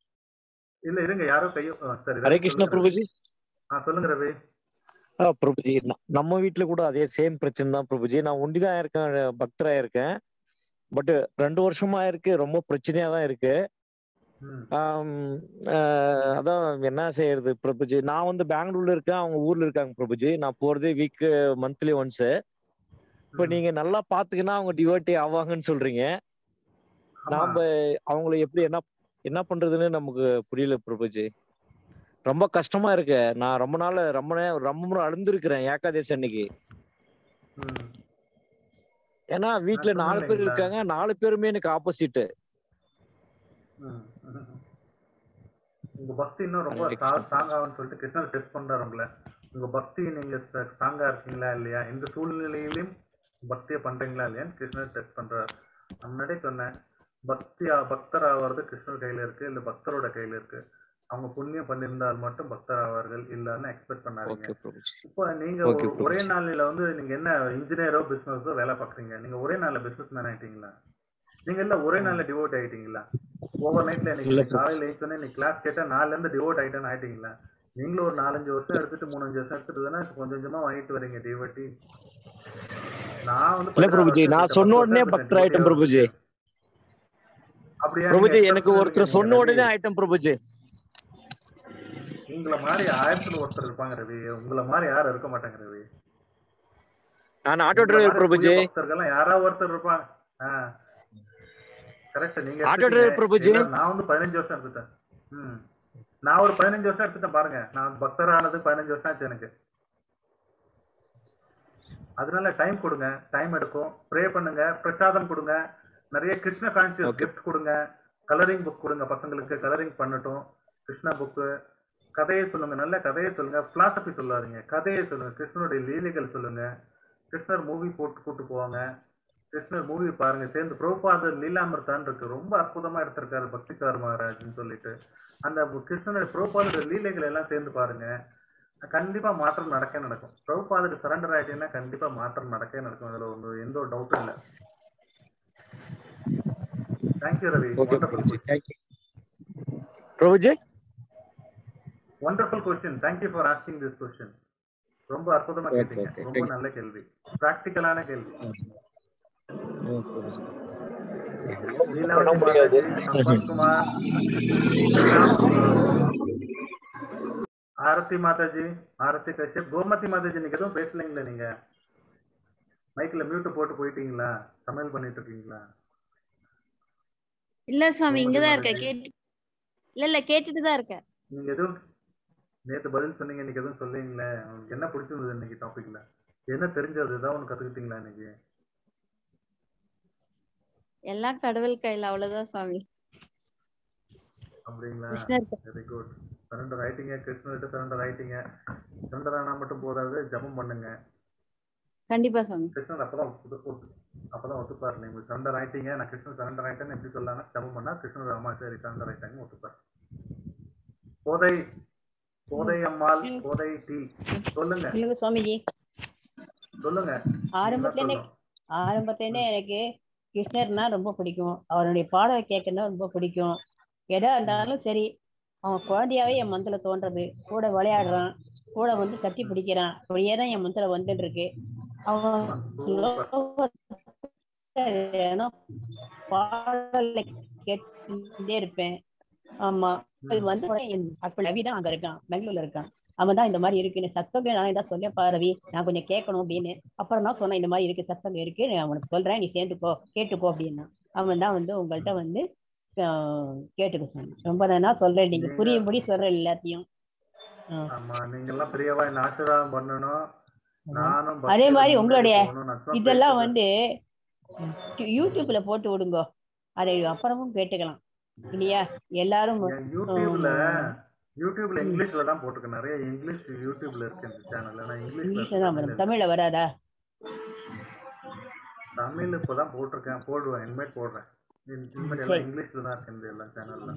இல்ல இருங்க யாரோ கையோ ஆ, சரி ஹரே ரவி கிருஷ்ண சொல்லுங்க ரவி பிரபுஜி ஆ சொல்லுங்க ரவி ஆ பிரபுஜி ந- நம்ம வீட்ல கூட அதே சேம் பிரச்சனை தான் பிரபுஜி நான் ஒண்டிதான் இருக்கேன் பக்தரா இருக்கேன் பட் ரெண்டு வருஷமா இருக்கு ரொம்ப பிரச்சனையா தான் இருக்கு ம் ஆம், ஆஹ் அதான் என்ன செய்யறது பிரபுஜி நான் வந்து பெங்களூர்ல இருக்கேன் அவங்க ஊர்ல இருக்காங்க பிரபுஜி நான் போறதே வீக் மந்த்லி ஒன்ஸ் இப்ப ம். நீங்க நல்லா பாத்துக்கினா அவங்க டிவோட்டி ஆவாங்கன்னு சொல்றீங்க ஆமா நாம அவங்கள எப்படி என்ன என்ன பண்றதுன்னு நமக்கு புரியல பிரபுஜி ரொம்ப கஷ்டமா இருக்கு நான் ரொம்ப நாள் ரொம்ப நே- ரொம்ப முறை அழுந்திருக்கிறேன் ஏகாதசி அன்னைக்கு ம். ஏன்னா வீட்டுல நான் நாலு சொன்னேன் பேர் இல்லைங்களா? இருக்காங்க நாலு பேருமே எனக்கு ஆப்போசிட் ம். ம். உங்க பக்தி இன்னும் ரொம்ப Correct. ஸ்ட்ராங் ஆகும்னு சொல்லிட்டு கிருஷ்ணர் டெஸ்ட் பண்றாரு உங்களை உங்க பக்தி நீங்க ஸ்ட்ராங்கா இருக்கீங்களா இல்லையா எந்த சூழ்நிலையிலும் பக்தியை பண்றீங்களா இல்லையான்னு கிருஷ்ணர் டெஸ்ட் பண்றாரு நான் முன்னாடியே சொன்னேன் பக்தி பக்தர் ஆவது கிருஷ்ணர் கையில இருக்கு இல்ல பக்தரோட கையில இருக்கு அவங்க புண்ணியம் பண்ணியிருந்தால் மட்டும் பக்தர் ஆவார்கள் இல்லன்னு எக்ஸ்பெக்ட் பண்ணாதீங்க ஓகே பிரபுஜி இப்போ நீங்க Okay, ஒரு- ஒரே பிரபுஜி. நாள்ல வந்து நீங்க என்ன இன்ஜினியரோ பிசினஸோ வேலை பாக்குறீங்க நீங்க ஒரே நாள்ல பிசினஸ் மேன் ஆயிட்டீங்களா நீங்க எல்லாம் ஒரே நாள்ல டிவோட் ஆயிட்டீங்களா ஓவர் நைட்ல இல்ல இன்னைக்கு காலையில எழுத்தோன்னே நீ கிளாஸ் கேட்டா நாலுல இருந்து டிவோட் ஆயிட்டேன்னு ஆயிட்டீங்களா நீங்களும் ஒரு நாலஞ்சு வருஷம் எடுத்துட்டு மூணஞ்சு வருஷம் எடுத்துட்டு தானே கொஞ்சம் கொஞ்சமா வாங்கிட்டு வரீங்க டிவோட்டி நான் வந்து இல்ல பதினாறு பிரபுஜி வருஷம் நான் எடுத்துட்டேன், சொன்ன பத்து உடனே வருஷம் பக்தர் ஆயிட்டேன் எடுத்துட்டேன் பிரபுஜி அப்படியா நீங்க பிரபுஜி expect எனக்கு பண்ணுவீங்க ஒருத்தர் நீங்க சொன்ன ரவி உடனே ஆயிட்டேன் பிரபுஜி உங்களை மாதிரி ஆயிரத்துல ஒருத்தர் இருப்பாங்க ரவி உங்களை மாதிரி யாரும் இருக்க மாட்டாங்க ரவி நான் ஆட்டோ உங்களை டிரைவர் மாதிரி பிரபுஜி புதிய பக்தர்கள்லாம் யாராவது ஒருத்தர் இருப்பாங்க கரெக்ட் நீங்க ஆட்டோ எடுத்துட்டீங்க டிரைவர் பிரபுஜி இல்ல, நான் வந்து பதினஞ்சு வருஷம் எடுத்துட்டேன் ம் நான் ஒரு பதினஞ்சு வருஷம் எடுத்துட்டேன் பாருங்க நான் பக்தர் ஆனது பதினஞ்சு வருஷம் ஆச்சு எனக்கு அதனால டைம் கொடுங்க டைம் எடுக்கும் ப்ரே பண்ணுங்க பிரசாதம் கொடுங்க நிறைய கிருஷ்ண கான்சியஸ் Okay. கிஃப்ட் கொடுங்க கலரிங் புக் கொடுங்க பசங்களுக்கு கலரிங் பண்ணட்டும் கிருஷ்ணா புக்கு கதையை சொல்லுங்க நல்ல கதையை சொல்லுங்க பிலாசபி சொல்லாதீங்க கதையை சொல்லுங்க கிருஷ்ணனுடைய லீலைகள் சொல்லுங்க கிருஷ்ணர் மூவி போட்டு கூட்டு போவாங்க கிருஷ்ணர் மூவி பாருங்க சேர்ந்து பிரபுபாதர் லீலாமிர்தான் இருக்கு ரொம்ப அற்புதமா எடுத்திருக்காரு பக்திகார் மகாராஜ்னு சொல்லிட்டு அந்த கிருஷ்ணனுடைய பிரபுபாதர் லீலைகள் எல்லாம் சேர்ந்து பாருங்க கண்டிப்பா மாற்றம் நடக்க நடக்கும் பிரபுபாதருக்கு சரண்டர் ஆயிட்டீங்கன்னா கண்டிப்பா மாற்றம் நடக்கவே நடக்கும் அதுல ஒரு எந்த ஒரு டவுட்டும் இல்லை thank you Ravi okay wonderful Prabhuji thank you Prabhuji wonderful question thank you for asking this question ரொம்ப அற்புதமா Okay, கேட்டீங்க okay, ரொம்ப thank you. நல்ல கேள்வி பிராக்டிக்கலான கேள்வி ம், பிரபுஜி. லீலாவதி பண்ண முடியாது மாதாஜி, சம்பத்குமார் ஆரத்தி மாதாஜி ஆரத்தி கஷ்யப் கோமதி மாதாஜி நீங்க எதுவும் பேசலைங்களா நீங்க மைக்ல மியூட் போட்டு போயிட்டீங்களா சமையல் பண்ணிட்டு இருக்கீங்களா இல்ல சுவாமி கோமதி இங்கதான் இருக்க மாதாஜி கேட்டு இல்ல இல்ல கேட்டுட்டு தான் இருக்கேன் நீங்க எதுவும் நேத்து பதில் சொன்னீங்க இன்னைக்கு எதுவும் சொல்லுவீங்களே உங்களுக்கு என்ன பிடிச்சிருந்தது இன்னைக்கு டாபிக்ல என்ன தெரிஞ்சது ஏதாவது ஒண்ணு கத்துக்கிட்டீங்களா இன்னைக்கு எல்லாம் கடவுள் கையில அவ்வளவுதான் சுவாமி அப்படிங்களா கிருஷ்ணர் வெரி குட் சரண்டர் ஆயிட்டீங்க கிருஷ்ணர்கிட்ட சரண்டர் ஆயிட்டீங்க சரண்டர் ஆனா மட்டும் போதாது ஜபம் பண்ணுங்க கண்டிப்பா சுவாமி கிருஷ்ணர் அப்பதான் ஒத்து- ஒத்து- அப்பதான் ஒத்துப்பாரு நீங்க சரண்டர் ஆயிட்டீங்க நான் கிருஷ்ணன் சரண்டர் ஆயிட்டேன்னு எப்படி சொல்லலாம்னா ஜபம் பண்ணா கிருஷ்ணர் ஆமா சரி சரண்டர் ஆயிட்டாங்க ஒத்துப்பாரு போதை போதை அம்மாள் போதை டீ சொல்லுங்க சொல்லுங்க சுவாமிஜி சொல்லுங்க ஆரம்பத்துல நீங்க இருந்தே ஆரம்பத்துல இருந்தே எனக்கு கிருஷ்ணர்னா ரொம்ப பிடிக்கும் அவருடைய பாடல் கேட்கறதுனா ரொம்ப பிடிக்கும் எதா இருந்தாலும் சரி அவன் குழந்தையாவே என் மனசுல தோன்றது கூட விளையாடுறான் கூட வந்து கட்டி பிடிக்கிறான் அப்படியே தான் என் மனசுல வந்துட்டு இருக்கு அவன் ஏன்னா பாடலை கேட்டுட்டே இருப்பேன் ஆமா அது வந்து உடனே என் ஹஸ்பண்ட் ரவி தான் அங்க இருக்கான் பெங்களூர்ல இருக்கான் அவன் தான் இந்த மாதிரி இருக்குன்னு சத்தங்க நான் தான் சொல்ல பா ரவி நான் கொஞ்சம் கேட்கணும் அப்படின்னு அப்புறம் தான் சொன்னேன் இந்த மாதிரி இருக்கு சத்தங்க இருக்கு நான் உனக்கு சொல்றேன் நீ சேர்ந்துக்கோ கேட்டுக்கோ அப்படின்னா அவன் தான் வந்து உங்கள்கிட்ட வந்து ஆஹ், கேட்டுக்க சொன்னான் ரொம்ப நான் சொல்றேன் நீங்க நீங்க- புரியும்படி சொல்றேன் எல்லாத்தையும் ஆஹ். ஆமா நீங்க எல்லாம் பெரியவா என்ன ஆசீர்வாதம் பண்ணணும் நானும் அதே பக்தியில மாதிரி முன்னேறி உங்களுடைய போகணும்னு நான் சும்மா இதெல்லாம் பேசுறது. வந்து யூடியூப்ல போட்டு விடுங்க அதை அப்புறமும் கேட்டுக்கலாம் இல்லையா எல்லாரும் என் யூடியூப்ல ஆஹ், யூடியூப்ல இங்கிலீஷ்ல தான் போட்டிருக்கேன் நிறைய இங்கிலீஷ் யூடியூப்ல இருக்கு இந்த சேனல் ஆனா இங்கிலீஷ்ல இங்கிலீஷ்ல தான் தமிழ்ல வரும் இல்ல. தமிழ்ல வராதா தமிழ் இப்பதான் போட்டிருக்கேன் போடுவேன் இனிமேல் போடுறேன் இன்- இனிமேல் எல்லாம் சரி. இங்கிலீஷ்ல தான் இருக்கு இந்த எல்லா சேனல்ல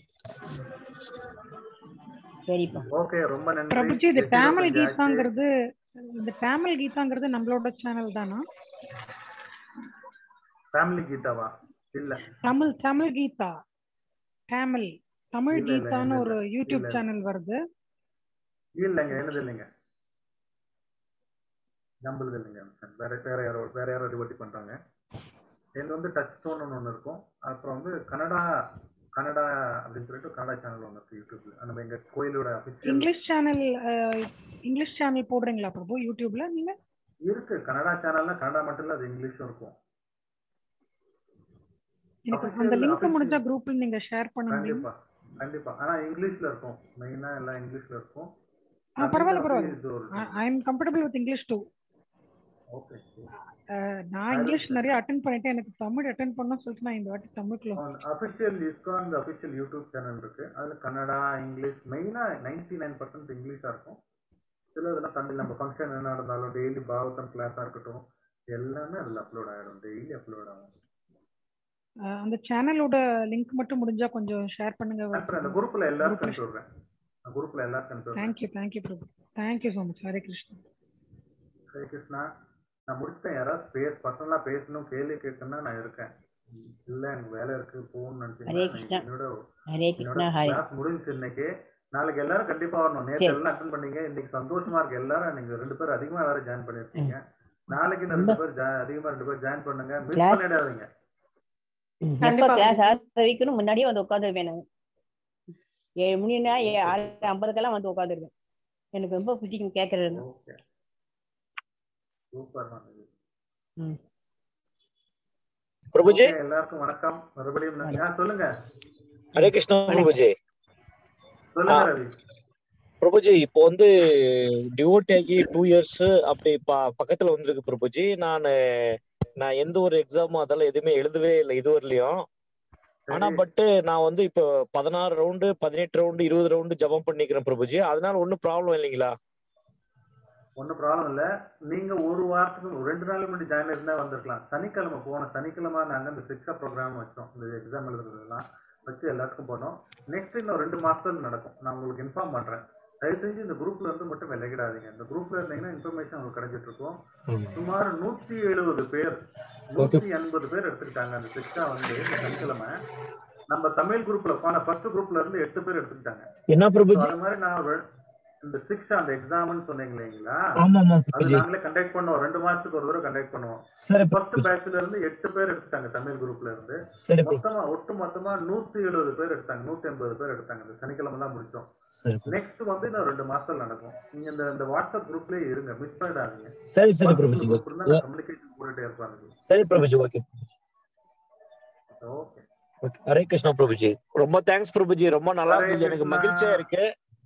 சரிப்பா ஓகே ரொம்ப நன்றி பிரபுஜி இது எச்சில தமிழ் கொஞ்சம் ஆச்சு. கீதாங்கிறது இந்த தமிழ் கீதாங்கிறது நம்மளோட சேனல் தானா ஃபேமிலி கீதாவா இல்ல தமிழ் தமிழ் கீதா தமிழ் தமிழ் இல்ல, இல்ல, கீதான்னு இல்ல, ஒரு இல்ல. யூடியூப் இல்ல. சேனல் வருது இல்லைங்க என்னது இல்லைங்க நம்மளது இல்லைங்க வேற வேற யாரோ வேற யாரோ டிவோட்டி பண்றாங்க இது வந்து டச் ஸ்டோன் ஒன்று இருக்கும் அப்புறம் வந்து கனடா கனடா அப்படின்னு சொல்லிட்டு கனடா சேனல் ஒன்று இருக்கு யூடியூப்ல நம்ம எங்க கோயிலோட official English channel English channel போடுறீங்களா பிரபு யூடியூப்ல நீங்க இருக்கு கனடா சேனல்னா கனடா மட்டும் இல்ல அது இங்கிலீஷும் இருக்கும் எனக்கு Official- அந்த லிங்க் official- முடிஞ்சா குரூப்ல நீங்க ஷேர் பண்ண முடியும் கண்டிப்பா கண்டிப்பா ஆனா இங்கிலீஷ்ல இருக்கும் மெயினா எல்லாம் இங்கிலீஷ்ல இருக்கும் ஆ பரவாயில்ல தமிழ்ல இது ஒரு பரவாயில்ல I am comfortable with English too okay நான் இங்கிலீஷ் நிறைய அட்டன் பண்ணிட்டேன் எனக்கு தமிழ் அட்டன் பண்ண சொல்லிட்டு நான் இந்த வாட்டி தமிழ்க்குள்ள official ISKCON official YouTube channel இருக்கு அதுல கன்னடா இங்கிலீஷ் மெயினா நைன்டி நைன் பர்சன்ட் இங்கிலீஷா இருக்கும் சில இதெல்லாம் தமிழ் நம்ம ஃபங்க்ஷன் என்ன நடந்தாலும் டெய்லி பாகவதம் கிளாஸா இருக்கட்டும் எல்லாமே அதுல அப்லோட் ஆயிடும் டெய்லி அப்லோட் ஆகும் அஹ், அந்த சேனலோட லிங்க் மட்டும் முடிஞ்சா கொஞ்சம் ஷேர் பண்ணுங்க அப்புறம் அந்த குரூப்ல எல்லாருக்கும் அனுப்பி விடுறேன் குரூப்ல எல்லாருக்கும் அனுப்பி விடுறேன் thank you thank you Prabhu thank you so much Hare Krishna Hare Krishna நான் முடிச்சிட்டேன் யாராவது பேச பர்சனலா பேசணும் கேள்வி கேட்கணும்னா நான் இருக்கேன் இல்ல எனக்கு வேலை இருக்கு போகணும்னு ஹரே நினைச்சீங்கன்னா கிருஷ்ணா. என்னோட ஹரே என்னோட கிருஷ்ணா ஹரே கிளாஸ் முடிஞ்சுச்சு இன்னைக்கு நாளைக்கு எல்லாரும் கண்டிப்பா வரணும் நேற்று சரி. எல்லாம் அட்டன் பண்ணீங்க இன்னைக்கு சந்தோஷமா இருக்கு எல்லாரும் நீங்க ரெண்டு பேரும் அதிகமா வேற ஜாயின் பண்ணிருக்கீங்க நாளைக்கு இந்த ரெண்டு பேர் ஜா- அதிகமா ரெண்டு பேர் ஜாயின் பண்ணுங்க மிஸ் Class- பண்ணிடாதீங்க எப்ப கிளாஸ் ஆரம்பிக்கணும் முன்னாடியே வந்து உட்காந்துருவேன் நான் ஏழு மணினா ஏ- ஆறு ஐம்பதுக்கெல்லாம் வந்து உட்காந்துருவேன் எனக்கு ரொம்ப பிடிக்கும் கேட்கறது ஓகே சூப்பர் ம். பிரபுஜி Okay, எல்லாருக்கும் வணக்கம் மறுபடியும் நன்றி. ஆ, சொல்லுங்க ஹரே கிருஷ்ணா பிரபுஜி சொல்லுங்க ஆ. ரவி பிரபுஜி இப்போ வந்து டிவோட் ஆகி டூ இயர்ஸ் அப்படி ப- பக்கத்துல வந்திருக்கு பிரபுஜி நான் நான் எந்த ஒரு எக்ஸாமும் அதெல்லாம் எதுவுமே எழுதவே இல்லை இது வரலையும் ஆனா பட் நான் வந்து இப்போ பதினாறு ரவுண்டு பதினெட்டு ரவுண்டு இருபது ரவுண்டு ஜபம் பண்ணிக்கிறேன் பிரபுஜி அதனால ஒன்றும் ப்ராப்ளம் இல்லைங்களா ஒன்றும் ப்ராப்ளம் இல்லை நீங்க ஒரு வாரத்துக்கு ஒரு ரெண்டு நாள் முன்னாடி ஜாயின் இருந்தா வந்திருக்கலாம் சனிக்கிழமை போன சனிக்கிழமை நாங்க இந்த சிக்ஸா ப்ரோக்ராம் வச்சோம் இந்த எக்ஸாம் எழுதுறதுலாம் வச்சு எல்லாத்துக்கும் போனோம் நெக்ஸ்ட் இன்னும் ரெண்டு மாசத்துல நடக்கும் நான் உங்களுக்கு இன்ஃபார்ம் பண்றேன் தயவு செஞ்சு இந்த குரூப்ல இருந்து மட்டும் விலகிடாதீங்க இந்த குரூப்ல இருந்தீங்கன்னா இன்ஃபர்மேஷன் உங்களுக்கு கிடைச்சிட்டு இருக்கும் சுமார் நூத்தி எழுபது பேர் நூத்தி எண்பது பேர் எடுத்துக்கிட்டாங்க அந்த சிக்ஸா வந்து இந்த சனிக்கிழமை நம்ம தமிழ் குரூப்ல போன ஃபர்ஸ்ட் குரூப்ல இருந்து எட்டு பேர் எடுத்துக்கிட்டாங்க என்ன So, பிரபுஜி அது மாதிரி நான் ஒரு- இந்த சிக்ஸ் அந்த எக்ஸாம்னு சொன்னீங்க இல்லைங்களா ஆமா ஆமா அது பிரபுஜி நாங்களே கண்டக்ட் பண்ணுவோம் ரெண்டு மாசத்துக்கு ஒரு தடவை கண்டக்ட் பண்ணுவோம் சரி ஃபர்ஸ்ட் பிரபுஜி பேட்ச்ல இருந்து எட்டு பேர் எடுத்தாங்க தமிழ் குரூப்ல இருந்து சரி பிரபு மொத்தமா ஒட்டு மொத்தமா நூத்தி எழுபது பேர் எடுத்தாங்க நூத்தி எண்பது பேர் எடுத்தாங்க இந்த சனிக்கிழமை தான் முடிச்சோம் சரி பிரபு. நெக்ஸ்ட் வந்து இன்னும் ரெண்டு மாசத்துல நடக்கும் நீங்க இந்த இந்த வாட்ஸ்அப் குரூப்லயே இருங்க மிஸ் பண்ணிடாதீங்க சரி சரி பிரபுஜி குரூப் இருந்தா நான் கம்யூனிகேஷன் போட்டுட்டே இருப்பாங்க சரி Prabhuji okay okay okay Hare Krishna Prabhuji ரொம்ப தேங்க்ஸ் பிரபுஜி ரொம்ப நல்லா ஹரே இருந்துச்சு எனக்கு கிருஷ்ணா. மகிழ்ச்சியா இருக்கு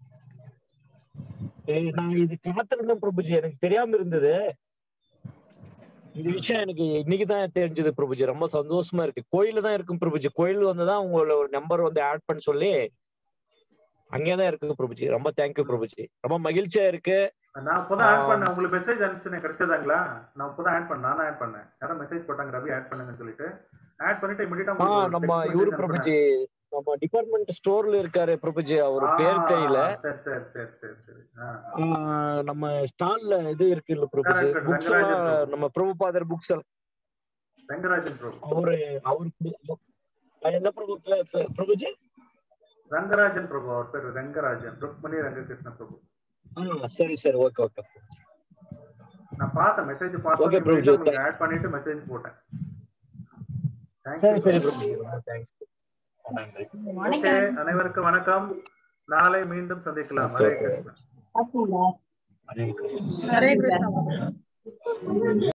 ஏய், நான் இது காத்திருந்தேன் பிரபுஜி எனக்கு தெரியாம இருந்தது இந்த விஷயம் எனக்கு இன்னைக்கு தான் தெரிஞ்சது பிரபுஜி ரொம்ப சந்தோஷமா இருக்கு கோயில்ல தான் இருக்கும் பிரபுஜி கோயில் வந்து தான் உங்களோட நம்பர் வந்து ஆட் பண்ண சொல்லி அங்கே தான் இருக்கு பிரபுஜி ரொம்ப தேங்க்யூ பிரபுஜி ரொம்ப மகிழ்ச்சியா இருக்கு நான் இப்பதான் ஆட் ஆ. பண்ணேன் உங்களுக்கு மெசேஜ் அனுப்பிச்சேன் கிடைச்சதாங்களா நான் இப்பதான் ஆட் பண்ணேன் நானும் ஆட் பண்ணேன் யாரும் மெசேஜ் போட்டாங்க ரவி ஆட் பண்ணுங்கன்னு சொல்லிட்டு ஆட் பண்ணிட்டு இமிடியா ஆ நம்ம இவரு பிரபுஜி நம்ம டிபார்ட்மெண்ட் ஸ்டோர்ல இருக்காரு பிரபுஜி அவர் பேர் தெரியல சரி சரி சரி சரி சரி ஆ. ஆ, நம்ம ஸ்டால்ல இது இருக்கு இல்ல Prabhuji Correct, correct. Books Rangarajan எல்லாம் பிரபு. நம்ம பிரபுபாதர் புக்ஸ் ரங்கராஜன் பிரபு அவரு அவருக்கு எந்த பிரபு பே- பிரபுஜி ரங்கராஜன் பிரபு அவர் பேர் ரங்கராஜன் ருக்மணி ரங்ககிருஷ்ண பிரபு ஆ சரி சரி ஓகே ஓகே நான் பார்த்தேன் மெசேஜ் Okay, பார்த்தேன் பிரபுஜி. உங்களுக்கு ஆட் பண்ணிட்டு மெசேஜ் போட்டேன் Thank சரி you. சரி பிரபுஜி ரொம்ப தேங்க்ஸ் நன்றி Okay, அனைவருக்கும் வணக்கம் நாளை மீண்டும் சந்திக்கலாம் ஹரே கிருஷ்ணா ஹரே கிருஷ்ணா ஹரே கிருஷ்ணா